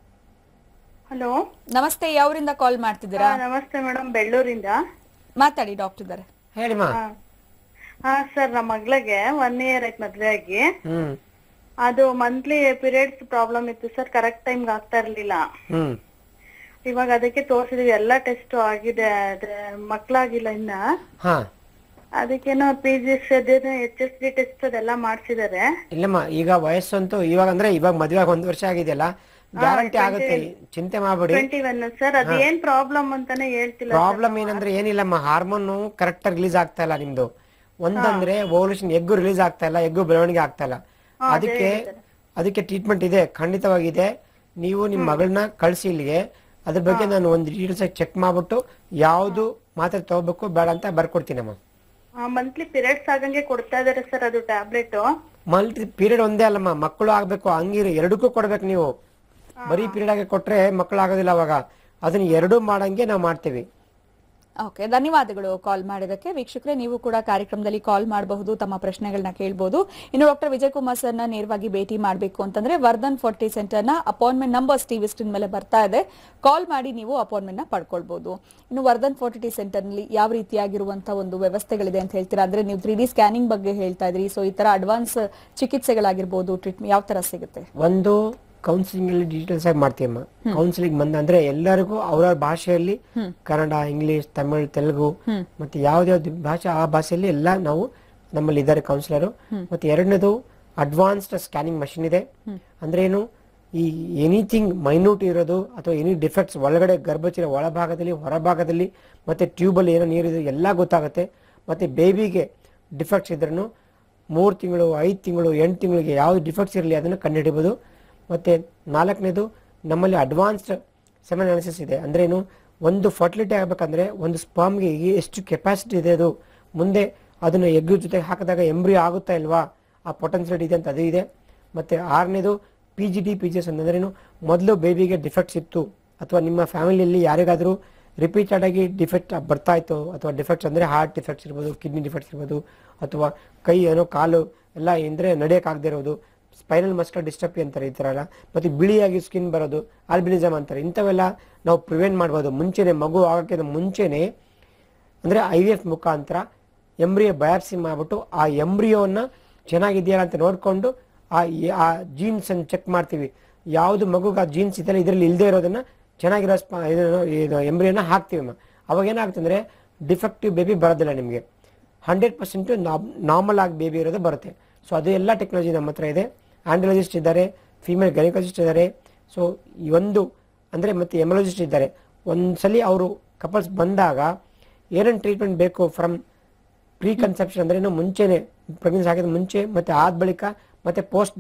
S15: ಹಲೋ
S1: ನಮಸ್ತೆ ಯಾವರಿಂದ ಕಾಲ್ ಮಾಡ್ತಿದ್ದೀರಾ
S15: ನಮಸ್ತೆ ಮೇಡಮ್ ಬೆಳ್ಳೂರಿಂದ
S1: ಮಾತಾಡಿ ಡಾಕ್ಟರ್ ಇದ್ದಾರೆ
S2: ಹೇಳಿಮಾ
S15: ಹಾ ಸರ್ ನಮ್ಮ ಮಗಳಿಗೆ ಒನ್ ಇಯರ್ ಆಯ್ತು ಮದ್ವೆ ಆಗಿ
S2: ಹ್ಮ್
S15: ಅದು ಮಂತ್ಲಿ ಪೀರಿಯಡ್ಸ್ ಪ್ರಾಬ್ಲಮ್ ಇತ್ತು ಸರ್ ಕರೆಕ್ಟ್ ಟೈಮ್ಗೆ ಆಗ್ತಾ ಇರ್ಲಿಲ್ಲ
S2: ಹ್ಮ್
S15: ಇವಾಗ ಅದಕ್ಕೆ ತೋರಿಸಿದೀವಿ ಎಲ್ಲಾ ಟೆಸ್ಟ್ ಆಗಿದೆ ಆದ್ರೆ ಮಕ್ಳಾಗಿಲ್ಲ ಇನ್ನ
S2: ಹಾ
S15: ಅದಕ್ಕೇನೋ P G S H S D test ಅದೆಲ್ಲ ಮಾಡ್ಸಿದಾರೆ
S2: ಇಲ್ಲಮ್ಮ ಈಗ ವಯಸ್ಸಂತೂ ಇವಾಗ ಅಂದ್ರೆ ಇವಾಗ ಮದುವೆ ಆಗಿ ಒಂದ್ ವರ್ಷ ಆಗಿದೆಯಲ್ಲ ಗ್ಯಾರಂಟಿ ಆಗುತ್ತೆ ಚಿಂತೆ ಮಾಡ್ಬೇಡಿ
S15: ಟ್ವೆಂಟಿ ಒನ್ ಸರ್ ಅದ್ ಏನ್ ಪ್ರಾಬ್ಲಮ್ ಅಂತಾನೆ ಹೇಳ್ತಿಲ್ಲ
S2: ಪ್ರಾಬ್ಲಮ್ ಏನಂದ್ರೆ ಏನಿಲ್ಲಮ್ಮ ಹಾರ್ಮೋನ್ ಕರೆಕ್ಟ್ ಆಗಿ ರಿಲೀಸ್ ಆಗ್ತಾ ಇಲ್ಲ ನಿಮ್ದು ಒಂದಂದ್ರೆ ಓವಲ್ಯೂಷನ್ ಎಗ್ಗು ರಿಲೀಸ್ ಆಗ್ತಾ ಇಲ್ಲ ಎಗ್ಗು ಬೆಳವಣಿಗೆ ಆಗ್ತಾ ಇಲ್ಲ ಅದಕ್ಕೆ ಅದಕ್ಕೆ ಟ್ರೀಟ್ಮೆಂಟ್ ಇದೆ ಖಂಡಿತವಾಗಿದೆ ನೀವು ನಿಮ್ ಮಗಳನ್ನ ಕಳ್ಸಿ ಇಲ್ಲಿಗೆ ಅದ್ರ ಬಗ್ಗೆ ನಾನು ಒಂದು ಡೀಟೇಲ್ಸ್ ಚೆಕ್ ಮಾಡ್ಬಿಟ್ಟು ಯಾವ್ದು ಮಾತ್ರೆ ತಗೋಬೇಕು ಬೇಡ ಅಂತ ಬರ್ಕೊಡ್ತೀನಮ್ಮ
S15: ಮಂತ್ಲಿ ಪೀರಿಯಡ್ಸ್ ಆಗಂಗೆ ಕೊಡ್ತಾ ಇದಾರೆ ಸರ್ ಅದು ಟ್ಯಾಬ್ಲೆಟ್
S2: ಮಲ್ಟಿ ಪೀರಿಯಡ್ ಒಂದೇ ಅಲ್ಲಮ್ಮ ಮಕ್ಕಳು ಆಗ್ಬೇಕು ಹಂಗಿರಿ ಎರಡಕ್ಕೂ ಕೊಡ್ಬೇಕು ನೀವು ಬರೀ ಪೀರಿಯಡ್ ಆಗಿ ಕೊಟ್ರೆ ಮಕ್ಕಳು ಆಗೋದಿಲ್ಲ ಅವಾಗ ಅದನ್ನ ಎರಡೂ ಮಾಡಂಗೆ ನಾವು ಮಾಡ್ತೀವಿ
S1: ಓಕೆ ಧನ್ಯವಾದಗಳು ಕಾಲ್ ಮಾಡಿದಕ್ಕೆ ವೀಕ್ಷಕರೇ ನೀವು ಕೂಡ ಕಾರ್ಯಕ್ರಮದಲ್ಲಿ ಕಾಲ್ ಮಾಡಬಹುದು ತಮ್ಮ ಪ್ರಶ್ನೆಗಳನ್ನ ಕೇಳಬಹುದು ಇನ್ನು ಡಾಕ್ಟರ್ ವಿಜಯ್ ಕುಮಾರ್ ಸರ್ನ ನೇರವಾಗಿ ಭೇಟಿ ಮಾಡಬೇಕು ಅಂತಂದ್ರೆ ವರ್ಧನ್ ಫೋರ್ಟಿ ಸೆಂಟರ್ನ ಅಪಾಯಿಂಟ್ಮೆಂಟ್ ನಂಬರ್ಸ್ ಟಿವಿ ಸ್ಕ್ರೀನ್ ಮೇಲೆ ಬರ್ತಾ ಇದೆ ಕಾಲ್ ಮಾಡಿ ನೀವು ಅಪಾಯಿಂಟ್ಮೆಂಟ್ ನ ಪಡ್ಕೊಳ್ಬಹುದು ಇನ್ನು ವರ್ಧನ್ ಫೋರ್ಟಿ ಸೆಂಟರ್ನಲ್ಲಿ ಯಾವ ರೀತಿಯಾಗಿರುವಂತಹ ಒಂದು ವ್ಯವಸ್ಥೆಗಳಿದೆ ಅಂತ ಹೇಳ್ತೀರಾ ಅಂದ್ರೆ ನೀವು ತ್ರೀ ಡಿ ಸ್ಕ್ಯಾನಿಂಗ್ ಬಗ್ಗೆ ಹೇಳ್ತಾ ಇದ್ರಿ ಸೊ ಈ ತರ ಅಡ್ವಾನ್ಸ್ ಚಿಕಿತ್ಸೆಗಳಾಗಿರ್ಬೋದು ಟ್ರೀಟ್ಮೆಂಟ್ ಯಾವ ತರ ಸಿಗುತ್ತೆ
S2: ಒಂದು ಕೌನ್ಸಿಲಿಂಗ್ ಅಲ್ಲಿ ಡೀಟೇಲ್ಸ್ ಆಗಿ ಮಾಡ್ತೀವಮ್ಮ ಕೌನ್ಸಿಲಿಂಗ್ ಬಂದ ಅಂದ್ರೆ ಎಲ್ಲರಿಗೂ ಅವ್ರವ್ರ ಭಾಷೆಯಲ್ಲಿ ಕನ್ನಡ ಇಂಗ್ಲಿಷ್ ತಮಿಳ್ ತೆಲುಗು ಮತ್ತೆ ಯಾವ್ದಾವ್ದು ಭಾಷೆ ಆ ಭಾಷೆಯಲ್ಲಿ ಎಲ್ಲ ನಾವು ನಮ್ಮಲ್ಲಿ ಇದ್ದಾರೆ ಕೌನ್ಸಿಲರು ಮತ್ತೆ ಎರಡನೇದು ಅಡ್ವಾನ್ಸ್ಡ್ ಸ್ಕ್ಯಾನಿಂಗ್ ಮಷಿನ್ ಇದೆ ಅಂದ್ರೆ ಏನು ಈ ಎನಿಥಿಂಗ್ ಮೈನ್ಯೂಟ್ ಇರೋದು ಅಥವಾ ಎನಿ ಡಿಫೆಕ್ಟ್ಸ್ ಒಳಗಡೆ ಗರ್ಭಚೀಲ ಒಳಭಾಗದಲ್ಲಿ ಹೊರಭಾಗದಲ್ಲಿ ಮತ್ತೆ ಟ್ಯೂಬ್ ಅಲ್ಲಿ ಏನೋ ನೀರಿದೆ ಎಲ್ಲ ಗೊತ್ತಾಗುತ್ತೆ ಮತ್ತೆ ಬೇಬಿಗೆ ಡಿಫೆಕ್ಟ್ಸ್ ಇದ್ರೂ ಮೂರು ತಿಂಗಳು ಐದು ತಿಂಗಳು ಎಂಟು ತಿಂಗಳಿಗೆ ಯಾವ್ದು ಡಿಫೆಕ್ಟ್ಸ್ ಇರಲಿ ಅದನ್ನು ಕಂಡುಹಿಡಿಬೋದು ಮತ್ತೆ ನಾಲ್ಕನೇದು ನಮ್ಮಲ್ಲಿ ಅಡ್ವಾನ್ಸ್ಡ್ ಸೆಮೆನ್ ಅನಾಲಿಸಿಸ್ ಇದೆ ಅಂದ್ರೆ ಏನು ಒಂದು ಫರ್ಟಿಲಿಟಿ ಆಗಬೇಕಂದ್ರೆ ಒಂದು ಸ್ಪರ್ಮ್ಗೆ ಎಷ್ಟು ಕೆಪಾಸಿಟಿ ಇದೆ ಅದು ಮುಂದೆ ಅದನ್ನು ಎಗ್ಗು ಜೊತೆ ಹಾಕಿದಾಗ ಎಂಬ್ರಿಯೋ ಆಗುತ್ತಾ ಇಲ್ವಾ ಆ ಪೊಟೆನ್ಷಿಯಲ್ ಇದೆ ಅಂತ ಅದು ಇದೆ ಮತ್ತೆ ಆರನೇದು P G D P G S ಅಂದ್ರೇನು ಮೊದಲು ಬೇಬಿಗೆ ಡಿಫೆಕ್ಟ್ಸ್ ಇತ್ತು ಅಥವಾ ನಿಮ್ಮ ಫ್ಯಾಮಿಲಿಯಲ್ಲಿ ಯಾರಿಗಾದರೂ ರಿಪೀಟೆಡ್ ಆಗಿ ಡಿಫೆಕ್ಟ್ ಬರ್ತಾ ಇತ್ತು ಅಥವಾ ಡಿಫೆಕ್ಟ್ಸ್ ಅಂದ್ರೆ ಹಾರ್ಟ್ ಡಿಫೆಕ್ಟ್ಸ್ ಇರ್ಬೋದು ಕಿಡ್ನಿ ಡಿಫೆಕ್ಟ್ಸ್ ಇರ್ಬೋದು ಅಥವಾ ಕೈ ಏನೋ ಕಾಲು ಎಲ್ಲ ಅಂದ್ರೆ ನಡೆಯೋಕ್ಕಾಗದೇ ಇರೋದು ಸ್ಪೈನಲ್ ಮಸ್ಕಲ್ ಡಿಸ್ಟರ್ಬಿ ಅಂತಾರೆ ಈ ಥರ ಎಲ್ಲ ಮತ್ತೆ ಬಿಳಿಯಾಗಿ ಸ್ಕಿನ್ ಬರೋದು ಆಲ್ಬಿನಿಸಮ್ ಅಂತಾರೆ ಇಂಥವೆಲ್ಲ ನಾವು ಪ್ರಿವೆಂಟ್ ಮಾಡ್ಬೋದು ಮುಂಚೆನೆ ಮಗು ಆಗೋಕ್ಕಿಂತ ಮುಂಚೆನೆ ಅಂದ್ರೆ ಐ ವಿ ಎಫ್ ಮುಖಾಂತರ ಎಂಬ್ರಿಯೋ ಬಯಾಪ್ಸಿ ಮಾಡ್ಬಿಟ್ಟು ಆ ಎಂಬ್ರಿಯೋನ ಚೆನ್ನಾಗಿದೆಯಲ್ಲ ಅಂತ ನೋಡ್ಕೊಂಡು ಆ ಆ ಜೀನ್ಸ್ ಅನ್ನು ಚೆಕ್ ಮಾಡ್ತೀವಿ ಯಾವುದು ಮಗುಗೆ ಆ ಜೀನ್ಸ್ ಇದೆಲ್ಲ ಇದರಲ್ಲಿ ಇಲ್ಲದೆ ಇರೋದನ್ನ ಚೆನ್ನಾಗಿರೋ ಸ್ಪ ಇದನ್ನು ಇದು ಎಂಬ್ರಿಯೋನ ಹಾಕ್ತೀವಿ ಅಮ್ಮ. ಅವಾಗ ಏನಾಗುತ್ತೆ ಅಂದ್ರೆ ಡಿಫೆಕ್ಟಿವ್ ಬೇಬಿ ಬರೋದಿಲ್ಲ ನಿಮಗೆ ಹಂಡ್ರೆಡ್ ಪರ್ಸೆಂಟ್ ನಾರ್ಮಲ್ ಆಗಿ ಬೇಬಿ ಇರೋದು ಬರುತ್ತೆ ಸೊ ಅದು ಎಲ್ಲ ಟೆಕ್ನಾಲಜಿ ನಮ್ಮ ಹತ್ರ ಇದೆ ಆಂಡ್ರಾಲಜಿಸ್ಟ್ ಇದ್ದಾರೆ ಫಿಮೇಲ್ ಗೈನಕಾಲಜಿಸ್ಟ್ ಇದ್ದಾರೆ ಸೊ ಈ ಒಂದು ಅಂದರೆ ಮತ್ತೆ ಎಮಲಜಿಸ್ಟ್ ಇದ್ದಾರೆ ಒಂದ್ಸಲಿ ಅವರು ಕಪಲ್ಸ್ ಬಂದಾಗ ಏನೇನು ಟ್ರೀಟ್ಮೆಂಟ್ ಬೇಕು ಫ್ರಮ್ ಪ್ರೀ ಕನ್ಸೆಪ್ಷನ್ ಅಂದ್ರೆ ಇನ್ನು ಮುಂಚೆನೆ ಪ್ರೆಗ್ನೆನ್ಸಿ ಆಗಿದ ಮುಂಚೆ ಮತ್ತೆ ಆದ ಬಳಿಕ ಮತ್ತೆ ಪೋಸ್ಟ್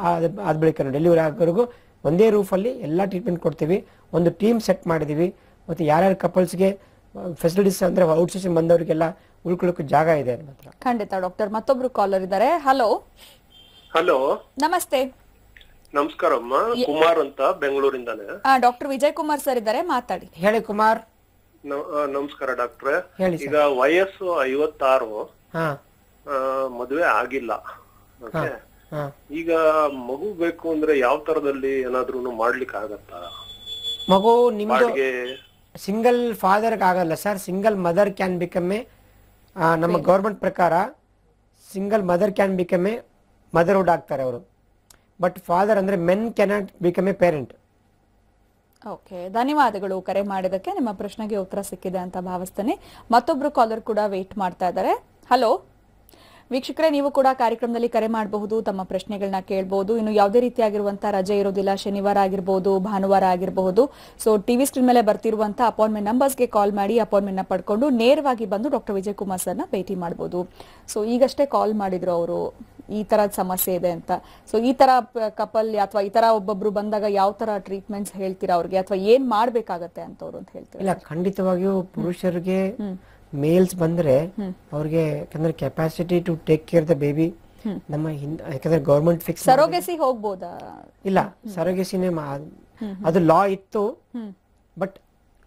S2: ಆದ ಬಳಿಕ ಡೆಲಿವರಿ ಆಗೋವರೆಗೂ ಒಂದೇ ರೂಫಲ್ಲಿ ಎಲ್ಲ ಟ್ರೀಟ್ಮೆಂಟ್ ಕೊಡ್ತೀವಿ ಒಂದು ಟೀಮ್ ಸೆಟ್ ಮಾಡಿದೀವಿ ಮತ್ತೆ ಯಾರ್ಯಾರ ಕಪಲ್ಸ್ಗೆ ಫೆಸಿಲಿಟೀಸ್ ಅಂದ್ರೆ ಔಟ್ಸೋರ್ಸಿಂಗ್ ಬಂದವರಿಗೆಲ್ಲ ಉಳ್ಕೊಳ್ಳೋಕೆ ಜಾಗ ಇದೆ ನಮ್ಮ ಹತ್ರ
S1: ಖಂಡಿತ ಡಾಕ್ಟರ್ ಮತ್ತೊಬ್ರು ಕಾಲರ್ ಇದ್ದಾರೆ ಹಲೋ
S14: ಹಲೋ
S1: ನಮಸ್ತೆ
S14: ನಮಸ್ಕಾರಮ್ಮ ಕುಮಾರ್ ಅಂತ ಬೆಂಗಳೂರಿಂದಾನೆ
S1: ಡಾಕ್ಟರ್ ವಿಜಯ್ ಕುಮಾರ್ ಸರ್ ಇದ್ದಾರೆ ಮಾತಾಡಿ
S2: ಹೇಳಿ ಕುಮಾರ್
S14: ನ- ಆ, ನಮಸ್ಕಾರ ಡಾಕ್ಟ್ರೆ
S2: ಹೇಳಿ
S14: ಈಗ ವಯಸ್ಸು ಐವತ್ತಾರು
S2: ಹಾ
S14: ಆ, ಮದುವೆ ಆಗಿಲ್ಲ ಓಕೆ
S2: ಹಾ
S14: ಈಗ ಮಗು ಬೇಕು ಅಂದ್ರೆ ಯಾವ ತರದಲ್ಲಿ ಏನಾದ್ರೂ ಮಾಡ್ಲಿಕ್ಕೆ ಆಗತ್ತಾ
S2: ಮಗು ನಿಮ್ದು
S14: ಬಾಡಿಗೆ
S2: ಸಿಂಗಲ್ ಫಾದರ್ ಆಗಲ್ಲ sir single mother can become a ನಮ್ಮ ಗೌರ್ಮೆಂಟ್ ಪ್ರಕಾರ single mother can become a motherhood ಆಗ್ತಾರೆ ಅವರು ಬಟ್ ಫಾದರ್ ಅಂದ್ರೆ men cannot become a parent
S1: okay ಧನ್ಯವಾದಗಳು ಕರೆ ಮಾಡಿದಕ್ಕೆ ನಿಮ್ಮ ಪ್ರಶ್ನೆಗೆ ಉತ್ತರ ಸಿಕ್ಕಿದೆ ಅಂತ ಭಾವಿಸ್ತೇನೆ ಮತ್ತೊಬ್ರು ಕಾಲರ್ ಕೂಡ ವೇಟ್ ಮಾಡ್ತಾ ಇದ್ದಾರೆ ಹಲೋ ವೀಕ್ಷಕರೇ ನೀವು ಕೂಡ ಕಾರ್ಯಕ್ರಮದಲ್ಲಿ ಕರೆ ಮಾಡಬಹುದು ತಮ್ಮ ಪ್ರಶ್ನೆಗಳನ್ನ ಕೇಳಬಹುದು ಇನ್ನು ಯಾವುದೇ ರೀತಿಯಾಗಿರುವಂತಹ ರಜೆ ಇರೋದಿಲ್ಲ ಶನಿವಾರ ಆಗಿರ್ಬೋದು ಭಾನುವಾರ ಆಗಿರಬಹುದು ಸೊ ಟಿವಿ ಸ್ಕ್ರೀನ್ ಮೇಲೆ ಬರ್ತಿರುವಂತಹ ಅಪಾಯಿಂಟ್ಮೆಂಟ್ ನಂಬರ್ಸ್ಗೆ ಕಾಲ್ ಮಾಡಿ ಅಪಾಯಿಂಟ್ಮೆಂಟ್ ನ ಪಡ್ಕೊಂಡು ನೇರವಾಗಿ ಬಂದು ಡಾಕ್ಟರ್ ವಿಜಯ್ ಕುಮಾರ್ ಸರ್ನ ಭೇಟಿ ಮಾಡಬಹುದು ಸೊ ಈಗಷ್ಟೇ ಕಾಲ್ ಮಾಡಿದ್ರು ಅವರು ಈ ತರದ ಸಮಸ್ಯೆ ಇದೆ ಅಂತ ಸೊ ಈ ತರ ಕಪಲ್ ಅಥವಾ ಈ ತರ ಒಬ್ಬೊಬ್ರು ಬಂದಾಗ ಯಾವ ತರ ಟ್ರೀಟ್ಮೆಂಟ್ಸ್ ಹೇಳ್ತೀರಾ ಅವ್ರಿಗೆ ಅಥವಾ ಏನ್ ಮಾಡ್ಬೇಕಾಗತ್ತೆ ಅಂತವ್ರು ಅಂತ ಹೇಳ್ತೀರಾ
S2: ಇಲ್ಲ ಖಂಡಿತವಾಗಿಯೂ ಪುರುಷರಿಗೆ ಮೇಲ್ಸ್ ಬಂದ್ರೆ ಅವ್ರಿಗೆ ಯಾಕಂದ್ರೆ capacity to take care the baby ನಮ್ಮ ಹಿಂದ್ ಯಾಕಂದ್ರೆ ಗೌರ್ಮೆಂಟ್ ಫಿಕ್ಸ್
S1: ಸರೋಗೆಸಿ ಹೋಗ್ಬೋದಾ
S2: ಇಲ್ಲ ಸರೋಗೆಸಿನೇ ಅದು ಲಾ ಇತ್ತು but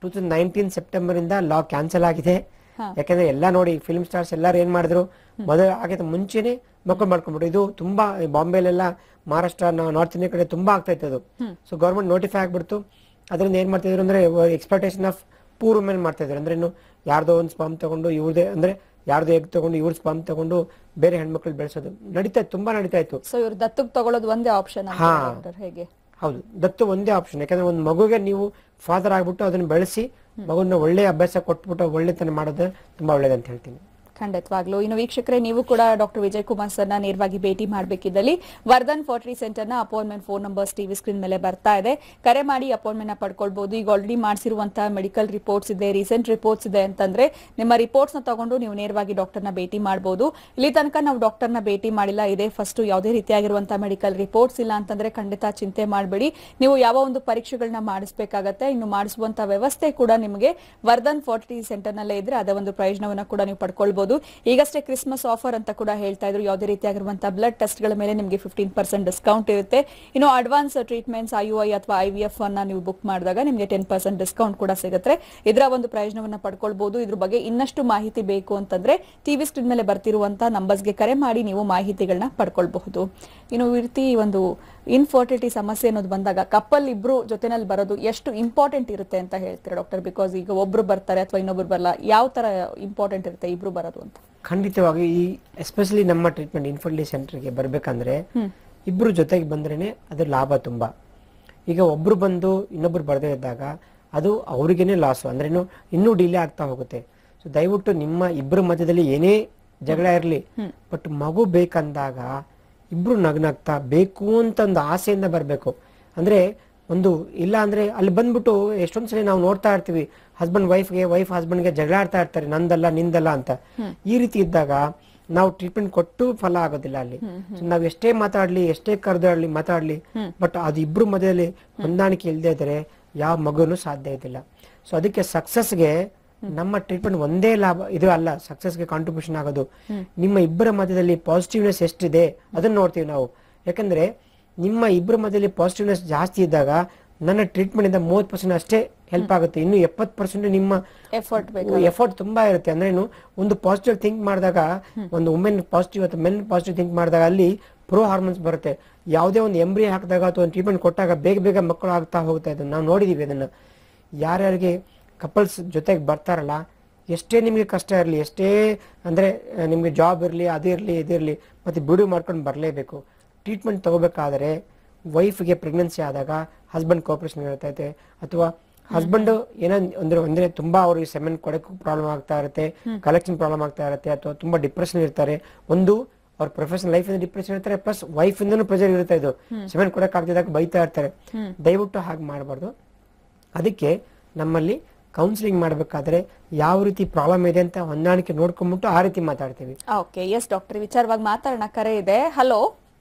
S2: two thousand nineteen September ಇಂದ ಲಾ ಕ್ಯಾನ್ಸಲ್ ಆಗಿದೆ
S1: ಹಾ.
S2: ಯಾಕಂದ್ರೆ ಎಲ್ಲ ನೋಡಿ ಫಿಲ್ಮ್ ಸ್ಟಾರ್ಸ್ ಎಲ್ಲರೂ ಏನ್ ಮಾಡಿದ್ರು ಮದುವೆ ಆಗಿದ ಮುಂಚೆನೆ ಮಕ್ಕಳು ಮಾಡ್ಕೊಂಡ್ಬಿಟ್ರು ಇದು ತುಂಬಾ ಬಾಂಬೆಲೆಲ್ಲ ಮಹಾರಾಷ್ಟ್ರ ನಾರ್ತ್ ಇಂಡಿಯಾ ಕಡೆ ತುಂಬಾ ಆಗ್ತಾ ಇತ್ತು ಅದು ಸೊ ಗೌರ್ಮೆಂಟ್ ನೋಟಿಫೈ ಆಗ್ಬಿಡ್ತು ಅದರಿಂದ ಏನ್ ಮಾಡ್ತಿದ್ರು ಅಂದ್ರೆ ಎಕ್ಸ್ಪೆಕ್ಟೇಷನ್ ಆಫ್ ಪೂರ್ ವುಮೆನ್ ಮಾಡ್ತಾ ಇದ್ರು ಅಂದ್ರೆ ಇನ್ನು ಯಾರ್ದೋ ಒಂದು ಸ್ಪಾಮ್ ತಗೊಂಡು ಇವ್ರದೇ ಅಂದ್ರೆ ಯಾರ್ದೋ ಎಗ್ ತಗೊಂಡು ಇವ್ರ ಸ್ಪಾಮ್ ತಗೊಂಡು ಬೇರೆ ಹೆಣ್ಮಕ್ಳು ಬೆಳೆಸೋದು ನಡೀತಾ ಇತ್ತು ತುಂಬಾ ನಡೀತಾ ಇತ್ತು
S1: ಸೊ ಇವ್ರು ದತ್ತಕ್ ತಗೊಳ್ಳೋದು ಒಂದೇ ಆಪ್ಷನ್
S2: ಹಾ.
S1: ಡಾಕ್ಟರ್ ಹೇಗೆ
S2: ಹೌದು ದತ್ತು ಒಂದೇ ಆಪ್ಷನ್ ಯಾಕಂದ್ರೆ ಒಂದು ಮಗುಗೆ ನೀವು ಫಾದರ್ ಆಗ್ಬಿಟ್ಟು ಅದನ್ನ ಬೆಳೆಸಿ ಮಗುನ ಒಳ್ಳೆ ಅಭ್ಯಾಸ ಕೊಟ್ಬಿಟ್ಟು ಒಳ್ಳೆತನ ಮಾಡೋದು ತುಂಬಾ ಒಳ್ಳೇದಂತ ಹೇಳ್ತೀನಿ
S1: ಖಂಡಿತವಾಗ್ಲು ಇನ್ನು ವೀಕ್ಷಕರೇ ನೀವು ಕೂಡ ಡಾಕ್ಟರ್ ವಿಜಯ್ ಕುಮಾರ್ ಸರ್ನ ನೇರವಾಗಿ ಭೇಟಿ ಮಾಡಬೇಕಿದ್ದಲ್ಲಿ ವರ್ಧನ್ ಫೋರ್ಟ್ರಿ ಸೆಂಟರ್ನ appointment phone numbers TV screen ಮೇಲೆ ಬರ್ತಾ ಇದೆ ಕರೆ ಮಾಡಿ ಅಪಾಯಿಂಟ್ಮೆಂಟ್ ನ ಪಡ್ಕೊಳ್ಬಹುದು ಈಗ ಆಲ್ರೆಡಿ ಮಾಡಿಸಿರುವಂತಹ ಮೆಡಿಕಲ್ ರಿಪೋರ್ಟ್ಸ್ ಇದೆ ರೀಸೆಂಟ್ ರಿಪೋರ್ಟ್ಸ್ ಇದೆ ಅಂತಂದ್ರೆ ನಿಮ್ಮ ರಿಪೋರ್ಟ್ಸ್ ನ ತಗೊಂಡು ನೀವು ನೇರವಾಗಿ ಡಾಕ್ಟರ್ನ ಭೇಟಿ ಮಾಡಬಹುದು ಇಲ್ಲಿ ತನಕ ನಾವು ಡಾಕ್ಟರ್ನ ಭೇಟಿ ಮಾಡಿಲ್ಲ ಇದೇ ಫಸ್ಟ್ ಯಾವುದೇ ರೀತಿಯಾಗಿರುವಂತಹ ಮೆಡಿಕಲ್ ರಿಪೋರ್ಟ್ಸ್ ಇಲ್ಲ ಅಂತಂದ್ರೆ ಖಂಡಿತ ಚಿಂತೆ ಮಾಡಬೇಡಿ ನೀವು ಯಾವ ಒಂದು ಪರೀಕ್ಷೆಗಳನ್ನ ಮಾಡಿಸಬೇಕಾಗತ್ತೆ ಇನ್ನು ಮಾಡಿಸುವಂತ ವ್ಯವಸ್ಥೆ ಕೂಡ ನಿಮಗೆ ವರ್ಧನ್ ಫೋರ್ಟಿ ಸೆಂಟರ್ ನಲ್ಲೇ ಇದ್ರೆ ಅದೇ ಒಂದು ಪ್ರಯೋಜನವನ್ನ ಕೂಡ ನೀವು ಪಡ್ಕೊಳ್ಬಹುದು ಈಗಷ್ಟೇ ಕ್ರಿಸ್ಮಸ್ ಆಫರ್ ಅಂತ ಕೂಡ ಹೇಳ್ತಾ ಇದ್ರು ಯಾವುದೇ ರೀತಿಯಾಗಿರುವಂತಹ ಬ್ಲಡ್ ಟೆಸ್ಟ್ ಗಳ ಮೇಲೆ ನಿಮಗೆ ಫಿಫ್ಟೀನ್ ಪರ್ಸೆಂಟ್ ಡಿಸ್ಕೌಂಟ್ ಇರುತ್ತೆ ಇನ್ನು advance treatments I U I ಅಥವಾ ಐ ವಿ ಎಫ್ ಅನ್ನ ನೀವು ಬುಕ್ ಮಾಡಿದಾಗ ನಿಮಗೆ ಟೆನ್ ಪರ್ಸೆಂಟ್ ಡಿಸ್ಕೌಂಟ್ ಕೂಡ ಸಿಗುತ್ತೆ ಇದರ ಒಂದು ಪ್ರಯೋಜನವನ್ನ ಪಡ್ಕೊಳ್ಬಹುದು ಇದ್ರ ಬಗ್ಗೆ ಇನ್ನಷ್ಟು ಮಾಹಿತಿ ಬೇಕು ಅಂತಂದ್ರೆ ಟಿವಿ ಸ್ಕ್ರೀನ್ ಮೇಲೆ ಬರ್ತಿರುವಂತಹ ನಂಬರ್ಸ್ಗೆ ಕರೆ ಮಾಡಿ ನೀವು ಮಾಹಿತಿಗಳನ್ನ ಪಡ್ಕೊಳ್ಬಹುದು ಇನ್ನು ಈ ರೀತಿ ಒಂದು ಇನ್ಫರ್ಟಿಲಿಟಿ ಸಮಸ್ಯೆ ಅನ್ನೋದು ಬಂದಾಗ ಕಪ್ಪಲ್ ಇಬ್ರು ಜೊತೆನಲ್ಲಿ ಬರೋದು ಎಷ್ಟು ಇಂಪಾರ್ಟೆಂಟ್ ಇರುತ್ತೆ ಅಂತ ಹೇಳ್ತೀರಾ ಡಾಕ್ಟರ್ ಬಿಕಾಸ್ ಈಗ ಒಬ್ರು ಬರ್ತಾರೆ ಅಥವಾ ಇನ್ನೊಬ್ರು ಬರಲ್ಲ ಯಾವ ತರ ಇಂಪಾರ್ಟೆಂಟ್ ಇರುತ್ತೆ ಇಬ್ರು ಬರೋದು ಅಂತ
S2: ಖಂಡಿತವಾಗಿ ಈ ಎಸ್ಪೆಷಲಿ ನಮ್ಮ ಟ್ರೀಟ್ಮೆಂಟ್ ಇನ್ಫರ್ಟಿಲಿಟಿ ಸೆಂಟರ್ಗೆ ಬರ್ಬೇಕಂದ್ರೆ ಇಬ್ರು ಜೊತೆಗೆ ಬಂದ್ರೇನೆ ಅದ್ರ ಲಾಭ ತುಂಬಾ ಈಗ ಒಬ್ರು ಬಂದು ಇನ್ನೊಬ್ರು ಬರದೇ ಇದ್ದಾಗ ಅದು ಅವ್ರಿಗೇನೆ ಲಾಸು ಅಂದ್ರೆ ಇನ್ನು ಇನ್ನೂ ಡಿಲೇ ಆಗ್ತಾ ಹೋಗುತ್ತೆ ಸೊ ದಯವಿಟ್ಟು ನಿಮ್ಮ ಇಬ್ಬರ ಮಧ್ಯದಲ್ಲಿ ಏನೇ ಜಗಳ ಇರಲಿ ಬಟ್ ಮಗು ಬೇಕಂದಾಗ ಇಬ್ರು ನಗ್ನಗ್ತಾ ಬೇಕು ಅಂತ ಒಂದು ಆಸೆಯಿಂದ ಬರಬೇಕು ಅಂದ್ರೆ ಒಂದು ಇಲ್ಲ ಅಂದ್ರೆ ಅಲ್ಲಿ ಬಂದ್ಬಿಟ್ಟು ಎಷ್ಟೊಂದ್ ಸಲ ನಾವು ನೋಡ್ತಾ ಇರ್ತೀವಿ ಹಸ್ಬೆಂಡ್ ವೈಫ್ಗೆ ವೈಫ್ ಹಸ್ಬೆಂಡ್ಗೆ ಜಗಳ ಆಡ್ತಾ ಇರ್ತಾರೆ ನಂದಲ್ಲ ನಿಂದಲ್ಲ ಅಂತ ಈ ರೀತಿ ಇದ್ದಾಗ ನಾವು ಟ್ರೀಟ್ಮೆಂಟ್ ಕೊಟ್ಟು ಫಲ ಆಗೋದಿಲ್ಲ ಅಲ್ಲಿ So ನಾವ್ ಎಷ್ಟೇ ಮಾತಾಡ್ಲಿ ಎಷ್ಟೇ ಕರೆದಾಡ್ಲಿ ಮಾತಾಡ್ಲಿ ಬಟ್ ಅದು ಇಬ್ರು ಮಧ್ಯದಲ್ಲಿ ಹೊಂದಾಣಿಕೆ ಇಲ್ಲದೆ ಇದ್ರೆ ಯಾವ ಮಗುನು ಸಾಧ್ಯ ಇದಿಲ್ಲ ಸೊ ಅದಕ್ಕೆ ಸಕ್ಸಸ್ಗೆ ನಮ್ಮ ಟ್ರೀಟ್ಮೆಂಟ್ ಒಂದೇ ಲಾಭ ಇದು ಅಲ್ಲ ಸಕ್ಸಸ್ಗೆ ಕಾಂಟ್ರಿಬ್ಯೂಷನ್ ಆಗೋದು ನಿಮ್ಮ ಇಬ್ಬರ ಮಧ್ಯದಲ್ಲಿ ಪಾಸಿಟಿವ್ನೆಸ್ ಎಷ್ಟಿದೆ ಅದನ್ನ ನೋಡ್ತೀವಿ ನಾವು ಯಾಕಂದ್ರೆ ನಿಮ್ಮ ಇಬ್ಬರ ಮಧ್ಯದಲ್ಲಿ ಪಾಸಿಟಿವ್ನೆಸ್ ಜಾಸ್ತಿ ಇದ್ದಾಗ ನನ್ನ ಟ್ರೀಟ್ಮೆಂಟ್ ಇಂದ ಮೂವತ್ ಪರ್ಸೆಂಟ್ ಅಷ್ಟೇ ಹೆಲ್ಪ್ ಆಗುತ್ತೆ ಇನ್ನು ಎಪ್ಪತ್ ಪರ್ಸೆಂಟ್ ನಿಮ್ಮ
S1: ಎಫರ್ಟ್ ಬೇಕು
S2: ಎಫರ್ಟ್ ತುಂಬಾ ಇರುತ್ತೆ ಅಂದ್ರೆ ಏನು ಒಂದು ಪಾಸಿಟಿವ್ ಥಿಂಕ್ ಮಾಡಿದಾಗ ಒಂದು ವುಮೆನ್ ಪಾಸಿಟಿವ್ ಅಥವಾ ಮೆನ್ ಪಾಸಿಟಿವ್ ಥಿಂಕ್ ಮಾಡಿದಾಗ ಅಲ್ಲಿ ಪ್ರೋ ಹಾರ್ಮೋನ್ಸ್ ಬರುತ್ತೆ ಯಾವುದೇ ಒಂದು ಎಂಬ್ರಿ ಹಾಕಿದಾಗ ಅಥವಾ ಒಂದು ಟ್ರೀಟ್ಮೆಂಟ್ ಕೊಟ್ಟಾಗ ಬೇಗ ಬೇಗ ಮಕ್ಕಳು ಆಗ್ತಾ ಹೋಗ್ತಾ ಇದನ್ನ ನಾವು ನೋಡಿದೀವಿ ಅದನ್ನ ಯಾರ್ಯಾರಿಗೆ ಕಪಲ್ಸ್ ಜೊತೆಗೆ ಬರ್ತಾರಲ್ಲ ಎಷ್ಟೇ ನಿಮಗೆ ಕಷ್ಟ ಇರಲಿ ಎಷ್ಟೇ ಅಂದ್ರೆ ಆ, ನಿಮ್ಗೆ ಜಾಬ್ ಇರಲಿ ಅದಿರಲಿ ಇದಿರಲಿ ಮತ್ತೆ ಬಿಡು ಮಾಡ್ಕೊಂಡು ಬರಲೇಬೇಕು ಟ್ರೀಟ್ಮೆಂಟ್ ತಗೋಬೇಕಾದ್ರೆ ವೈಫ್ಗೆ ಪ್ರೆಗ್ನೆನ್ಸಿ ಆದಾಗ ಹಸ್ಬೆಂಡ್ ಕೋಪರೇಷನ್ ಇರ್ತೈತೆ ಅಥವಾ ಹಸ್ಬೆಂಡ್ ಏನೋ ಅಂದ್ರೆ ಅಂದ್ರೆ ತುಂಬಾ ಅವ್ರಿಗೆ ಸೆಮೆನ್ ಕೊಡಕ್ಕೂ ಪ್ರಾಬ್ಲಮ್ ಆಗ್ತಾ ಇರುತ್ತೆ ಕಲೆಕ್ಷನ್ ಪ್ರಾಬ್ಲಮ್ ಆಗ್ತಾ ಇರುತ್ತೆ ಅಥವಾ ತುಂಬಾ ಡಿಪ್ರೆಷನ್ ಇರ್ತಾರೆ ಒಂದು ಅವ್ರ ಪ್ರೊಫೆಷನಲ್ ಲೈಫ್ ಇಂದ ಡಿಪ್ರೆಷನ್ ಇರ್ತಾರೆ ಪ್ಲಸ್ ವೈಫ್ ಇಂದನೂ ಪ್ರೆಷರ್ ಇರುತ್ತೆ ಇದು ಸೆಮೆನ್ ಕೊಡಕ್ ಆಗ್ತಿದ್ದಾಗ ಬೈತಾ ಇರ್ತಾರೆ ದಯವಿಟ್ಟು ಹಾಗೆ ಮಾಡಬಾರ್ದು ಅದಕ್ಕೆ ನಮ್ಮಲ್ಲಿ ಕೌನ್ಸಿಲಿಂಗ್ ಮಾಡಬೇಕಾದ್ರೆ ಯಾವ ರೀತಿ ಪ್ರಾಬ್ಲಮ್ ಇದೆ ಅಂತ ಹೊಂದಾಣಿಕೆ ನೋಡ್ಕೊಂಡ್ಬಿಟ್ಟು ಆ ರೀತಿ ಮಾತಾಡ್ತೀವಿ
S1: ಓಕೆ ಎಸ್ ಡಾಕ್ಟರ್ ವಿಚಾರವಾಗಿ ಮಾತಾಡೋಣ ಕರೆ ಇದೆ ಹಲೋ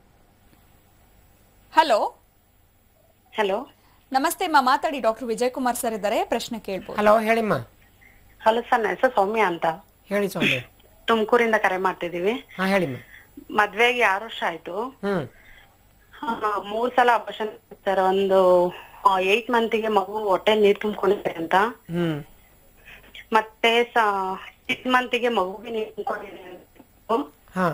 S1: ಹಲೋ
S15: ಹಲೋ
S1: ನಮಸ್ತೆ ಅಮ್ಮ ಮಾತಾಡಿ ಡಾಕ್ಟರ್ ವಿಜಯ್ ಕುಮಾರ್ ಸರ್ ಇದ್ದಾರೆ ಪ್ರಶ್ನೆ ಕೇಳ್ಬೋದು
S2: ಹಲೋ ಹೇಳಿಮ್ಮ
S15: ಹಲೋ ಸರ್ ನನ್ನ ಹೆಸರು ಸೌಮ್ಯ ಅಂತ
S2: ಹೇಳಿ ಸ್ವಾಮಿ
S15: ತುಮಕೂರಿಂದ ಕರೆ ಮಾಡ್ತಿದೀವಿ
S2: ಹಾ ಹೇಳಿಮ್ಮ
S15: ಮದ್ವೆಗೆ ಆರು ವರ್ಷ ಆಯ್ತು
S2: ಹ್ಮ್
S15: ಆ, ಮೂರ್ ಸಲ ಆಪರೇಷನ್ ಸರ್ ಒಂದು ಏಟ್ ಮಂತಿಗೆ ಮಗು ಹೊಟ್ಟೆ ನೀರ್ ತುಂಬಿಕೊಂಡಿದೆ ಅಂತ
S2: ಹ್ಮ್
S15: ಮತ್ತೆ ಸಿಕ್ಸ್ ಮಂತಿಗೆ ಮಗುಗೆ ನೀರ್ ತುಂಬಿಕೊಂಡಿದೆ ಅಂತ
S2: ಹಾ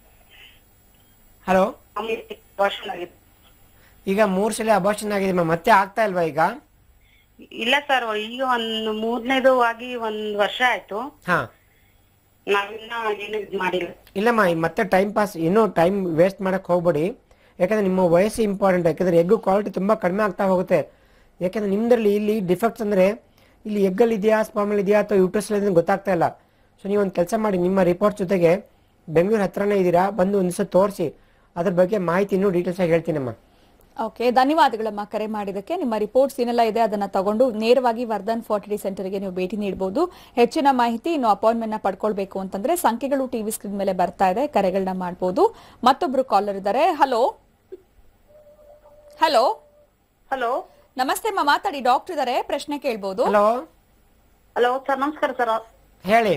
S2: ಹಲೋ
S15: abortion ಆಗಿದೆ
S2: ಈಗ ಮೂರ್ ಸಲ ಅಬಾರ್ಷನ್ ಆಗಿದೆ ಮತ್ತೆ ಆಗ್ತಾ ಇಲ್ವಾ ಈಗ
S15: ಇಲ್ಲ ಸರ್ ಈಗ ಒಂದ್ ಮೂರನೇದು ಆಗಿ ಒಂದ್ ವರ್ಷ ಆಯ್ತು
S2: ಹಾ
S15: ನಾವಿನ್ನ ಏನು ಇದ್ ಮಾಡಿಲ್ಲ
S2: ಇಲ್ಲಮ್ಮ ಈ ಮತ್ತೆ ಟೈಮ್ ಪಾಸ್ ಇನ್ನೂ ಟೈಮ್ ವೇಸ್ಟ್ ಮಾಡಕ್ ಹೋಗ್ಬೇಡಿ ಯಾಕಂದ್ರೆ ನಿಮ್ಮ ವಯಸ್ಸು ಇಂಪಾರ್ಟೆಂಟ್ ಯಾಕಂದ್ರೆ ಎಗ್ ಕ್ವಾಲಿಟಿ ತುಂಬಾ ಕಡಿಮೆ ಆಗ್ತಾ ಹೋಗುತ್ತೆ ಯಾಕಂದ್ರೆ ನಿಮ್ದ್ರಲ್ಲಿ ಇಲ್ಲಿ ಡಿಫೆಕ್ಟ್ಸ್ ಅಂದ್ರೆ ಇಲ್ಲಿ ಎಗ್ಗಲ್ಲಿ ಇದೆಯಾ ಸ್ಪಾಮಲ್ ಇದೆಯಾ ಅಥವಾ ಯೂಟ್ರಸ್ ಇದೆ ಗೊತ್ತಾಗ್ತಾ ಇಲ್ಲ ಸೊ ನೀವು ಒಂದು ಕೆಲಸ ಮಾಡಿ ನಿಮ್ಮ ರಿಪೋರ್ಟ್ ಜೊತೆಗೆ ಬೆಂಗಳೂರು ಹತ್ರನೇ ಇದ್ದೀರಾ ಬಂದು ಒಂದು ದಿವಸ ತೋರಿಸಿ ಅದ್ರ ಬಗ್ಗೆ ಮಾಹಿತಿ ಇನ್ನೂ ಡೀಟೇಲ್ಸ್ ಆಗಿ ಹೇಳ್ತೀನಮ್ಮ
S1: ಓಕೆ ಧನ್ಯವಾದಗಳಮ್ಮ ಕರೆ ಮಾಡಿದಕ್ಕೆ ನಿಮ್ಮ ರಿಪೋರ್ಟ್ಸ್ ಏನೆಲ್ಲ ಇದೆ ಅದನ್ನ ತಗೊಂಡು ನೇರವಾಗಿ ವರ್ಧನ್ ಫಾರ್ಟಿಟಿ ಸೆಂಟರ್ಗೆ ನೀವು ಭೇಟಿ ನೀಡಬಹುದು ಹೆಚ್ಚಿನ ಮಾಹಿತಿ ಇನ್ನು ಅಪಾಯಿಂಟ್ಮೆಂಟ್ ನ ಪಡ್ಕೊಳ್ಬೇಕು ಅಂತಂದ್ರೆ ಸಂಖ್ಯೆಗಳು ಟಿವಿ ಸ್ಕ್ರೀನ್ ಮೇಲೆ ಬರ್ತಾ ಇದೆ ಕರೆಗಳನ್ನ ಮಾಡಬಹುದು ಮತ್ತೊಬ್ರು ಕಾಲರ್ ಇದ್ದಾರೆ ಹಲೋ ಹಲೋ
S15: ಹಲೋ
S1: ನಮಸ್ತೆ ಅಮ್ಮ ಮಾತಾಡಿ ಡಾಕ್ಟರ್ ಇದ್ದಾರೆ ಪ್ರಶ್ನೆ ಕೇಳ್ಬೋದು
S2: ಹಲೋ
S15: ಹಲೋ ಸರ್ ನಮಸ್ಕಾರ ಸರ್
S2: ಹೇಳಿ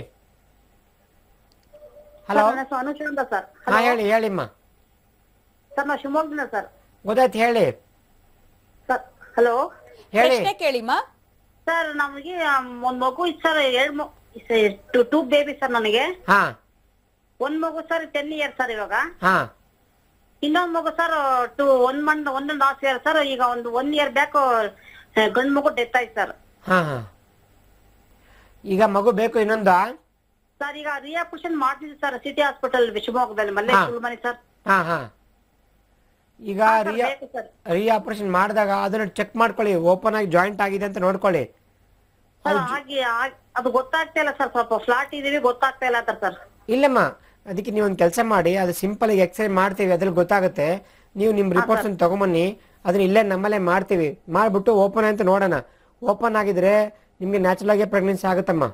S2: ಹಲೋ
S15: ನನ್ನ ಹೆಸರು ಅನುಷಾ ಅಂತ ಸರ್
S2: ಹಾ ಹೇಳಿ ಹೇಳಿಮ್ಮ
S15: ಸರ್ ನಾ ಶಿವಮೊಗ್ಗದಿಂದ ಸರ್
S2: ಗೊತ್ತಾಯ್ತು ಹೇಳಿ
S15: ಸರ್ ಹಲೋ
S2: ಹೇಳಿ
S1: ಪ್ರಶ್ನೆ ಕೇಳಿಮ್ಮ
S15: ಸರ್ ನಮಗೆ ಒಂದ್ ಮಗು ಇತ್ತು ಸರ್ ಎರಡ್ ಟೂ ಬೇಬಿ ಸರ್ ನನಗೆ
S2: ಹಾ
S15: ಒಂದ್ ಮಗು ಸರ್ ಟೆನ್ ಇಯರ್ ಸರ್ ಇವಾಗ
S2: ಹಾ
S15: ಇನ್ನೊಂದ್ ಮಗು ಸರ್ ಟು ಒನ್ ಮಂತ್ ಒಂದೊಂದು ಹಾಫ್ ಇಯರ್ ಸರ್ ಈಗ ಒಂದು ಒನ್ ಇಯರ್ ಬ್ಯಾಕ್ ಗಂಡ್ ಮಗು ಡೆತ್ ಆಯ್ತು ಸರ್
S2: ಹಾ ಹಾ ಈಗ ಮಗು ಬೇಕು ಇನ್ನೊಂದು
S15: ಸರ್ ಈಗ ರಿಯಾಪರೇಷನ್ ಮಾಡ್ತಿದ್ವಿ ಸರ್ ಸಿಟಿ ಹಾಸ್ಪಿಟಲ್ ಶಿವಮೊಗ್ಗದಲ್ಲಿ ಮಲ್ಲೇಶ್
S2: ಹಾ.
S15: ಸುಲ್ಮನಿ ಸರ್
S2: ಹಾ ಹಾ ಈಗ
S15: ಹಾ, ಸರ್,
S2: ರಿಯಾ
S15: ಬೇಕು ಸರ್.
S2: ರೀ ಆಪರೇಷನ್ ಮಾಡಿದಾಗ ಅದನ್ನ ಚೆಕ್ ಮಾಡ್ಕೊಳ್ಳಿ ಓಪನ್ ಆಗಿ ಜಾಯಿಂಟ್ ಆಗಿದೆ ಅಂತ ನೋಡ್ಕೊಳ್ಳಿ
S15: ಸರ್ ಹಾಗೆ ಆ- ಅದು ಗೊತ್ತಾಗ್ತಾ ಇಲ್ಲ ಸರ್ ಸ್ವಲ್ಪ ಫ್ಲಾಟ್ ಇದೀವಿ ಗೊತ್ತಾಗ್ತಾ ಇಲ್ಲ ಅಂತ ಸರ್
S2: ಇಲ್ಲಮ್ಮ ಅದಕ್ಕೆ ನೀವು ಒಂದು ಕೆಲಸ ಮಾಡಿ ಅದು ಸಿಂಪಲ್ ಆಗಿ ಎಕ್ಸ್ರೇ ಮಾಡ್ತೀವಿ ಅದ್ರಲ್ಲಿ ಗೊತ್ತಾಗುತ್ತೆ ನೀವು ನಿಮ್ಮ ರಿಪೋರ್ಟ್ಸ್ ಅನ್ನು ತಗೊಂಬನ್ನಿ ಅದನ್ನ ಇಲ್ಲೇ ನಮ್ಮಲ್ಲೇ ಮಾಡ್ತೀವಿ ಮಾಡ್ಬಿಟ್ಟು ಓಪನ್ ಅಂತ ನೋಡೋಣ ಓಪನ್ ಆಗಿದ್ರೆ ನಿಮ್ಗೆ ನ್ಯಾಚುರಲ್ ಆಗಿ ಪ್ರೆಗ್ನೆನ್ಸಿ ಆಗುತ್ತಮ್ಮ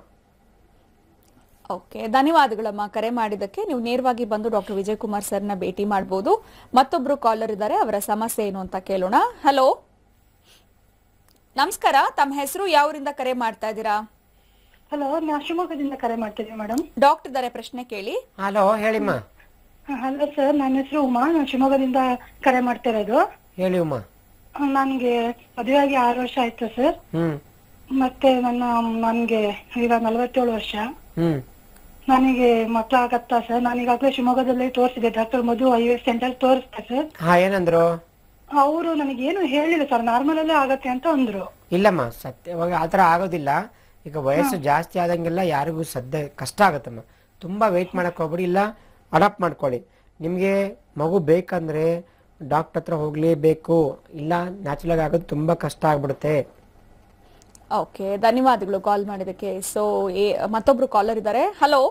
S1: ಓಕೆ ಧನ್ಯವಾದಗಳಮ್ಮ ಕರೆ ಮಾಡಿದ್ದಕ್ಕೆ ನೀವು ನೇರವಾಗಿ ಬಂದು ಡಾಕ್ಟರ್ ವಿಜಯ್ ಕುಮಾರ್ ಸರ್ನ ಭೇಟಿ ಮಾಡಬಹುದು ಮತ್ತೊಬ್ರು ಕಾಲರ್ ಇದ್ದಾರೆ ಅವರ ಸಮಸ್ಯೆ ಏನು ಅಂತ ಕೇಳೋಣ ಹಲೋ ನಮಸ್ಕಾರ ತಮ್ಮ ಹೆಸರು ಯಾವರಿಂದ ಕರೆ ಮಾಡ್ತಾ ಇದ್ದೀರಾ
S11: ಹಲೋ ನಾ ಶಿವಮೊಗ್ಗದಿಂದ ಕರೆ ಮಾಡ್ತಿದ್ದೀನಿ ಮೇಡಮ್
S1: ಡಾಕ್ಟರ್ ಇದ್ದಾರೆ ಪ್ರಶ್ನೆ ಕೇಳಿ
S2: ಹಲೋ ಹೇಳಿಮ್ಮ
S11: ಹಲೋ ಸರ್ ನನ್ನ ಹೆಸರು ಉಮಾ ನಾನು ಶಿವಮೊಗ್ಗದಿಂದ ಕರೆ ಮಾಡ್ತಾ ಇರೋದು
S2: ಹೇಳಿ ಉಮ್ಮ
S11: ನನಗೆ ಮದುವೆಯಾಗಿ ಆರು ವರ್ಷ ಆಯ್ತು ಸರ್
S2: ಹ್ಮ್
S11: ಮತ್ತೆ ನನ್ನ ನನ್ಗೆ ಈಗ ನಲವತ್ತೇಳು ವರ್ಷ
S2: ಹ್ಮ್
S11: ನನಗೆ ಮಕ್ಕಳಾಗತ್ತಾ ಸರ್ ನಾನು ಈಗಾಗಲೇ ಶಿವಮೊಗ್ಗದಲ್ಲಿ ತೋರಿಸಿದೆ doctor Madhu I S centre ತೋರಿಸ್ದೆ ಸರ್
S2: ಹಾ ಏನಂದ್ರು
S11: ಅವರು ನನಗೇನು ಹೇಳಿಲ್ಲ ಸರ್ ನಾರ್ಮಲ್ ಅಲ್ಲೇ ಆಗತ್ತೆ ಅಂತ ಅಂದ್ರು
S2: ಇಲ್ಲಮ್ಮ ಸತ್ಯವಾಗಿ ಆ ಥರ ಆಗೋದಿಲ್ಲ ಈಗ ವಯಸ್ಸು ಜಾಸ್ತಿ ಆದಂಗೆಲ್ಲ ಯಾರಿಗೂ ಸದ್ಯ ಕಷ್ಟ ಆಗುತ್ತಮ್ಮ ತುಂಬಾ ವೆಯ್ಟ್ ಮಾಡಕ್ ಹೋಗ್ಬಿಡಿ ಇಲ್ಲ ಅಡಾಪ್ಟ್ ಮಾಡ್ಕೊಳ್ಳಿ ನಿಮಗೆ ಮಗು ಬೇಕಂದ್ರೆ ಡಾಕ್ಟರ್ ಹತ್ರ ಹೋಗ್ಲೇಬೇಕು ಇಲ್ಲ ನ್ಯಾಚುರಲ್ ಆಗಿ ಆಗೋದು ತುಂಬಾ ಕಷ್ಟ ಆಗ್ಬಿಡುತ್ತೆ
S1: ಓಕೆ ಧನ್ಯವಾದಗಳು ಕಾಲ್ ಮಾಡಿದ್ದಕ್ಕೆ ಸೊ ಮತ್ತೊಬ್ರು ಕಾಲರ್ ಇದ್ದಾರೆ ಹಲೋ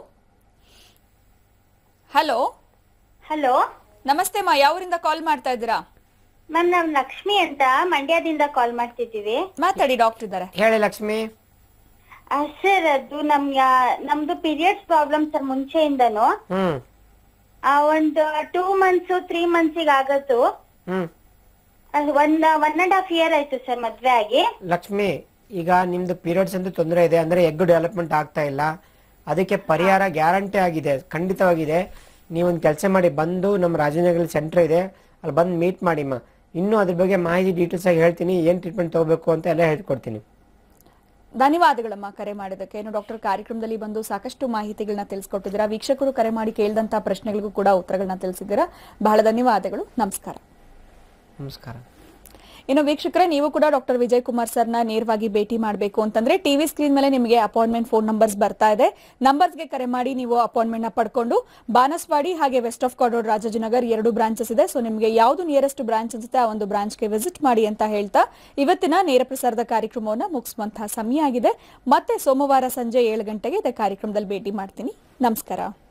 S1: ಹಲೋ
S8: ಹಲೋ
S1: ನಮಸ್ತೆ ಮಾ ಯಾವರಿಂದ ಕಾಲ್ ಮಾಡ್ತಾ ಇದ್ದೀರಾ
S8: ಮ್ಯಾಮ್ ನಾವ್ ಲಕ್ಷ್ಮಿ ಅಂತ ಮಂಡ್ಯದಿಂದ ಕಾಲ್ ಮಾಡ್ತಿದ್ದೀವಿ
S1: ಮಾತಾಡಿ ಡಾಕ್ಟರ್ ಇದ್ದಾರೆ
S2: ಹೇಳಿ ಲಕ್ಷ್ಮಿ
S8: ಸರ್ ಅದು ನಮ್ಗ ನಮ್ದು ಪೀರಿಯಡ್ಸ್ ಪ್ರಾಬ್ಲಮ್ ಸರ್ ಮುಂಚೆಯಿಂದನು
S2: ಹ್ಮ್
S8: ಆ, ಒಂದು ಟೂ ಮಂತ್ಸ್ ತ್ರೀ ಮಂತ್ಸಿಗೆ ಆಗತ್ತು
S2: ಹ್ಮ್
S8: ಅದ್ ಒಂದ್ ಒನ್ ಅಂಡ್ ಹಾಫ್ ಇಯರ್ ಆಯ್ತು ಸರ್ ಮದ್ವೆ ಆಗಿ
S2: ಲಕ್ಷ್ಮಿ ಈಗ ನಿಮ್ದು ಪೀರಿಯಡ್ಸ್ ಅಂತ ತೊಂದರೆ ಇದೆ ಅಂದ್ರೆ ಎಗ್ ಡೆವಲಪ್ಮೆಂಟ್ ಆಗ್ತಾ ಇಲ್ಲ ಅದಕ್ಕೆ ಪರಿಹಾರ ಗ್ಯಾರಂಟಿ ಆಗಿದೆ ಖಂಡಿತವಾಗಿದೆ ನೀವೊಂದು ಕೆಲಸ ಮಾಡಿ ಬಂದು ನಮ್ಮ ರಾಜನಗರ ಸೆಂಟರ್ ಇದೆ ಅಲ್ಲಿ ಬಂದು ಮೀಟ್ ಮಾಡಿಮ್ಮ ಇನ್ನೂ ಅದ್ರ ಬಗ್ಗೆ ಮಾಹಿತಿ ಡೀಟೇಲ್ಸ್ ಆಗಿ ಹೇಳ್ತೀನಿ ಏನ್ ಟ್ರೀಟ್ಮೆಂಟ್ ತಗೋಬೇಕು ಅಂತ ಎಲ್ಲ ಹೇಳ್ಕೊಡ್ತೀನಿ
S1: ಧನ್ಯವಾದಗಳಮ್ಮ ಕರೆ ಮಾಡಿದ್ದಕ್ಕೆ ಏನು ಡಾಕ್ಟರ್ ಕಾರ್ಯಕ್ರಮದಲ್ಲಿ ಬಂದು ಸಾಕಷ್ಟು ಮಾಹಿತಿಗಳನ್ನ ತಿಳಿಸ್ಕೊಟ್ಟಿದ್ದೀರಾ ವೀಕ್ಷಕರು ಕರೆ ಮಾಡಿ ಕೇಳಿದಂತ ಪ್ರಶ್ನೆಗಳಿಗೂ ಕೂಡ ಉತ್ತರಗಳನ್ನ ತಿಳಿಸಿದ್ದೀರಾ ಬಹಳ ಧನ್ಯವಾದಗಳು ನಮಸ್ಕಾರ
S2: ನಮಸ್ಕಾರ
S1: ಇನ್ನು ವೀಕ್ಷಕರೇ ನೀವು ಕೂಡ ಡಾಕ್ಟರ್ ವಿಜಯ್ ಕುಮಾರ್ ಸರ್ನ ನೇರವಾಗಿ ಭೇಟಿ ಮಾಡಬೇಕು ಅಂತಂದ್ರೆ ಟಿವಿ ಸ್ಕ್ರೀನ್ ಮೇಲೆ ನಿಮಗೆ ಅಪಾಯಿಂಟ್ಮೆಂಟ್ ಫೋನ್ ನಂಬರ್ಸ್ ಬರ್ತಾ ಇದೆ ನಂಬರ್ಸ್ಗೆ ಕರೆ ಮಾಡಿ ನೀವು ಅಪಾಯಿಂಟ್ಮೆಂಟ್ ನ ಪಡ್ಕೊಂಡು ಬಾನಸ್ವಾಡಿ ಹಾಗೆ ವೆಸ್ಟ್ ಆಫ್ ಕಾರ್ಡೋಡ್ ರಾಜಾಜಿನಗರ್ ಎರಡು ಬ್ರಾಂಚಸ್ ಇದೆ ಸೊ ನಿಮಗೆ ಯಾವುದು ನಿಯರೆಸ್ಟ್ ಬ್ರಾಂಚ್ ಅನ್ಸುತ್ತೆ ಆ ಒಂದು ಬ್ರಾಂಚ್ಗೆ ವಿಸಿಟ್ ಮಾಡಿ ಅಂತ ಹೇಳ್ತಾ ಇವತ್ತಿನ ನೇರ ಪ್ರಸಾರದ ಕಾರ್ಯಕ್ರಮವನ್ನು ಮುಗಿಸುವಂತಹ ಸಮಯ ಆಗಿದೆ ಮತ್ತೆ ಸೋಮವಾರ ಸಂಜೆ ಏಳು ಗಂಟೆಗೆ ಇದೇ ಕಾರ್ಯಕ್ರಮದಲ್ಲಿ ಭೇಟಿ ಮಾಡ್ತೀನಿ ನಮಸ್ಕಾರ